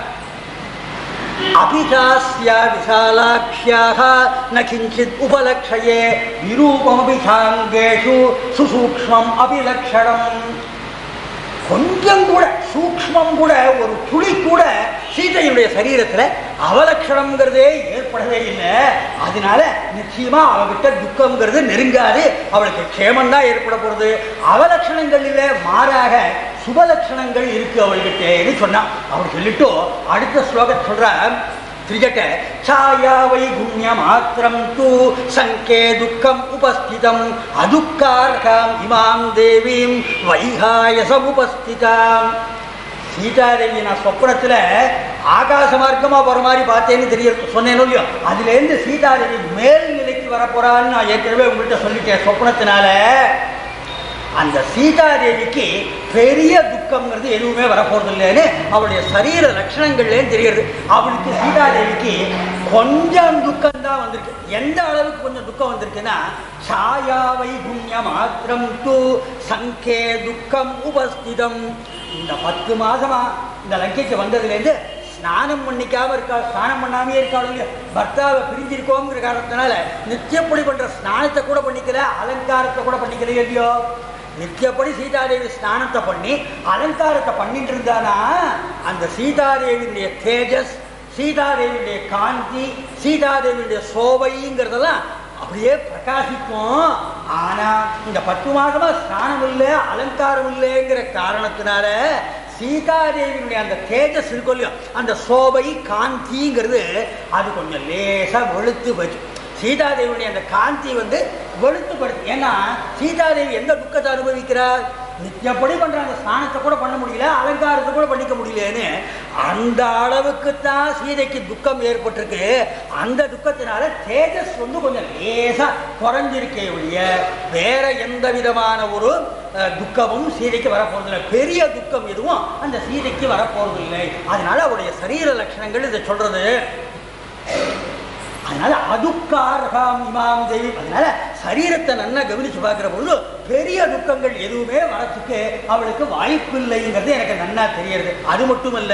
[SPEAKER 1] அபிசாஸ்யா விசாலாட்சியாக ந கிஞ்சித் உபலக்ஷயே விரூபமபி சாங்கேஷு சுசூக்ஷ்மம் அபிலக்ஷணம் கொஞ்சம் கூட சூக்ஷ்மம் கூட ஒரு துளி கூட சீதையுடைய சரீரத்துல அவலட்சணம்ங்கிறதே ஏற்படவே இல்லை அதனால நிச்சயமா அவகிட்ட துக்கம்ங்கிறது நெருங்காது அவளுக்கு க்ஷேமம் தான் ஏற்பட போறது அவலட்சணங்கள் இல்லை மாறாக சுபலட்சணங்கள் இருக்கு அவள்கிட்டேன்னு சொன்னான் அவள் சொல்லிட்டு அடுத்த ஸ்லோகம் சொல்ற திரிஜட்ட ಛಾಯಾ ವೈಗುಣ್ಯ ಮಾತ್ರಂ ತು ಸಂಖ್ಯೆ ದುಃಖಂ ಉಪಸ್ಥಿತಂ ಅದುಃಖಾರ್ಹಾಂ ಇಮಾಂ ದೇವೀಂ ವೈಹಾಯಸ ಉಪಸ್ಥಿತಾಂ சீதாதேவி நான் சொப்பனத்துல ஆகாச மார்க்கமா போற மாதிரி பார்த்தேன்னு தெரிய சொன்னேனோ இல்லையோ அதுலேருந்து சீதாதேவி மேல் நிலைக்கு வரப்போறான்னு நான் ஏற்கனவே உங்கள்கிட்ட சொல்லிட்டேன் சொப்பனத்தினால அந்த சீதாதேவிக்கு பெரிய துக்கம்ங்கிறது எதுவுமே வரப்போறது இல்லைன்னு அவளுடைய சரீர லட்சணங்கள்லேயும் தெரியுது அவளுக்கு சீதாதேவிக்கு கொஞ்சம் துக்கம் தான் வந்திருக்கு எந்த அளவுக்கு கொஞ்சம் துக்கம் வந்திருக்குன்னா சாயாவை புண்ணிய மாத்திரம் தூ சங்கே துக்கம் உபஸ்திதம் இந்த பத்து மாசமா இந்த லங்கைக்கு வந்ததுலேருந்து ஸ்நானம் பண்ணிக்காம இருக்கா ஸ்நானம் பண்ணாமே இருக்காளுங்க பர்த்தாவை பிரிஞ்சிருக்கோங்கிற காரணத்தினால நித்தியப்படி பண்ற ஸ்நானத்தை கூட பண்ணிக்கல அலங்காரத்தை கூட பண்ணிக்கல இல்லையோ நித்தியப்படி சீதாதேவி ஸ்நானத்தை பண்ணி அலங்காரத்தை பண்ணிட்டு இருந்தானா அந்த சீதாதேவியுடைய தேஜஸ் சீதாதேவியுடைய காந்தி சீதாதேவியுடைய சோபைங்கிறதெல்லாம் அப்படியே பிரகாசிக்கும் ஆனா இந்த பத்து மாசமா ஸ்நானம் இல்லை அலங்காரம் இல்லைங்கிற காரணத்தினால சீதாதேவியினுடைய அந்த தேஜஸ் இருக்கும் இல்லையோ அந்த சோபை காந்திங்கிறது அது கொஞ்சம் லேசா வெளுத்து போச்சு சீதாதேவியுடைய அந்த காந்தி வந்து வெளுத்துப்படுது ஏன்னா சீதாதேவி எந்த துக்கத்தை அனுபவிக்கிறார் நித்தியப்படி பண்ற அந்த ஸ்நானத்தை கூட பண்ண முடியல அலங்காரத்தை கூட பண்ணிக்க முடியலன்னு அந்த அளவுக்கு தான் சீதைக்கு துக்கம் ஏற்பட்டிருக்கு அந்த துக்கத்தினால தேஜஸ் வந்து கொஞ்சம் லேசா குறைஞ்சிருக்கே ஒழிய வேற எந்த விதமான ஒரு அஹ், துக்கமும் சீதைக்கு வரப்போறதில்லை பெரிய துக்கம் எதுவும் அந்த சீதைக்கு வரப்போறதில்லை அதனால அவருடைய சரீர லட்சணங்கள் இதை சொல்றது அதனால அதுக்காரகாம் இமாம் தேவி அதனால சரீரத்தை நல்லா கவனிச்சு பார்க்கிற பொழுது பெரிய துக்கங்கள் எதுவுமே வரத்துக்கு அவளுக்கு வாய்ப்பு இல்லைங்கிறது எனக்கு நன்னா தெரியறது அது மட்டுமல்ல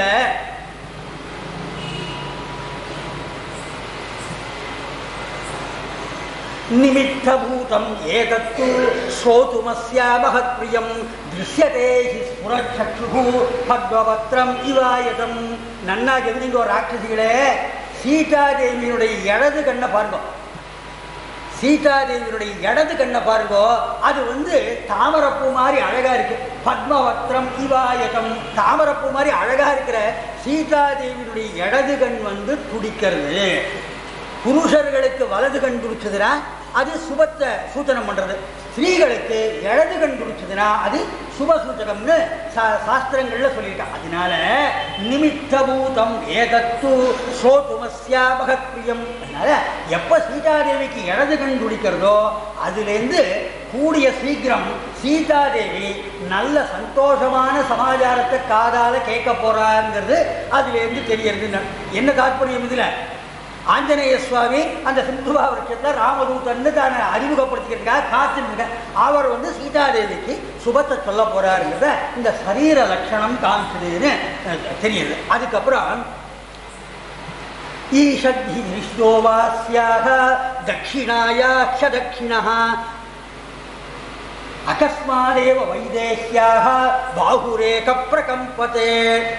[SPEAKER 1] நிமித்தபூதம் ஏதத்து ஸ்ரோதுமஸ்யா மகத்பிரியம் திருஷ்யதே ஹி ஸ்புரச்சக்ஷு பத்மபத்ரம் இவாயதம் நன்னா கவனிங்கோ ராட்சசிகளே சீதாதேவியினுடைய இடது கண்ணை பாருங்க சீதாதேவியினுடைய இடது கண்ணை பாருங்க அது வந்து தாமரப்பூ மாதிரி அழகா இருக்கு பத்மவத்திரம் இவாயகம் தாமரப்பூ மாதிரி அழகா இருக்கிற சீதாதேவியினுடைய இடது கண் வந்து துடிக்கிறது புருஷர்களுக்கு வலது கண் துடிச்சதுன்னா அது சுபத்தை சூச்சனம் பண்றது ஸ்திரீகளுக்கு இடது கண் துடிச்சதுன்னா அது சுப சூச்சகம்னு சா- சாஸ்திரங்கள்ல சொல்லியிருக்காங்க அதனால நிமித்தபூதம் ஏதத்து சோதுமஸ்யா மகத்பிரியம் அதனால எப்ப சீதாதேவிக்கு இடது கண் துடிக்கிறதோ அதுலேருந்து கூடிய சீக்கிரம் சீதாதேவி நல்ல சந்தோஷமான சமாச்சாரத்தை காதால கேட்க போறாங்கிறது அதுலேருந்து தெரியறது என்ன தாற்பயம் இதுல ஆஞ்சநேய சுவாமி அந்த சிந்துபா விருட்சத்தை ராமதூதன்னு தானே அறிமுகப்படுத்திக்கிறதுக்காக காத்துருக்க அவர் வந்து சீதாதேவிக்கு சுபத்தை சொல்ல போறாருங்கிறத இந்த சரீர லட்சணம் காமிச்சதுன்னு அஹ், தெரியுது அதுக்கப்புறம் ஈஷத்ஹி நிஷ்டோவாஸ்யாக தட்சிணாயாச்ச தட்சிணः அகஸ்மாதேவ வைதேஹ்யாக பாகுரேக பிரகம்பதே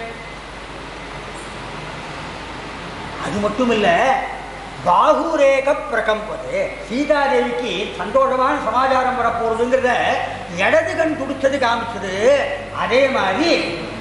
[SPEAKER 1] அது மட்டும் இல்ல பாகுரேக பிரகம்பது சீதாதேவிக்கு சந்தோஷமான சமாச்சாரம் வரப்போறதுங்கிறத இடது கண் துடிச்சது காமிச்சது அதே மாதிரி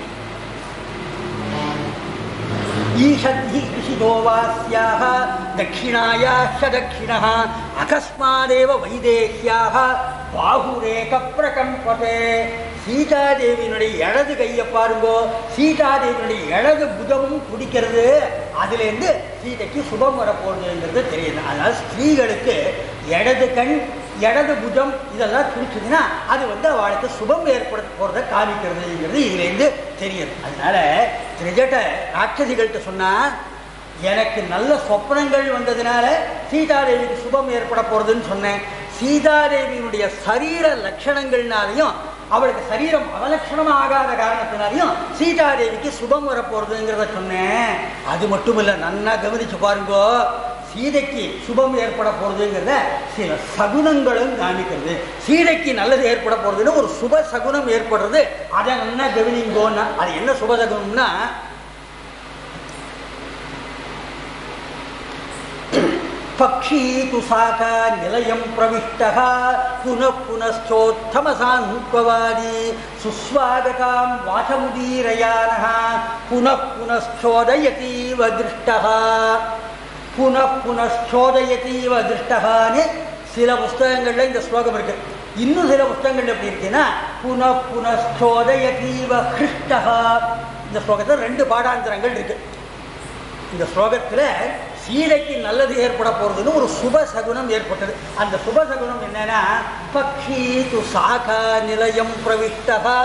[SPEAKER 1] ஈஷத்தி ரிஷிதோவாஸ்யாக தட்சிணாயாச்ச தட்சிணः அகஸ்மாதேவ வைதேஹ்யாக பாகுரேக பிரகம்பதே சீதாதேவியினுடைய இடது கையை பாருங்கோ சீதாதேவியினுடைய இடது புதமும் துடிக்கிறது அதுலேருந்து சீதைக்கு சுபம் வரப்போகுதுங்கிறது தெரியுது அதனால ஸ்திரீகளுக்கு இடது கண் இடது புஜம் இதெல்லாம் துடிச்சதுன்னா அது வந்து அவளுக்கு சுபம் ஏற்பட போகிறத காமிக்கிறதுங்கிறது இதுலேருந்து தெரியுது அதனால திரிஜட்ட ராட்சசிகள்கிட்ட சொன்னா எனக்கு நல்ல சொப்பனங்கள் வந்ததுனால சீதாதேவிக்கு சுபம் ஏற்பட போறதுன்னு சொன்னேன் சீதாதேவியினுடைய சரீர லட்சணங்கள்னாலையும் அவளுக்கு சரீரம் அவலட்சணம் ஆகாத காரணத்தினாலையும் சீதாதேவிக்கு சுபம் வரப்போறதுங்கிறத சொன்னேன் அது மட்டும் இல்ல நன்னா கவனிச்சு பாருங்கோ சீதைக்கு சுபம் ஏற்பட போறதுங்கிறத சில சகுனங்களும் காமிக்கிறது சீதைக்கு நல்லது ஏற்பட போறதுன்னு ஒரு சுப சகுனம் ஏற்படுறது அதை நல்லா கவனிங்கோன்னா அது என்ன சுப சகுனம்னா पक्षी तु साका निलयं प्रविष्टः पुनः पुनश्चोत्तमसान्त्ववादी सुस्वागतां वाचमुदीरयानः पुनः पुनश्चोदयतीव दृष्टः புனః புனச்சோதயத்தீவ திருஷ்டகான்னு சில புஸ்தகங்கள்ல இந்த ஸ்லோகம் இருக்கு இன்னும் சில புஸ்தகங்கள் எப்படி இருக்குன்னா புனః புனச்சோதயத்தீவ ஹிருஷ்டகா இந்த ஸ்லோகத்தில் ரெண்டு பாடாந்திரங்கள் இருக்கு இந்த ஸ்லோகத்தில் சீதைக்கு நல்லது ஏற்பட போகிறதுன்னு ஒரு சுப சகுனம் ஏற்பட்டது அந்த சுப சகுனம் என்னன்னா பக்ஷி து சாகா நிலையம் பிரவிஷ்டகா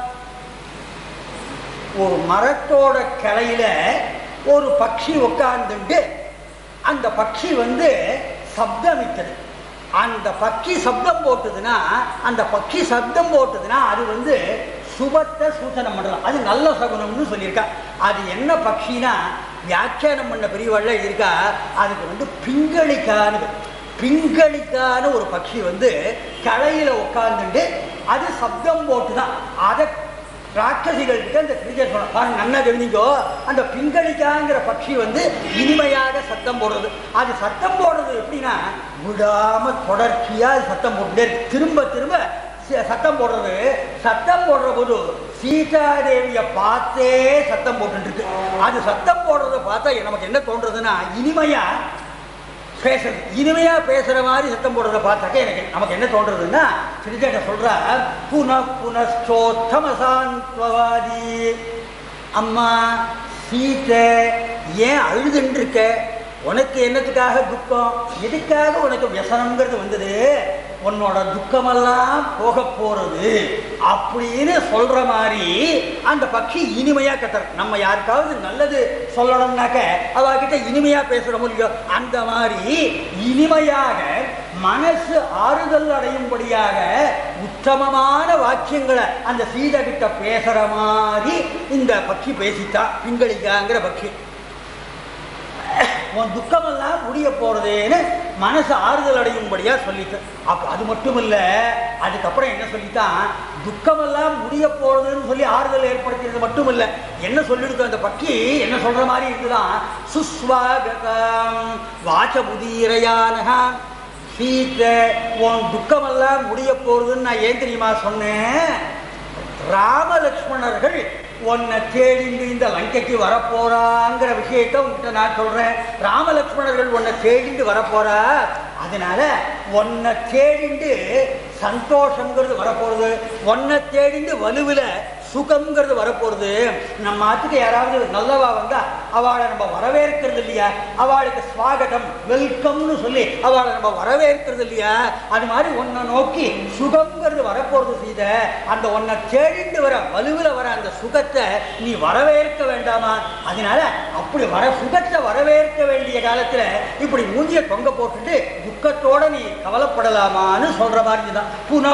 [SPEAKER 1] ஒரு மரத்தோட கிளையில ஒரு பட்சி உட்கார்ந்துட்டு அந்த பட்சி வந்து சப்தமித்தது அந்த பட்சி சப்தம் போட்டுதுன்னா அந்த பட்சி சப்தம் போட்டுதுன்னா அது வந்து சுபத்தை சூச்சனம் பண்ணலாம் அது நல்ல சகுனம்னு சொல்லியிருக்கா அது என்ன பட்சினா வியாக்கியானம் பண்ண பெரியவள்ள இருக்கா அதுக்கு வந்து பிங்களிக்கான்னு பேர். பிங்களிக்கான ஒரு பட்சி வந்து களையில உட்கார்ந்துட்டு அது சப்தம் போட்டு தான் அதை ராட்சசிகள் கிட்ட இந்த கிரிக்கெட் சொன்ன பாருங்க நல்லா கவனிக்கோ அந்த பிங்களிக்காங்கிற பட்சி வந்து இனிமையாக சத்தம் போடுறது அது சத்தம் போடுறது எப்படின்னா விடாம தொடர்ச்சியா அது சத்தம் போட்டுட்டே இருக்கு. திரும்ப திரும்ப ச- சத்தம் போடுறது சத்தம் போடுற போது சீதாதேவிய பார்த்தே சத்தம் போட்டுட்டு இருக்கு அது சத்தம் போடுறத பார்த்தா நமக்கு என்ன தோன்றதுன்னா இனிமையா பேசுறது இனிமையா பேசுற மாதிரி சத்தம் போடுறத பார்த்தாக்க எனக்கு நமக்கு என்ன தோன்றதுன்னா சிறிஜேட்ட சொல்ற புன புனஸ்தோத்தமசாந்த்வவாதி அம்மா சீத்தை ஏன் அழுதுன்னு இருக்க உனக்கு என்னத்துக்காக துக்கம் எதுக்காக உனக்கு வியசனம்ங்கிறது வந்தது உன்னோட துக்கமெல்லாம் போக போறது அப்படின்னு சொல்ற மாதிரி அந்த பட்சி இனிமையா கத்துற நம்ம யாருக்காவது நல்லது சொல்லணும்னாக்க அவகிட்ட இனிமையா பேசுறோம் இல்லையோ அந்த மாதிரி இனிமையாக மனசு ஆறுதல் அடையும்படியாக உத்தமமான வாக்கியங்களை அந்த சீதை கிட்ட பேசுற மாதிரி இந்த பட்சி பேசித்தா பிங்களிக்காங்கிற பட்சி உன் துக்கமெல்லாம் முடிய போறதேன்னு மனசு ஆறுதல் அடையும்படியா சொல்லிட்டு அப்ப அது மட்டும் இல்ல அதுக்கப்புறம் என்ன சொல்லித்தான் துக்கமெல்லாம் முடிய போறதுன்னு சொல்லி ஆறுதல் ஏற்படுத்தியது மட்டும் இல்ல என்ன சொல்லிடுது அந்த பக்கி என்ன சொல்ற மாதிரி இருக்குதான் சுஸ்வாகதம் வாச்சபுதீரையானகா சீத்த உன் துக்கமெல்லாம் முடிய போறதுன்னு நான் ஏன் தெரியுமா சொன்னேன் ராமலக்ஷ்மணர்கள் உன்னை தேடிண்டு இந்த லங்கைக்கு வரப்போறாங்கிற விஷயத்தை உன்கிட்ட நான் சொல்றேன் ராமலக்ஷ்மணர்கள் உன்னை தேடிண்டு வரப்போறா அதனால உன்னை தேடிண்டு சந்தோஷங்கிறது வரப்போறது உன்னை தேடிண்டு வலுவில் சுகம்ங்கிறது வரப்போறது நம்ம ஆத்துக்கு யாராவது நல்லவா வந்தா அவளை நம்ம வரவேற்கிறது இல்லையா அவளுக்கு ஸ்வாகதம் வெல்கம்னு சொல்லி அவளை நம்ம வரவேற்கிறது இல்லையா அது மாதிரி உன்னை நோக்கி சுகம்ங்கிறது வரப்போறது செய்த அந்த உன்னை தேடிண்டு வர வலுவில் வர அந்த சுகத்தை நீ வரவேற்க வேண்டாமா அதனால அப்படி வர சுகத்தை வரவேற்க வேண்டிய காலத்துல இப்படி மூஞ்சிய தொங்க போட்டுட்டு துக்கத்தோட நீ கவலைப்படலாமான்னு சொல்ற மாதிரி தான் புன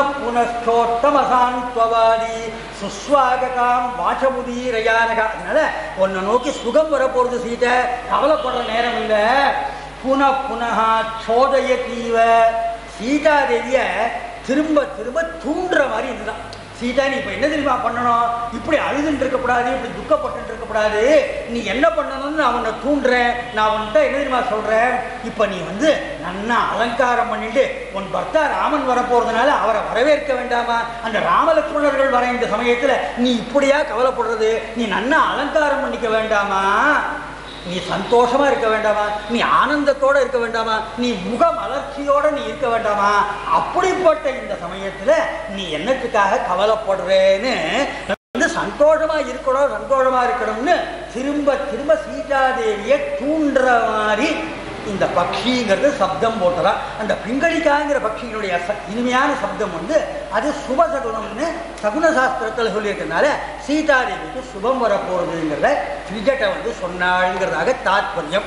[SPEAKER 1] புனஸ்தோத்தமசாந்த்வவாதி சுஸ்வாகதாம் வாசமுதீரயானகா அதனால உன்னை நோக்கி சுகம் வரப்போறது சீதை கவலைப்படுற நேரம் இல்லை புன புனகா சோதய தீவ சீதாதேவிய திரும்ப திரும்ப தூண்டுற மாதிரி இருந்துதான் சீதா நீ இப்போ என்ன தெரியுமா பண்ணணும் இப்படி அழுதுன்னு இருக்கக்கூடாது இப்படி துக்கப்பட்டு இருக்கக்கூடாது நீ என்ன பண்ணணும்னு நான் உன்னை தூண்டுறேன் நான் உன்கிட்ட என்ன தெரியுமா சொல்றேன் இப்போ நீ வந்து நன்னா அலங்காரம் பண்ணிட்டு உன் பர்த்தா ராமன் வரப்போறதுனால அவரை வரவேற்க வேண்டாமா அந்த ராமலட்சுமணர்கள் வர இந்த சமயத்துல நீ இப்படியா கவலைப்படுறது நீ நன்னா அலங்காரம் பண்ணிக்க வேண்டாமா நீ சந்தோஷமா இருக்க வேண்டாமா நீ ஆனந்தத்தோட இருக்க வேண்டாமா நீ முக மலர்ச்சியோட நீ இருக்க வேண்டாமா அப்படிப்பட்ட இந்த சமயத்துல நீ என்னத்துக்காக கவலைப்படுறேன்னு வந்து சந்தோஷமா இருக்கணும் சந்தோஷமா இருக்கணும்னு திரும்ப திரும்ப சீதாதேவியை தூண்டுற மாதிரி இந்த பக்ஷிங்கிறது சப்தம் போட்டதா அந்த பிங்களிக்காங்கிற பக்ஷியினுடைய ச- இனிமையான சப்தம் வந்து அது சுப சகுனம்னு சகுன சாஸ்திரத்தில் சொல்லியிருக்கனால சீதாதேவிக்கு சுபம் வரப்போகுதுங்கிறத கிரிக்கெட்டை வந்து சொன்னாளுங்கிறதாக தாத்பரியம்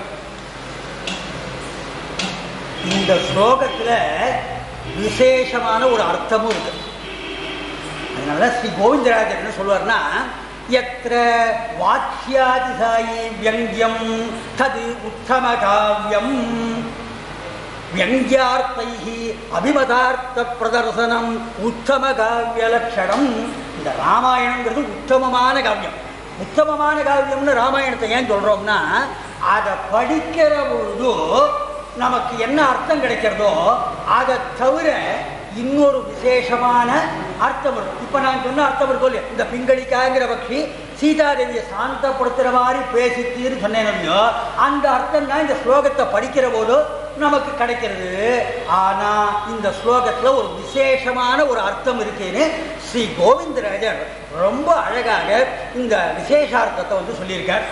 [SPEAKER 1] இந்த ஸ்லோகத்துல விசேஷமான ஒரு அர்த்தமும் இருக்கு அதனால ஸ்ரீ கோவிந்தராஜர் என்ன சொல்வார்னா எத்திர வாக்கியாதிசாயி வியங்கியம் தது உத்தம காவியம் வியங்கியார்த்தைஹி அபிமதார்த்த பிரதர்சனம் உத்தம காவிய லட்சணம் இந்த ராமாயணங்கிறது உத்தமமான காவியம் உத்தமமான காவியம்னு ராமாயணத்தை ஏன் சொல்றோம்னா அதை படிக்கிற பொழுது நமக்கு என்ன அர்த்தம் கிடைக்கிறதோ அதை தவிர இன்னொரு விசேஷமான அர்த்தம் இருக்கும் இப்போ நான் சொன்ன அர்த்தம் இருக்கும் இல்லையா இந்த பிங்களிக்காங்கிற பக்ஷி சீதாதேவியை சாந்தப்படுத்துகிற மாதிரி பேசித்தீர்னு சொன்னேன் இல்லையோ அந்த அர்த்தம் தான் இந்த ஸ்லோகத்தை படிக்கிற போது நமக்கு கிடைக்கிறது ஆனா இந்த ஸ்லோகத்துல ஒரு விசேஷமான ஒரு அர்த்தம் இருக்குன்னு ஸ்ரீ கோவிந்தராஜர் ரொம்ப அழகாக இந்த விசேஷார்த்தத்தை வந்து சொல்லியிருக்கார்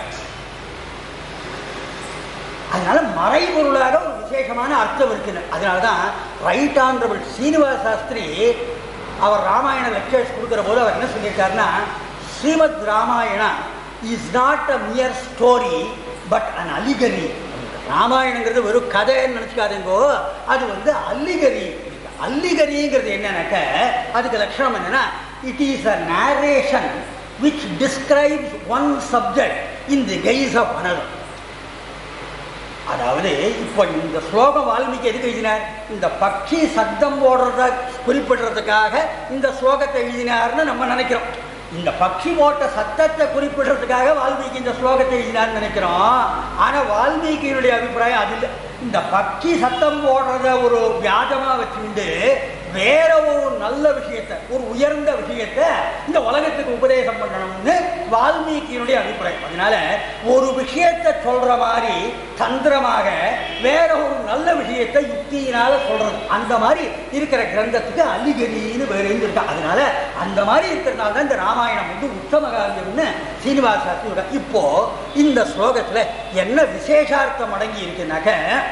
[SPEAKER 1] அதனால மறைபொருளாக ஒரு விசேஷமான அர்த்தம் இருக்குது அதனால தான் ரைட் ஆனரபிள் சீனிவாச சாஸ்திரி அவர் ராமாயண லெக்சர்ஸ் கொடுக்குற போது அவர் என்ன சொல்லியிருக்காருன்னா Srimad Ramayana is not a mere story but an allegory ராமாயணங்கிறது வெறும் கதைன்னு நினச்சிக்காதீங்கோ அது வந்து அல்லிகரி அல்லிகரிங்கிறது என்னன்னாக்க அதுக்கு லட்சணம் என்னன்னா it is a narration which describes one subject in the guise of another அதாவது இப்போ இந்த ஸ்லோகம் வால்மீகி எதுக்கு எழுதினார் இந்த பட்சி சத்தம் போடுறத குறிப்பிடுறதுக்காக இந்த ஸ்லோகத்தை எழுதினார்னு நம்ம நினைக்கிறோம் இந்த பட்சி போட்ட சத்தத்தை குறிப்பிடுறதுக்காக வால்மீகி இந்த ஸ்லோகத்தை எழுதினார்னு நினைக்கிறோம் ஆனா வால்மீகியினுடைய அபிப்பிராயம் அது இல்லை இந்த பட்சி சத்தம் போடுறத ஒரு வியாஜமா வச்சுண்டு வேற ஒரு நல்ல விஷயத்தை ஒரு உயர்ந்த விஷயத்தை இந்த உலகத்துக்கு உபதேசம் பண்ணணும்னு வால்மீகியினுடைய அபிப்பிராயம் அதனால ஒரு விஷயத்தை சொல்ற மாதிரி தந்திரமாக வேற ஒரு நல்ல விஷயத்தை யுக்தியினால சொல்றது அந்த மாதிரி இருக்கிற கிரந்தத்துக்கு அலிகரின்னு வேறு இருக்கா அதனால அந்த மாதிரி இருக்கிறதுனால தான் இந்த ராமாயணம் வந்து உத்தம காவியம்னு சீனிவாச சாஸ்திரி சொல்றார். இப்போ இந்த ஸ்லோகத்துல என்ன விசேஷார்த்தம் அடங்கி இருக்குனாக்க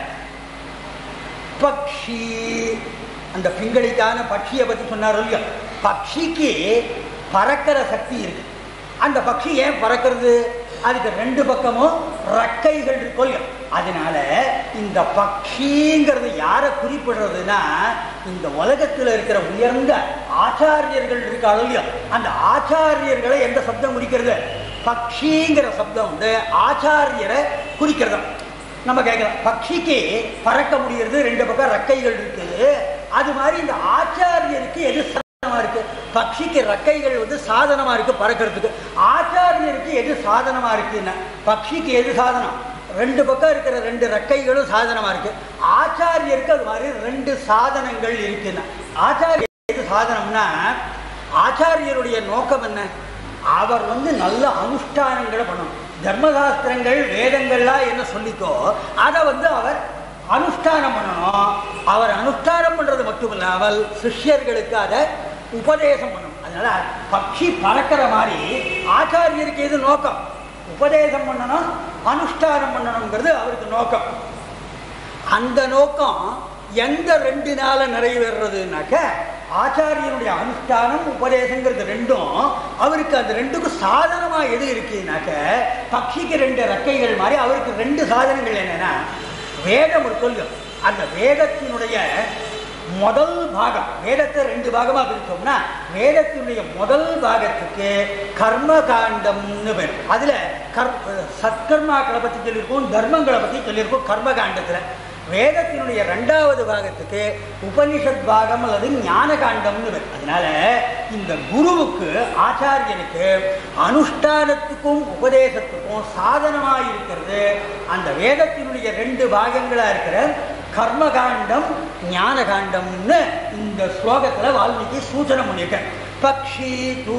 [SPEAKER 1] பக்ஷி அந்த பிங்களிக்கான பட்சியை பற்றி சொன்னார் இல்லையா பக்ஷிக்கு பறக்கிற சக்தி இருக்கு அந்த பக்ஷி ஏன் பறக்கிறது அதுக்கு ரெண்டு பக்கமும் ரெக்கைகள் இருக்கும் இல்லையா அதனால இந்த பக்ஷிங்கிறது யாரை குறிப்பிடுறதுன்னா இந்த உலகத்தில் இருக்கிற உயர்ந்த ஆச்சாரியர்கள் இருக்காங்க இல்லையா அந்த ஆச்சாரியர்களை எந்த சப்தம் குறிக்கிறது பக்ஷிங்கிற சப்தம் வந்து ஆச்சாரியரை குறிக்கிறதா நம்ம கேட்கலாம் பக்ஷிக்கு பறக்க முடியறது ரெண்டு பக்கம் ரெக்கைகள் இருக்குது அது மாதிரி இந்த ஆச்சாரியருக்கு எது சாதனமா இருக்கு பக்ஷிக்கு ரெக்கைகள் வந்து சாதனமா இருக்கு பறக்கிறதுக்கு ஆச்சாரியருக்கு எது சாதனமா இருக்குன்னா பக்ஷிக்கு எது சாதனம் ரெண்டு பக்கம் இருக்கிற ரெண்டு ரெக்கைகளும் சாதனமா இருக்கு ஆச்சாரியருக்கு அது மாதிரி ரெண்டு சாதனங்கள் இருக்குன்னா ஆச்சாரியர் எது சாதனம்னா ஆச்சாரியருடைய நோக்கம் என்ன அவர் வந்து நல்ல அனுஷ்டானங்களை பண்ணணும் தர்மசாஸ்திரங்கள் வேதங்கள்லாம் என்ன சொல்லிக்கோ அதை வந்து அவர் அனுஷ்டானம் பண்ணணும் அவர் அனுஷ்டானம் பண்றது மட்டும் இல்லாமல் சிஷ்யர்களுக்கு அதை உபதேசம் பண்ணணும் அதனால பக்ஷி பறக்கிற மாதிரி ஆச்சாரியருக்கு எது நோக்கம் உபதேசம் பண்ணணும் அனுஷ்டானம் பண்ணணுங்கிறது அவருக்கு நோக்கம் அந்த நோக்கம் எந்த ரெண்டு நாள நிறைவேறுறதுனாக்க ஆச்சாரியனுடைய அனுஷ்டானம் உபதேசங்கிறது ரெண்டும் அவருக்கு அந்த ரெண்டுக்கும் சாதனமா எது இருக்குனாக்க பக்ஷிக்கு ரெண்டு ரெக்கைகள் மாதிரி அவருக்கு ரெண்டு சாதனங்கள் என்னன்னா வேதம் ஒரு சொல்லும் அந்த வேதத்தினுடைய முதல் பாகம் வேதத்தை ரெண்டு பாகமா பிரிச்சோம்னா வேதத்தினுடைய முதல் பாகத்துக்கு கர்ம காண்டம்னு பேர் அதுல கர் சத்கர்மாக்களை பத்தி சொல்லியிருக்கோம் தர்மங்களை பத்தி சொல்லியிருக்கோம் கர்ம காண்டத்துல வேதத்தினுடைய ரெண்டாவது பாகத்துக்கு உபனிஷத் பாகம் அல்லது ஞான காண்டம்னு பேர் அதனால இந்த குருவுக்கு ஆச்சாரியனுக்கு அனுஷ்டானத்துக்கும் உபதேசத்துக்கும் சாதனமாக இருக்கிறது அந்த வேதத்தினுடைய ரெண்டு பாகங்களா இருக்கிற கர்மகாண்டம் ஞான காண்டம்னு இந்த ஸ்லோகத்துல வால்மீகி சூச்சனை பண்ணியிருக்கேன் பக்ஷி தூ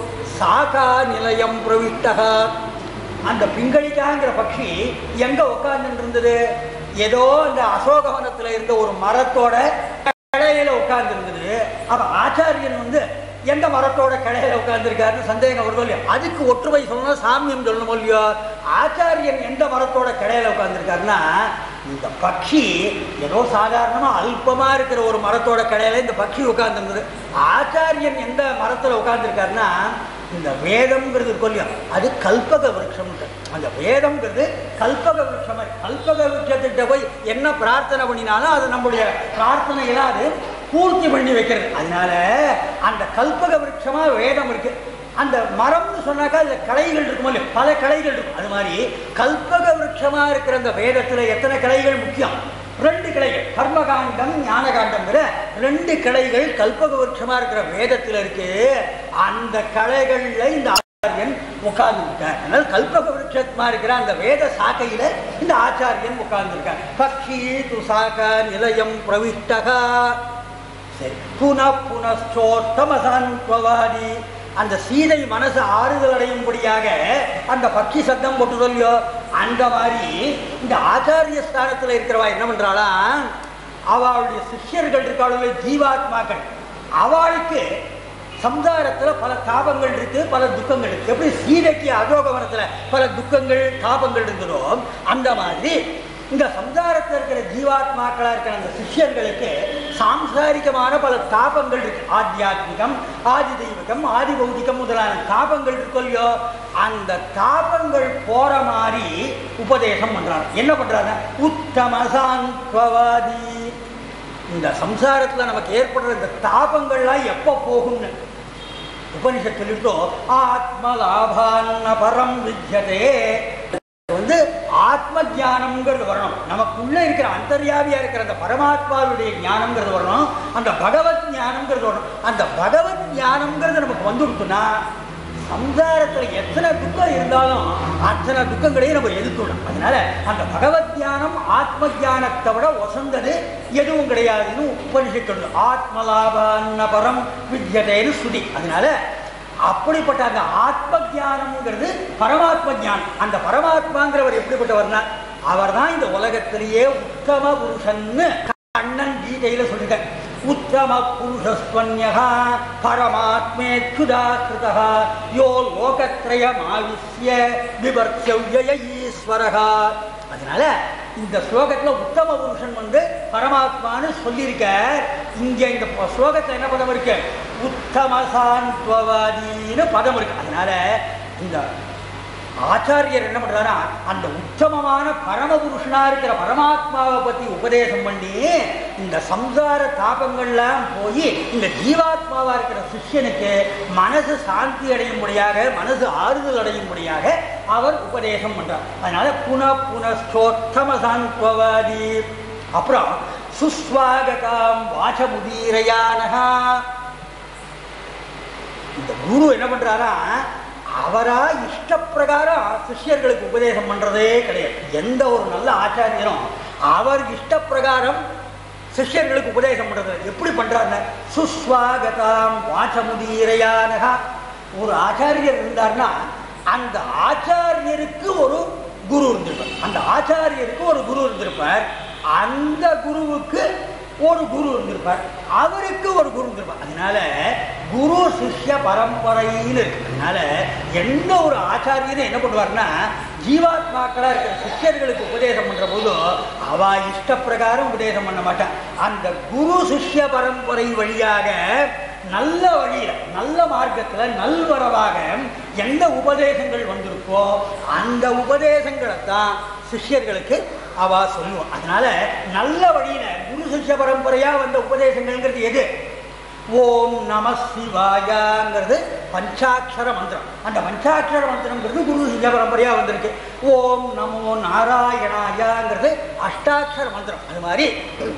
[SPEAKER 1] சாகா நிலையம் பிரவிஷ்டகா அந்த பிங்களிக்காங்கிற பக்ஷி எங்க உட்கார்ந்துட்டு இருந்தது ஏதோ இந்த அசோகவனத்துல இருந்த ஒரு மரத்தோட கிளையில உட்கார்ந்து இருந்தது அப்ப ஆச்சாரியன் வந்து எந்த மரத்தோட கிளையில உட்கார்ந்துருக்காருன்னு சந்தேகம் வருதோ இல்லையோ அதுக்கு ஒற்றுமை சொல்லணும் சாமியம் சொல்லணும் இல்லையோ ஆச்சாரியன் எந்த மரத்தோட கிளையில உட்கார்ந்துருக்காருன்னா இந்த பக்ஷி ஏதோ சாதாரணமா அல்பமா இருக்கிற ஒரு மரத்தோட கிளையில இந்த பக்ஷி உட்கார்ந்துருந்தது ஆச்சாரியன் எந்த மரத்துல உட்கார்ந்துருக்காருன்னா இந்த வேதம்ங்கிறது இருக்கும் இல்லையா அது கல்பக விருட்சம் அந்த வேதம்ங்கிறது கல்பக விருட்சம் மாதிரி. கல்பக விருட்சத்திட்ட போய் என்ன பிரார்த்தனை பண்ணினாலும் அது நம்முடைய பிரார்த்தனையெல்லாம் அது பூர்த்தி பண்ணி வைக்கிறது அதனால அந்த கல்பக விருட்சமா வேதம் இருக்கு அந்த மரம்னு சொன்னாக்கா அதுல கலைகள் இருக்குமோ இல்லையா பல கலைகள் இருக்கும் அது மாதிரி கல்பக விருட்சமா இருக்கிற அந்த வேதத்துல எத்தனை கலைகள் முக்கியம் ரெண்டு கிளைகள் கர்மகாண்டம் ஞானகாண்டம்ங்கிற ரெண்டு கிளைகள் கல்பக விருட்சமா இருக்கிற வேதத்துல இருக்கு அந்த கலைகள்ல இந்த ஆச்சாரியன் உட்கார்ந்துருக்கார் அதனால கல்பக விருட்சமா இருக்கிற அந்த வேத சாக்கையில இந்த ஆச்சாரியன் உட்கார்ந்துருக்கார் பக்ஷி துசாக நிலையம் பிரவிஷ்டகா சரி புன புனச்சோத்தமசான்வாதி அந்த சீதை மனசு ஆறுதல் அடையும்படியாக அந்த பக்ஷி சத்தம் போட்டு சொல்லியோ அந்த மாதிரி இந்த ஆச்சாரிய ஸ்தானத்துல இருக்கிறவா என்ன பண்றாளா அவளுடைய சிஷ்யர்கள் இருக்காளுங்க ஜீவாத்மாக்கள் அவளுக்கு சம்சாரத்துல பல தாபங்கள் இருக்கு பல துக்கங்கள் இருக்கு எப்படி சீதைக்கு அஜோகவனத்துல பல துக்கங்கள் தாபங்கள் இருந்ததோ அந்த மாதிரி இந்த சம்சாரத்தில் இருக்கிற ஜீவாத்மாக்களா இருக்கிற அந்த சிஷ்யர்களுக்கு சாம்சாரிகமான பல தாபங்கள் இருக்கு ஆத்தியாத்மிகம் ஆதி தெய்வீகம் ஆதி பௌதிகம் முதலான தாபங்கள் இருக்கும் இல்லையோ அந்த தாபங்கள் போற மாதிரி உபதேசம் பண்றாங்க என்ன பண்றாங்க உத்தமசாந்த்வவாதி இந்த சம்சாரத்துல நமக்கு ஏற்படுற இந்த தாபங்கள்லாம் எப்போ போகும்னு உபனிஷத் சொல்லிட்டோ ஆத்ம லாபான்ன பரம் வித்யதே வந்து ஆத்ம ஞானம்ங்கிறது வரணும் நமக்குள்ள இருக்கிற அந்தர்யாவியா இருக்கிற அந்த பரமாத்மாவுடைய ஞானம்ங்கிறது வரணும் அந்த பகவத் ஞானம்ங்கிறது வரணும் அந்த பகவத் ஞானம்ங்கிறது நமக்கு வந்துடுச்சுன்னா சம்சாரத்துல எத்தனை துக்கம் இருந்தாலும் அத்தனை துக்கங்களையும் நம்ம எதிர்த்துடலாம் அதனால அந்த பகவத் ஞானம் ஆத்ம ஞானத்தை விட வசந்தது எதுவும் கிடையாதுன்னு உபனிஷத்து ஆத்மலாபான்ன பரம் வித்யதேன்னு சுதி அதனால அப்படிப்பட்ட அந்த ஆத்ம ஞானம்ங்கிறது பரமாத்ம ஞானம் அந்த பரமாத்மாங்கிறவர் எப்படிப்பட்டவர்னா அவர் தான் இந்த உலகத்திலேயே உத்தம புருஷன்னு கண்ணன் கீதையில சொல்லிருக்க உத்தம புருஷஸ்வன்யகா பரமாத்மேத்யுதாக்கிருதா யோ லோகத்ரயமாவிஷ்ய விவர்த்திய ஈஸ்வரகா அதனால இந்த ஸ்லோகத்துல உத்தம புருஷன் வந்து பரமாத்மான்னு சொல்லியிருக்க இங்க இந்த ப- ஸ்லோகத்துல என்ன பதம் இருக்கு உத்தம சாந்த்வவாதின்னு பதம் இருக்கு அதனால இந்த ஆச்சாரியர் என்ன பண்றாரா அந்த உத்தமமான பரமபுருஷனா இருக்கிற பரமாத்மாவை பத்தி உபதேசம் பண்ணி இந்த சம்சார தாபங்கள்லாம் போய் இந்த ஜீவாத்மாவா இருக்கிற சிஷ்யனுக்கு மனசு சாந்தி அடையும்படியாக மனசு ஆறுதல் அடையும்படியாக அவர் உபதேசம் பண்றார் அதனால புன புனஸ்தோத்தம சாந்த்வவாதி அப்புறம் சுஸ்வாகதாம் வாசமுதீரையானகா இந்த குரு என்ன பண்றாரா அவரா இஷ்டப்பிரகாரம் சிஷ்யர்களுக்கு உபதேசம் பண்றதே கிடையாது எந்த ஒரு நல்ல ஆச்சாரியரும் அவர் இஷ்டப்பிரகாரம் சிஷ்யர்களுக்கு உபதேசம் பண்றது எப்படி பண்றாருன்னா சுஸ்வாகதாம் வாசமுதீரையானகா ஒரு ஆச்சாரியர் இருந்தார்னா அந்த ஆச்சாரியருக்கு ஒரு குரு இருந்திருப்பார் அந்த ஆச்சாரியருக்கு ஒரு குரு இருந்திருப்பார் அந்த குருவுக்கு ஒரு குரு இருந்திருப்பார் அவருக்கு ஒரு குரு இருந்திருப்பார் அதனால குரு சிஷ்ய பரம்பரைன்னு இருக்கு அதனால எந்த ஒரு ஆச்சாரியரும் என்ன பண்ணுவார்னா ஜீவாத்மாக்களா இருக்கிற சிஷ்யர்களுக்கு உபதேசம் பண்ற போது அவ இஷ்டப்பிரகாரம் உபதேசம் பண்ண மாட்டான் அந்த குரு சிஷ்ய பரம்பரை வழியாக நல்ல வழியில நல்ல மார்க்கத்துல நல்வரவாக எந்த உபதேசங்கள் வந்திருக்கோ அந்த உபதேசங்களை தான் சிஷ்யர்களுக்கு அவ சொல்லுவோம் அதனால நல்ல வழியில குரு சிஷ்ய பரம்பரையா வந்த உபதேசங்கள்ங்கிறது எது ஓம் நம சிவாயாங்கிறது பஞ்சாட்சர மந்திரம் அந்த பஞ்சாட்சர மந்திரங்கிறது குரு சிஷ்ய பரம்பரையா வந்திருக்கு ஓம் நமோ நாராயணாயாங்கிறது அஷ்டாட்சர மந்திரம் அது மாதிரி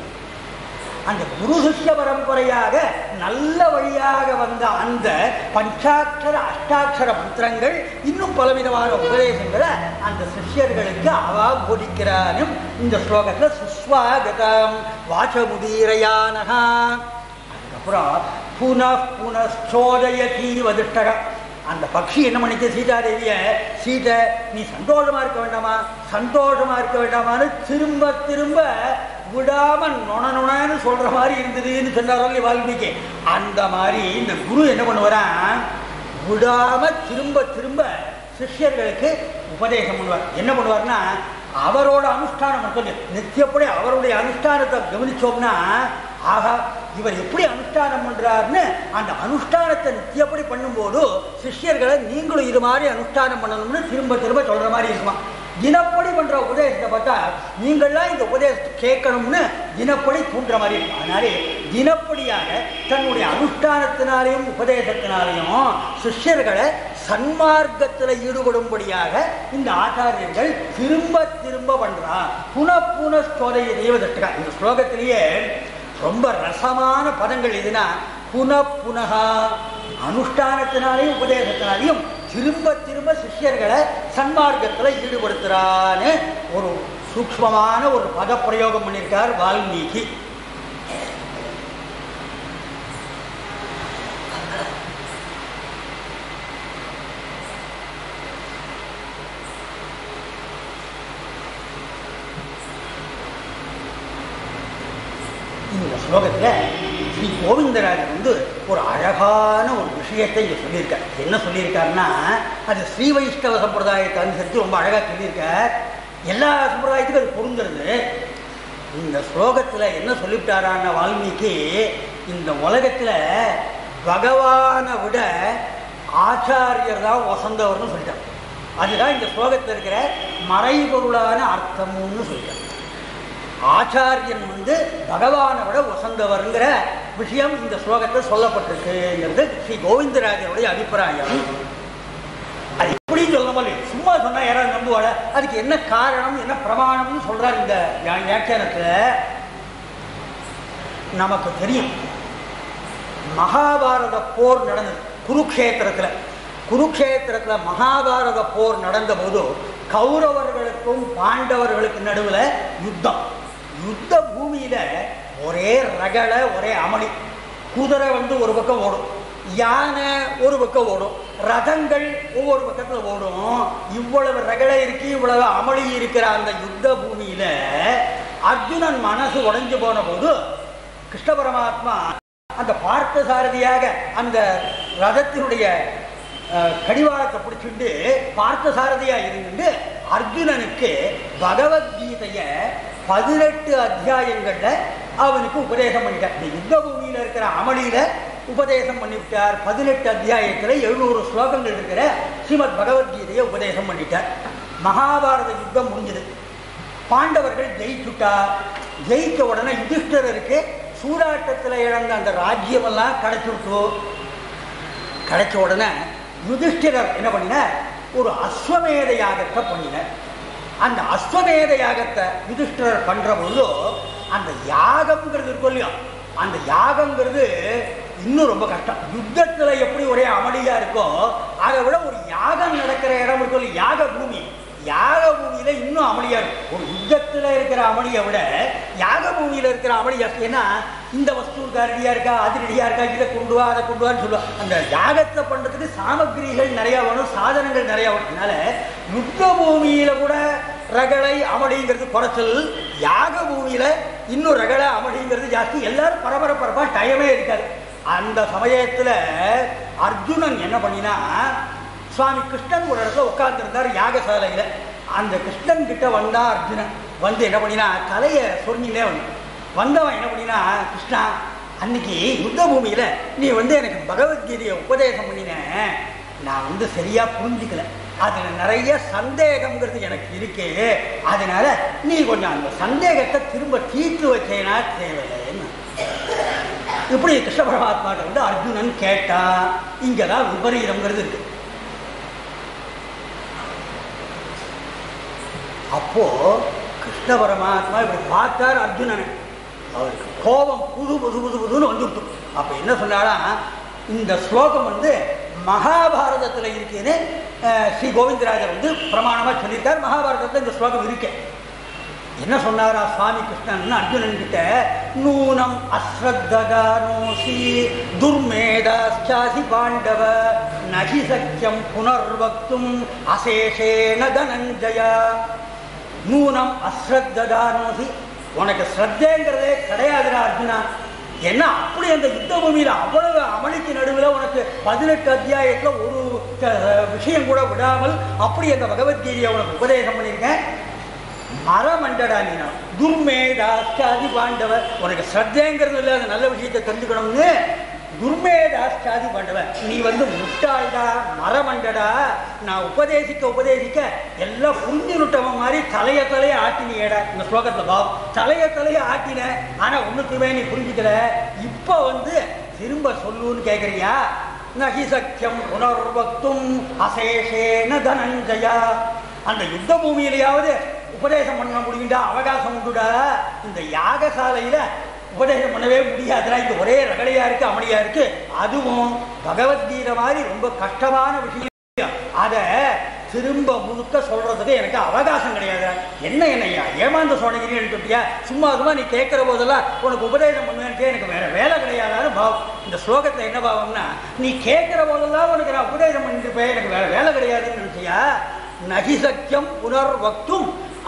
[SPEAKER 1] அந்த குரு சிஷ்ய பரம்பரையாக நல்ல வழியாக வந்த அந்த பஞ்சாட்சர அஷ்டாட்சர மந்திரங்கள் இன்னும் பலவிதமான உபதேசங்களை அந்த சிஷ்யர்களுக்கு அவா போதிக்கிறானும் இந்த ஸ்லோகத்தில் சுஸ்வாகதம் வாசமுதீரையானகா அதுக்கப்புறம் புன புனச்சோதயதி வதிஷ்டகம் அந்த பக்ஷி என்ன பண்ணிச்சு சீதாதேவிய சீதை நீ சந்தோஷமா இருக்க வேண்டாமா சந்தோஷமா இருக்க வேண்டாமான்னு திரும்ப திரும்ப விடாம நொண நொணன்னு சொல்ற மாதிரி இருந்ததுன்னு சொன்னாரோ வால்மீகி அந்த மாதிரி இந்த குரு என்ன பண்ணுவாராம் விடாம திரும்ப திரும்ப சிஷ்யர்களுக்கு உபதேசம் பண்ணுவார் என்ன பண்ணுவார்னா அவரோட அனுஷ்டானம் மட்டும் நித்தியப்படி அவருடைய அனுஷ்டானத்தை கவனிச்சோம்னா ஆகா இவர் எப்படி அனுஷ்டானம் பண்றாருன்னு அந்த அனுஷ்டானத்தை நித்தியப்படி பண்ணும்போது சிஷ்யர்களை நீங்களும் இது மாதிரி அனுஷ்டானம் பண்ணணும்னு திரும்ப திரும்ப சொல்ற மாதிரி இருக்குமா தினப்படி பண்ற உபதேசத்தை பார்த்தா நீங்கள்லாம் இந்த உபதேசத்தை கேட்கணும்னு தினப்படி தூண்டுற மாதிரி இருக்கும் அதனாலே தினப்படியாக தன்னுடைய அனுஷ்டானத்தினாலையும் உபதேசத்தினாலையும் சிஷ்யர்களை சன்மார்க்கத்தில் ஈடுபடும்படியாக இந்த ஆச்சாரியர்கள் திரும்ப திரும்ப பண்றா புன புன ஸ்தோதைய தெய்வதட்டுகா இந்த ஸ்லோகத்திலேயே ரொம்ப ரசமான பதங்கள் எதுனா புன புனகா அனுஷ்டானத்தினாலையும் உபதேசத்தினாலையும் திரும்ப திரும்ப சிஷ்யர்களை சன்மார்க்கத்தில் ஈடுபடுத்துறான்னு ஒரு சூக்ஷ்மமான ஒரு பதப்பிரயோகம் பண்ணியிருக்கார் வால்மீகி ஸ்லோகத்தில் ஸ்ரீ கோவிந்தராஜர் வந்து ஒரு அழகான ஒரு விஷயத்தை இங்கே சொல்லியிருக்கார் என்ன சொல்லியிருக்காருன்னா அது ஸ்ரீ வைஷ்ணவ சம்பிரதாயத்தை அனுசரித்து ரொம்ப அழகாக சொல்லியிருக்கார் எல்லா சம்பிரதாயத்துக்கும் அது பொருந்துறது இந்த ஸ்லோகத்தில் என்ன சொல்லிவிட்டாரான வால்மீகி இந்த உலகத்தில் பகவானை விட ஆச்சாரியர் தான் வசந்தவர்னு சொல்லிட்டார் அதுதான் இந்த ஸ்லோகத்தில் இருக்கிற மறைபொருளான அர்த்தம்னு சொல்லிட்டார் ஆச்சாரியன் வந்து பகவானை விட வசந்தவர்ங்கிற விஷயம் இந்த ஸ்லோகத்தில் சொல்லப்பட்டிருக்குங்கிறது ஸ்ரீ கோவிந்தராஜருடைய அபிப்பிராயம் அது எப்படி சொல்ல முடியும் சும்மா சொன்னா யாராவது நம்புவாள அதுக்கு என்ன காரணம் என்ன பிரமாணம்னு சொல்றாரு இந்த யா- வியாக்கியானத்துல நமக்கு தெரியும் மகாபாரத போர் நடந்தது குருக்ஷேத்திரத்துல குருக்ஷேத்திரத்துல மகாபாரத போர் நடந்த போது கௌரவர்களுக்கும் பாண்டவர்களுக்கு நடுவுல யுத்தம் யுத்த பூமியில ஒரே ரகளை ஒரே அமளி குதிரை வந்து ஒரு பக்கம் ஓடும் யானை ஒரு பக்கம் ஓடும் ரதங்கள் ஒவ்வொரு பக்கத்துல ஓடும் இவ்வளவு ரகளை இருக்கு இவ்வளவு அமளி இருக்கிற அந்த யுத்த பூமியில அர்ஜுனன் மனசு உடைஞ்சு போன போது கிருஷ்ண பரமாத்மா அந்த பார்த்த சாரதியாக அந்த ரதத்தினுடைய அஹ், கடிவாளத்தை பிடிச்சிட்டு பார்த்த சாரதியா இருந்து அர்ஜுனனுக்கு பகவத்கீதைய பதினெட்டு அத்தியாயங்கள்ல அவனுக்கு உபதேசம் பண்ணிட்டார் இந்த யுத்த பூமியில இருக்கிற அமளியில உபதேசம் பண்ணிவிட்டார் பதினெட்டு அத்தியாயத்துல எழுநூறு ஸ்லோகங்கள் இருக்கிற ஸ்ரீமத் பகவத்கீதையை உபதேசம் பண்ணிட்டார் மகாபாரத யுத்தம் முடிஞ்சது பாண்டவர்கள் ஜெயிச்சுட்டா ஜெயிக்க உடனே யுதிஷ்டருக்கு சூதாட்டத்தில் இழந்த அந்த ராஜ்யமெல்லாம் கிடைச்சுட்டு கிடைச்ச உடனே யுதிஷ்டிரர் என்ன பண்ணினார் ஒரு அஸ்வமேத யாகத்தை பண்ணினார் அந்த அஸ்வமேத யாகத்தை யுதிஷ்டிரர் பண்ற பொழுது அந்த யாகம்ங்கிறது இருக்கும் இல்லையா அந்த யாகம்ங்கிறது இன்னும் ரொம்ப கஷ்டம் யுத்தத்துல எப்படி ஒரே அமளியா இருக்கோ அதை விட ஒரு யாகம் நடக்கிற இடம் இருக்கும் இல்லையா, யாக பூமி யாக பூமியில இன்னும் அமளியா இருக்கும் ஒரு யுத்தத்துல இருக்கிற அமளியை விட யாக பூமியில இருக்கிற அமளி ஜாஸ்தி. ஏன்னா இந்த வஸ்து இருக்கா ரெடியா இருக்கா அது ரெடியா இருக்கா இதை கொண்டு வா அதை கொண்டு வான்னு சொல்லுவா அந்த யாகத்தை பண்றதுக்கு சாமகிரிகள் நிறைய வேணும் சாதனங்கள் நிறைய வேணும் அதனால யுத்த பூமியில கூட ரகளை அமளிங்கிறது குறைச்சல் யாக பூமியில இன்னும் ரகளை அமளிங்கிறது ஜாஸ்தி எல்லாரும் பரபரப்பரப்பா டயமே இருக்காது அந்த சமயத்துல அர்ஜுனன் என்ன பண்ணினா சுவாமி கிருஷ்ணன் ஒரு இடத்துல உட்கார்ந்துருந்தார் யாகசாலையில அந்த கிருஷ்ணன் கிட்ட வந்தா அர்ஜுனன் வந்து என்ன பண்ணினா தலையை சொரிஞ்சிலே வந்து வந்தவன் என்ன பண்ணினா கிருஷ்ணா அன்னைக்கு யுத்த பூமியில நீ வந்து எனக்கு பகவத்கீதையை உபதேசம் பண்ணின நான் வந்து சரியா புரிஞ்சுக்கல அதுல நிறைய சந்தேகம்ங்கிறது எனக்கு இருக்கு அதனால நீ கொஞ்சம் அந்த சந்தேகத்தை திரும்ப தீர்த்து வச்சேனா தேவையில்லைன்னு இப்படி கிருஷ்ண பரமாத்மாட்ட வந்து அர்ஜுனன் கேட்டா இங்கதான் விபரீதம்ங்கிறது இருக்கு அப்போ கிருஷ்ண பரமாத்மா இப்படி பார்த்தார் அர்ஜுனனை அவருக்கு கோபம் புது புது புது புதுன்னு வந்துவிட்டு அப்ப என்ன சொன்னாரா இந்த ஸ்லோகம் வந்து மகாபாரதத்துல இருக்குன்னு அஹ், ஸ்ரீ கோவிந்தராஜர் வந்து பிரமாணமா சொல்லியிருக்கார் மகாபாரதத்துல இந்த ஸ்லோகம் இருக்கு என்ன சொன்னாரா சுவாமி கிருஷ்ணன் அர்ஜுனன் கிட்ட நூனம் அஸ்ரத்தகானோசி துர்மேதாச்சாசி பாண்டவ நகி சக்கியம் புனர்வக்தும் அசேஷேன தனஞ்சயா நூனம் அஸ்ரத்ததானோசி உனக்கு ஸ்ரத்தேங்கிறதே கிடையாதுடா அர்ஜுனா என்ன அப்படி அந்த யுத்த பூமியில அவ்வளவு அமளிக்கு நடுவில் உனக்கு பதினெட்டு அத்தியாயத்துல ஒரு அஹ், விஷயம் கூட விடாமல் அப்படி அந்த பகவத்கீதையை உனக்கு உபதேசம் பண்ணியிருக்கேன் மரமண்டடா நீ நான் துர்மேதாஸ்டாதி பாண்டவ உனக்கு ஸ்ரத்தேங்கிறது இல்லை அந்த நல்ல விஷயத்தை தெரிஞ்சுக்கணும்னு துர்மேதாஸ்டாதி பாண்டவ நீ வந்து முட்டாள்டா மரமண்டடா நான் உபதேசிக்க உபதேசிக்க எல்லாம் புரிஞ்சு நுட்டவன் மாதிரி தலைய தலைய ஆட்டினியேடா இந்த ஸ்லோகத்துல பாவம் தலைய தலைய ஆட்டின ஆனா ஒண்ணுக்குமே நீ புரிஞ்சுக்கல இப்போ வந்து திரும்ப சொல்லுன்னு கேக்குறியா நகி சக்கியம் புனர்வக்தும் அசேஷேன தனஞ்சயா அந்த யுத்த பூமியிலையாவது உபதேசம் பண்ண முடியும்டா அவகாசம் உண்டுடா இந்த யாகசாலையில உபதேசம் பண்ணவே முடியாதுடா இங்க ஒரே ரகலையா இருக்கு அமளியா இருக்கு அதுவும் பகவத்கீதை மாதிரி ரொம்ப கஷ்டமான விஷயம் அத திரும்ப முழுக்க சொல்றதுக்கு எனக்கு அவகாசம் கிடையாது என்ன என்னையா ஏமாந்த சோழகிரின்னு சொல்லிட்டியா சும்மா சும்மா நீ கேட்கிற போதெல்லாம் உனக்கு உபதேசம் பண்ணுவேன்ட்டு எனக்கு வேற வேலை கிடையாதான்னு பாவம் இந்த ஸ்லோகத்துல என்ன பாவம்னா நீ கேட்கிற போதெல்லாம் உனக்கு நான் உபதேசம் பண்ணிட்டு போய் எனக்கு வேற வேலை கிடையாதுன்னு நினைச்சியா நகி சக்கியம் புனர்வக்தும்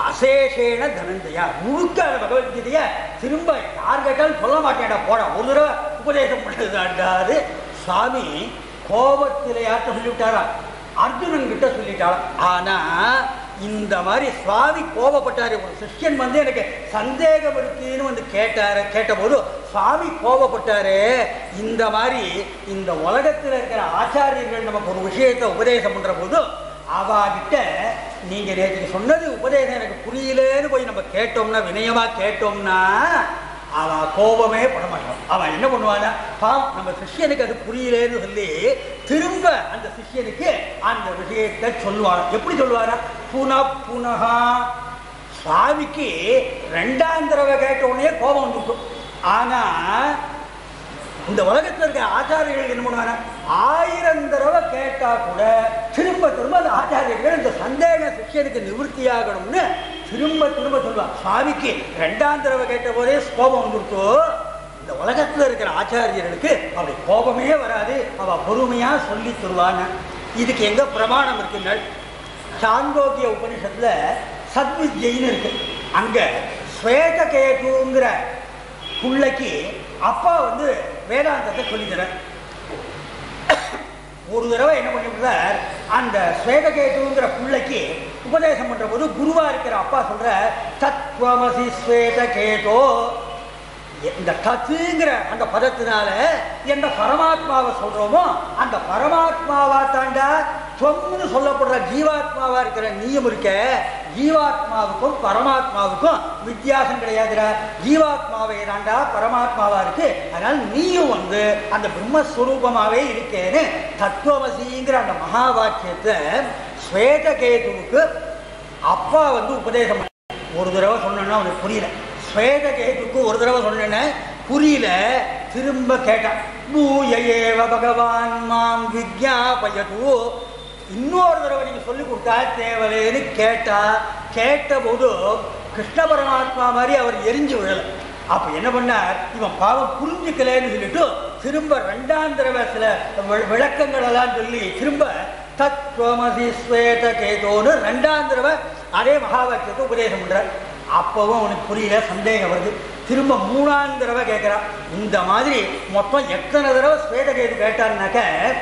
[SPEAKER 1] அசேஷேன தனஞ்சயா முழுக்க அந்த பகவத்கீதைய திரும்ப யார் கேட்டாலும் சொல்ல மாட்டேன்டா போடா ஒரு தடவை உபதேசம் பண்ணதுதாண்டாது சுவாமி கோபத்திலேயாட்ட சொல்லிவிட்டாரா அர்ஜுனன் கிட்ட சொல்லிட்டாராம் ஆனா இந்த மாதிரி சுவாமி கோபப்பட்டாரு ஒரு சிஷ்யன் வந்து எனக்கு சந்தேகம் இருக்குன்னு வந்து கேட்டாரு கேட்டபோது சுவாமி கோபப்பட்டாரு இந்த மாதிரி இந்த உலகத்தில் இருக்கிற ஆச்சாரியர்கள் நமக்கு ஒரு விஷயத்தை உபதேசம் பண்ற போது அவாகிட்ட நீங்க நேற்று சொன்னது உபதேசம் எனக்கு புரியலேன்னு போய் நம்ம கேட்டோம்னா வினயமா கேட்டோம்னா அவன் கோபமே பட மாட்டான் அவன் என்ன பண்ணுவானா பாம் நம்ம சிஷ்யனுக்கு அது புரியலேன்னு சொல்லி திரும்ப அந்த சிஷ்யனுக்கு அந்த விஷயத்தை சொல்லுவான் எப்படி சொல்லுவானா புன புனகா சுவாமிக்கு ரெண்டாம் தடவை கேட்ட உடனே கோபம் வந்துருக்கும் ஆனா இந்த உலகத்தில் இருக்க ஆச்சாரியர்கள் என்ன பண்ணுவாங்க ஆயிரம் தடவை கேட்டா கூட திரும்ப திரும்ப அந்த ஆச்சாரியர்கள் இந்த சந்தேக சிஷ்யனுக்கு நிவர்த்தியாகணும்னு திரும்ப திரும்ப சொல்லுவாங்க சுவாமிக்கு ரெண்டாம் தடவை கேட்ட போதே கோபம் வந்துருத்தோ இந்த உலகத்தில் இருக்கிற ஆச்சாரியர்களுக்கு அப்படி கோபமே வராது அவ பொறுமையா சொல்லி தருவாங்க இதுக்கு எங்க பிரமாணம் இருக்குங்க சாந்தோக்கிய உபனிஷத்துல சத்வித்யின்னு இருக்கு அங்க ஸ்வேதகேதுங்கிற பிள்ளைக்கு அப்பா வந்து வேதாந்தத்தை சொல்லித்தரார் ஒரு தடவை என்ன பண்ணிவிட்டார் அந்த ஸ்வேதகேதுங்கிற பிள்ளைக்கு உபதேசம் பண்ற போது குருவா இருக்கிற அப்பா சொல்ற தத்வமசி ஸ்வேதகேதோ இந்த தத்துங்கிற அந்த பதத்தினால எந்த பரமாத்மாவை சொல்றோமோ அந்த பரமாத்மாவா தாண்டா தொம்னு சொல்லப்படுற ஜீவாத்மாவா இருக்கிற நீயும் இருக்க ஜீவாத்மாவுக்கும் பரமாத்மாவுக்கும் வித்தியாசம் கிடையாதுடா ஜீவாத்மாவே தாண்டா பரமாத்மாவா இருக்கு அதனால நீயும் வந்து அந்த பிரம்மஸ்வரூபமாவே இருக்கேன்னு தத்துவமசிங்கிற அந்த மகா வாக்கியத்தை ஸ்வேதகேதுவுக்கு அப்பா வந்து உபதேசம் பண்ணார். ஒரு தடவை சொன்னா அவனுக்கு புரியல ஸ்வேதகேதுக்கு ஒரு தடவை சொன்னேன்னு புரியல திரும்ப கேட்டான் பூயேவ பகவான் மாம் விஜாபயது இன்னொரு தடவை நீங்க சொல்லி கொடுத்தா தேவலேன்னு கேட்டா கேட்டபோது கிருஷ்ண பரமாத்மா மாதிரி அவர் எரிஞ்சு விழல அப்ப என்ன பண்ணார் இவன் பாவம் புரிஞ்சுக்கலன்னு சொல்லிட்டு திரும்ப ரெண்டாம் தடவை சில வி- விளக்கங்கள் எல்லாம் சொல்லி திரும்ப தத்வமசி ஸ்வேத கேதோன்னு ரெண்டாம் தடவை அதே மகா வாக்கியத்தை உபதேசம் பண்றார் அப்பவும் அவனுக்கு புரியல சந்தேகம் வருது திரும்ப மூணாம் தடவை கேட்கிறான் இந்த மாதிரி மொத்தம் எத்தனை தடவை ஸ்வேதகேது கேட்டான்னாக்க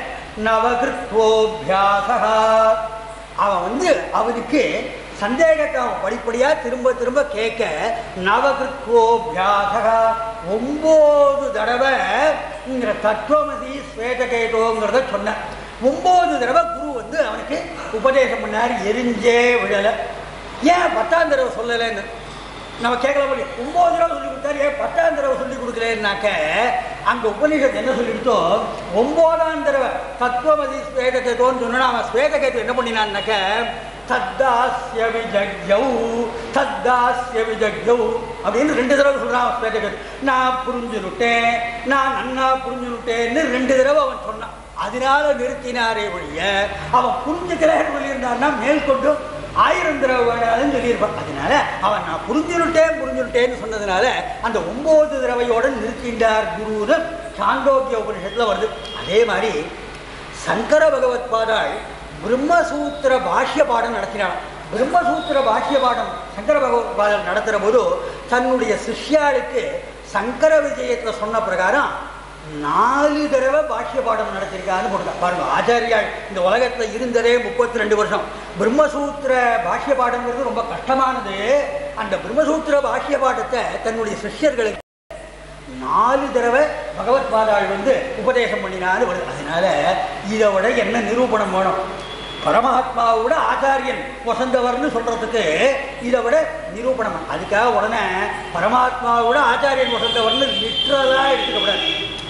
[SPEAKER 1] நவகிருத்வோபியாசா அவன் வந்து அவனுக்கு சந்தேகத்தை அவன் படிப்படியா திரும்ப திரும்ப கேட்க நவகிருத்வோபியாசா ஒன்பது தடவை இங்கிற தத்துவமதி ஸ்வேதகேதோங்கிறத சொன்னான் ஒன்பது தடவை குரு வந்து அவனுக்கு உபதேசம் பண்ணார் எரிஞ்சே விழலை ஏன் பத்தாம் தடவை சொல்லலைன்னு நம்ம கேட்கல முடியும் ஒன்பது தடவை சொல்லி கொடுத்தாரு ஏன் பத்தாம் தடவை சொல்லி கொடுக்கலன்னாக்க அங்க உபநிஷத்து என்ன சொல்லிடுத்தோ ஒன்பதாம் தடவை தத்துவமதி ஸ்வேதகேதோன்னு சொன்னா அவன் ஸ்வேதகேது என்ன பண்ணினான்னாக்க தத்தாஸ்ய விஜக்யௌ தத்தாஸ்ய விஜக்யௌ அப்படின்னு ரெண்டு தடவை சொல்றான் அவன் ஸ்வேதகேது நான் புரிஞ்சுனுட்டேன் நான் நன்னா புரிஞ்சுனுட்டேன்னு ரெண்டு தடவை அவன் சொன்னான் அதனால நிறுத்தினாரே ஒழிய அவன் புரிஞ்சுக்கிறேன்னு சொல்லியிருந்தான்னா மேற்கொண்டு ஆயிரம் தடவை வேணாலும் சொல்லியிருப்பான் அதனால அவன் நான் புரிஞ்சுனுட்டேன் புரிஞ்சுனுட்டேன்னு சொன்னதுனால அந்த ஒன்பது தடவையோட நிறுத்தின்றார் குருன்னு சாந்தோக்கிய உபனிஷத்துல வருது அதே மாதிரி சங்கர பகவத் பாதாள் பிரம்மசூத்திர பாஷ்ய பாடம் நடத்தினான் பிரம்மசூத்திர பாஷ்ய பாடம் சங்கர பகவத் பாதம் நடத்துகிற போது தன்னுடைய சிஷ்யாளுக்கு சங்கர விஜயத்துல சொன்ன பிரகாரம் நாலு தடவை பாஷ்ய பாடம் நடத்திருக்கான்னு போட்டு பாருங்க ஆச்சாரியால் இந்த உலகத்துல இருந்ததே முப்பத்தி ரெண்டு வருஷம் பிரம்மசூத்திர பாஷ்ய பாடங்கிறது ரொம்ப கஷ்டமானது அந்த பிரம்மசூத்திர பாஷ்ய பாடத்தை தன்னுடைய சிஷ்யர்களுக்கு நாலு தடவை பகவத் பாதாள் வந்து உபதேசம் பண்ணினான்னு வருது அதனால இதை விட என்ன நிரூபணம் வேணும் பரமாத்மாவோட ஆச்சாரியன் வசந்தவர்னு சொல்றதுக்கு இதை விட நிரூபணம் அதுக்காக உடனே பரமாத்மாவோட ஆச்சாரியன் வசந்தவர்னு லிட்ரலா எடுத்துக்க கூடாது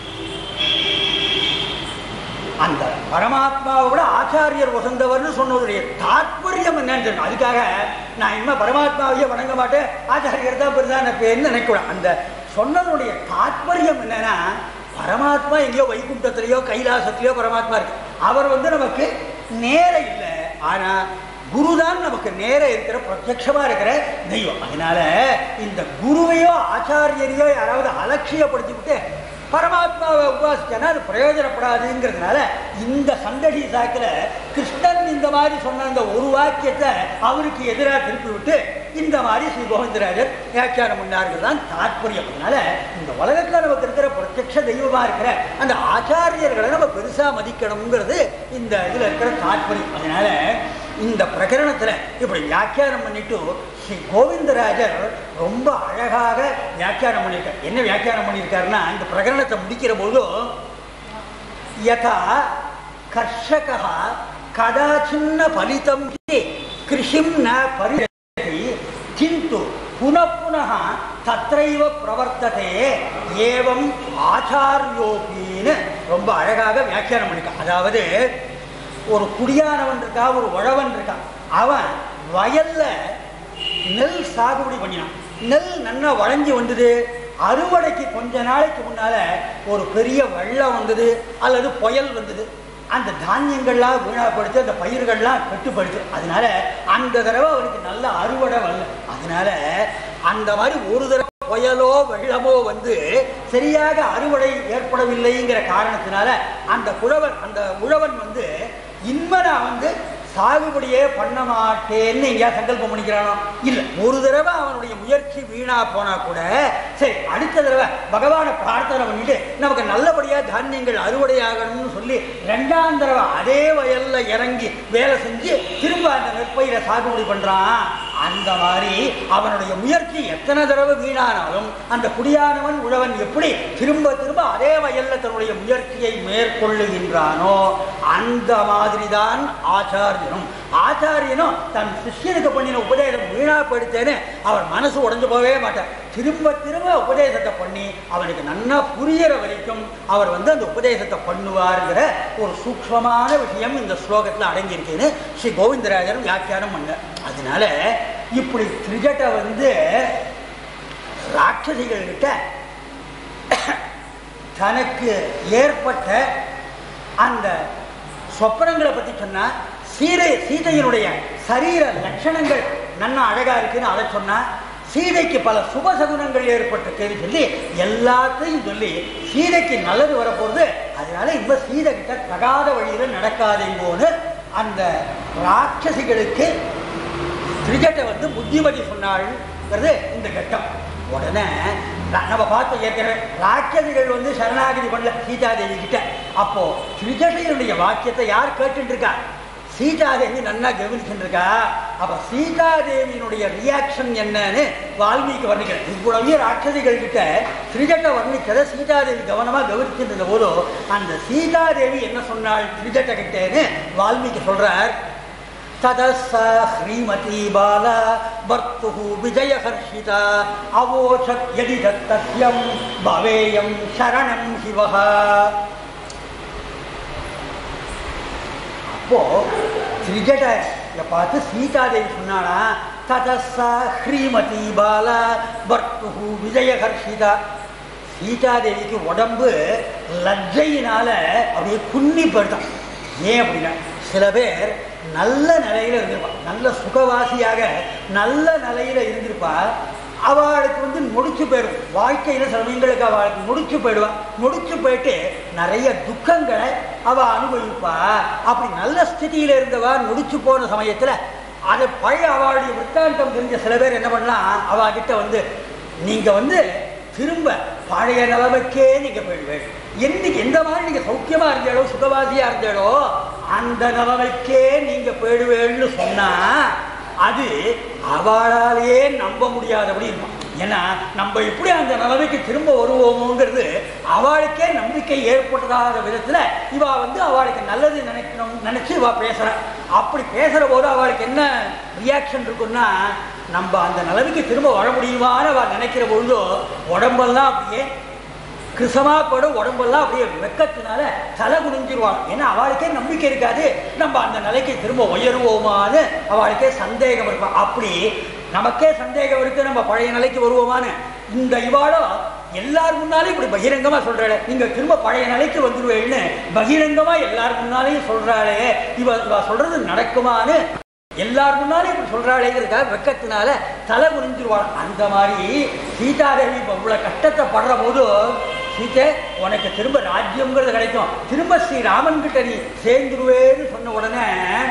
[SPEAKER 1] அந்த பரமாத்மாவோட ஆச்சாரியர் வசந்தவர்னு சொன்னதுடைய தாற்பயம் என்னன்னு தெரியும் அதுக்காக நான் இனிமே பரமாத்மாவையே வணங்க மாட்டேன் ஆச்சாரியர் தான் பெருதான் என்ன நினைக்கூடாது அந்த சொன்னதுடைய தாற்பயம் என்னன்னா பரமாத்மா எங்கேயோ வைகுண்டத்திலேயோ கைலாசத்திலேயோ பரமாத்மா இருக்கு அவர் வந்து நமக்கு நேர இல்லை ஆனா குருதான் நமக்கு நேர இருக்கிற பிரத்யட்சமா இருக்கிற தெய்வம் அதனால இந்த குருவையோ ஆச்சாரியரையோ யாராவது அலட்சியப்படுத்தி விட்டு பரமாத்மாவை உபாசிச்சனா அது பிரயோஜனப்படாதுங்கிறதுனால இந்த சந்தடி சாக்கில் கிருஷ்ணன் இந்த மாதிரி சொன்ன அந்த ஒரு வாக்கியத்தை அவருக்கு எதிராக திருப்பி விட்டு இந்த மாதிரி ஸ்ரீ கோவிந்தராஜர் வியாக்கியானம் பண்ணார்கள் தான் தாற்பயம் அதனால இந்த உலகத்துல நமக்கு இருக்கிற பிரத்யக்ஷ தெய்வமா இருக்கிற அந்த ஆச்சாரியர்களை நம்ம பெருசா மதிக்கணுங்கிறது இந்த இதுல இருக்கிற தாற்பயம் அதனால இந்த பிரகரணத்துல இப்படி வியாக்கியானம் பண்ணிட்டு ஸ்ரீ கோவிந்தராஜர் ரொம்ப அழகாக வியாக்கியானம் பண்ணியிருக்கார் என்ன வியாக்கியானம் பண்ணியிருக்காருன்னா இந்த பிரகரணத்தை முடிக்கிற போது யதா கர்ஷகः கதாச்சின்ன பலிதம் ஹி கிருஷிம் ந பரிரதி கிந்து புனః புனः தத்ரைவ பிரவர்த்ததே ஏவம் ஆச்சாரியோபின்னு ரொம்ப அழகாக வியாக்கியானம் பண்ணிருக்கான் அதாவது ஒரு குடியானவன் இருக்கா ஒரு உழவன் இருக்கான் அவன் வயல்ல நெல் சாகுபடி பண்ணினான் நெல் நன்னா வளைஞ்சு வந்தது அறுவடைக்கு கொஞ்ச நாளைக்கு முன்னால ஒரு பெரிய வெள்ளம் வந்தது அல்லது புயல் வந்தது அந்த தானியங்கள்லாம் வீணாப்படுத்தி அந்த பயிர்கள்லாம் கெட்டுப்படுத்து அதனால அந்த தடவை அவனுக்கு நல்ல அறுவடை வரல அதனால அந்த மாதிரி ஒரு தடவை புயலோ வெள்ளமோ வந்து சரியாக அறுவடை ஏற்படவில்லைங்கிற காரணத்தினால அந்த குழவன் அந்த உழவன் வந்து இன்மனா வந்து சாகுபடியே பண்ண மாட்டேன்னு எங்கேயா சங்கல்பம் பண்ணிக்கிறானோ இல்லை ஒரு தடவை அவனுடைய முயற்சி வீணா போனா கூட சரி அடுத்த தடவை பகவானை பிரார்த்தனை பண்ணிட்டு நமக்கு நல்லபடியா தானியங்கள் அறுவடையாகணும்னு சொல்லி ரெண்டாம் தடவை அதே வயல்ல இறங்கி வேலை செஞ்சு திரும்ப அந்த நெற்பயிரை சாகுபடி பண்றான் அந்த மாதிரி அவனுடைய முயற்சி எத்தனை தடவை வீணானாலும் அந்த குடியானவன் உழவன் எப்படி திரும்ப திரும்ப அதே வயல்ல தன்னுடைய முயற்சியை மேற்கொள்ளுகின்றானோ அந்த மாதிரி தான் ஆச்சாரியனும் ஆச்சாரியனும் தன் சிஷ்யனுக்கு பண்ணின உபதேசம் வீணாப்படுத்தேன்னு அவர் மனசு உடைஞ்சு போகவே மாட்டார் திரும்ப திரும்ப உபதேசத்தை பண்ணி அவனுக்கு நன்னா புரியிற வரைக்கும் அவர் வந்து அந்த உபதேசத்தை பண்ணுவாருங்கிற ஒரு சூக்ஷ்மமான விஷயம் இந்த ஸ்லோகத்தில் அடங்கியிருக்குன்னு ஸ்ரீ கோவிந்தராஜர் வியாக்கியானம் பண்ண அதனால இப்படி திரிஜட்டை வந்து ராட்சசிகள் கிட்ட தனக்கு ஏற்பட்ட அந்த சொப்பனங்களை பற்றி சொன்னா சீதை சீதையினுடைய சரீர லட்சணங்கள் நன்னா அழகா இருக்குன்னு அதை சொன்னா சீதைக்கு பல சுபசகுனங்கள் ஏற்பட்டிருக்குன்னு சொல்லி எல்லாத்தையும் சொல்லி சீதைக்கு நல்லது வரப்போகுது அதனால இந்த சீதை கிட்ட தகாத வழியில நடக்காதீங்கோன்னு அந்த ராட்சசிகளுக்கு திரிஜட்டை வந்து புத்திமதி சொன்னாள்ங்கிறது இந்த கட்டம் உடனே ந- நம்ம பார்த்தோம் ஏற்கனவே ராட்சசிகள் வந்து சரணாகதி பண்ணல சீதாதேவி கிட்ட அப்போ திரிஜட்டையினுடைய வாக்கியத்தை யார் கேட்டுட்டு இருக்கா சீதாதேவி நன்னா கவனிச்சுட்டு இருக்கா அப்ப சீதாதேவியினுடைய ரியாக்ஷன் என்னன்னு வால்மீகி வர்ணிக்கிறார் இவ்வளவு ராட்சசிகள் கிட்ட திரிஜட்டை வர்ணிக்கிறத சீதாதேவி கவனமா கவனிச்சுட்டு இருந்த போதோ அந்த சீதாதேவி என்ன சொன்னாள் திரிஜட்ட கிட்டேன்னு வால்மீகி சொல்றார் ततः सा श्रीमती बाला भर्तुः विजयहर्षिता अवोचत् यदि दत्तस्यं भवेयं शरणं शिवः அப்போ திரிஜட பார்த்து சீதாதேவி சொன்னானா ததசா ஸ்ரீமதி பாலா பர்த்துஹு விஜயஹர்ஷிதா சீதாதேவிக்கு உடம்பு லஜ்ஜையினால அப்படியே குன்னி போயிட்டான் ஏன் அப்படின்னா சில பேர் நல்ல நிலையில இருந்திருப்பா நல்ல சுகவாசியாக நல்ல நிலையில இருந்திருப்பா அவளுக்கு வந்து முடிச்சு போயிடும் வாழ்க்கையில சில சமயங்களுக்கு அவளுக்கு முடிச்சு போயிடுவா முடிச்சு போயிட்டு நிறைய துக்கங்களை அவ அனுபவிப்பா அப்படி நல்ல ஸ்திதியில இருந்தவா முடிச்சு போன சமயத்துல அதை பழைய அவளுடைய விற்த்தாந்தம் தெரிஞ்ச சில பேர் என்ன பண்ணலாம் அவ கிட்ட வந்து நீங்க வந்து திரும்ப பழைய நிலைமைக்கே நீங்க போயிடுவேன் என்னைக்கு எந்த மாதிரி நீங்க சௌக்கியமா இருந்தேடோ சுகவாசியா இருந்தேடோ அந்த நிலைமைக்கே நீங்க போயிடுவேன்னு சொன்னா அது அவளாலேயே நம்ப முடியாதபடி இருக்கும் ஏன்னா நம்ம எப்படி அந்த நிலைமைக்கு திரும்ப வருவோமோங்கிறது அவளுக்கே நம்பிக்கை ஏற்பட்டதாத விதத்துல இவ வந்து அவளுக்கு நல்லது நினைக்கணும் நினைச்சு இவ பேசுறா அப்படி பேசுற போது அவளுக்கு என்ன ரியாக்ஷன் இருக்குன்னா நம்ம அந்த நிலைமைக்கு திரும்ப வர முடியுமான்னு அவ நினைக்கிற பொழுதோ உடம்பெல்லாம் அப்படியே கிருசமா கூட உடம்பெல்லாம் அப்படியே வெக்கத்தினால தலை குனிஞ்சிருவாள் ஏன்னா அவளுக்கே நம்பிக்கை இருக்காது நம்ம அந்த நிலைக்கு திரும்ப உயருவோமான்னு அவளுக்கே சந்தேகம் இருக்கும் அப்படி நமக்கே சந்தேகம் இருக்கு நம்ம பழைய நிலைக்கு வருவோமான்னு இந்த இவாளோ எல்லார் முன்னாலும் இப்படி பகிரங்கமா சொல்றாளே நீங்க திரும்ப பழைய நிலைக்கு வந்துருவேன்னு பகிரங்கமா எல்லார் முன்னாலையும் சொல்றாளே இவ இவ சொல்றது நடக்குமான்னு எல்லார் முன்னாலும் இப்படி சொல்றாளேங்கிறதுக்காக வெக்கத்தினால தலை குனிஞ்சிருவாள் அந்த மாதிரி சீதாதேவி இப்போ இவ்வளவு கஷ்டத்தை படுற போது சீத்தை உனக்கு திரும்ப ராஜ்யம்ங்கிறது கிடைக்கும் திரும்ப ஸ்ரீ ராமன் கிட்ட நீ சேர்ந்துருவேன்னு சொன்ன உடனே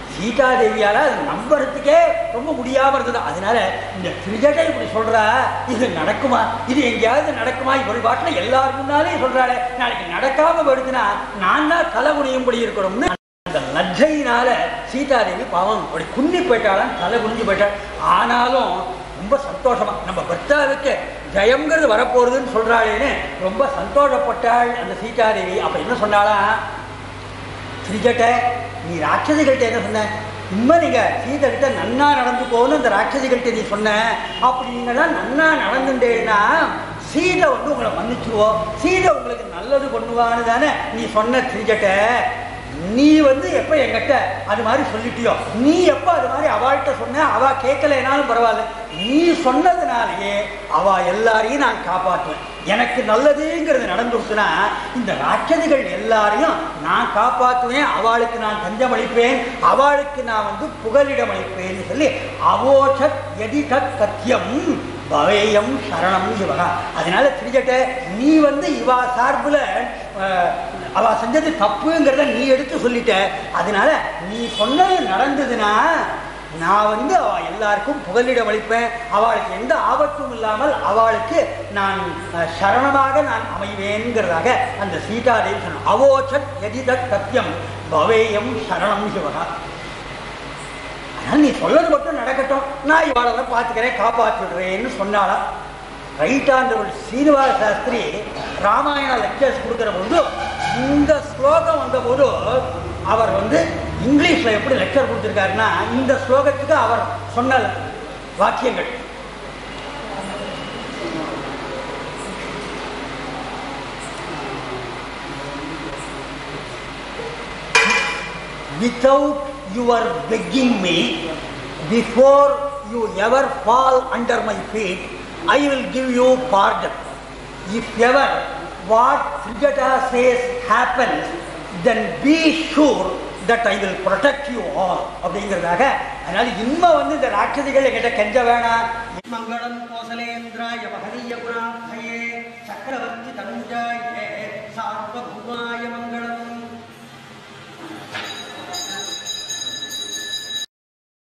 [SPEAKER 1] சீதாதேவியால அதை நம்புறதுக்கே ரொம்ப முடியாம இருந்தது அதனால இந்த திரிஜடை இப்படி சொல்றா இது நடக்குமா இது எங்கேயாவது நடக்குமா இவள் பாட்டில் எல்லாரும் முன்னாலே சொல்றாளே நாளைக்கு நடக்காம போயிடுச்சுன்னா நான் தான் தலை குனியும்படி இருக்கணும்னு அந்த லஜ்ஜையினால சீதாதேவி பாவம் அப்படி குன்னி போயிட்டாலும் தலை குனிஞ்சு போயிட்டாள் ஆனாலும் ரொம்ப சந்தோஷமா நம்ம பர்த்தாவுக்கு ஜெயம்ங்கிறது வரப்போகுதுன்னு சொல்றாளேன்னு ரொம்ப சந்தோஷப்பட்டாள் அந்த சீதாதேவி அப்ப என்ன சொன்னாளா திரிஜட்ட நீ ராட்சசிகள்கிட்ட என்ன சொன்ன உண்மை நீங்க சீதை கிட்ட நன்னா நடந்து போகணும் அந்த ராட்சசிகள்கிட்ட நீ சொன்ன அப்படி நீங்களாம் நன்னா நடந்துட்டேன்னா சீதை வந்து உங்களை மன்னிச்சுவோம் சீதை உங்களுக்கு நல்லது பண்ணுவான்னு தானே நீ சொன்ன திரிஜட்ட நீ வந்து எப்ப என்கிட்ட அது மாதிரி சொல்லிட்டியோ நீ எப்ப அது மாதிரி அவள்கிட்ட சொன்ன அவ கேட்கலைனாலும் பரவாயில்ல நீ சொன்னதுனாலேயே அவ எல்லாரையும் நான் காப்பாற்றுவேன் எனக்கு நல்லதுங்கிறது நடந்துருச்சுன்னா இந்த ராட்சதிகள் எல்லாரையும் நான் காப்பாற்றுவேன் அவளுக்கு நான் தஞ்சம் அளிப்பேன் அவளுக்கு நான் வந்து புகலிடம் அளிப்பேன்னு சொல்லி அவோஷத் எதி தத் சத்தியம் பவேயம் சரணம் இவகா அதனால திரிஜட்ட நீ வந்து இவா சார்புல அஹ், அவ செஞ்சது தப்புங்கிறத நீ எடுத்து சொல்லிட்ட அதனால நீ சொன்னது நடந்ததுன்னா நான் வந்து அவ எல்லாருக்கும் புகலிடம் அளிப்பேன் அவளுக்கு எந்த ஆபத்தும் இல்லாமல் அவளுக்கு நான் அஹ், சரணமாக நான் அமைவேன்கிறதாக அந்த சீதாதேவி சொன்ன அவோச்சத் எதிதத் சத்தியம் பவேயம் சரணம் சிவகா அதனால நீ சொல்லது மட்டும் நடக்கட்டும் நான் இவாளெல்லாம் பார்த்துக்கிறேன் காப்பாற்றிடுறேன்னு சொன்னாலாம் ரைட்டாண்டவர் சீனிவாச சாஸ்திரி ராமாயண லெக்சர்ஸ் கொடுக்குற போது இந்த ஸ்லோகம் வந்தபோது அவர் வந்து இங்கிலீஷில் எப்படி லெக்சர் கொடுத்துருக்காருன்னா இந்த ஸ்லோகத்துக்கு அவர் சொன்ன வாக்கியங்கள் without your begging me, before you ever fall under my feet, I will give you pardon. If ever what Srijata says happens, then be sure that I will protect you all. அப்படிங்கிறதாக அதனால இன்மை வந்து இந்த ராட்சதிகள் என்கிட்ட கெஞ்ச வேணாம் மங்களம் கோசலேந்திராய மகனீய புராணயே சக்கரவர்த்தி தனுஜாய சார்வபூமாய மங்களம்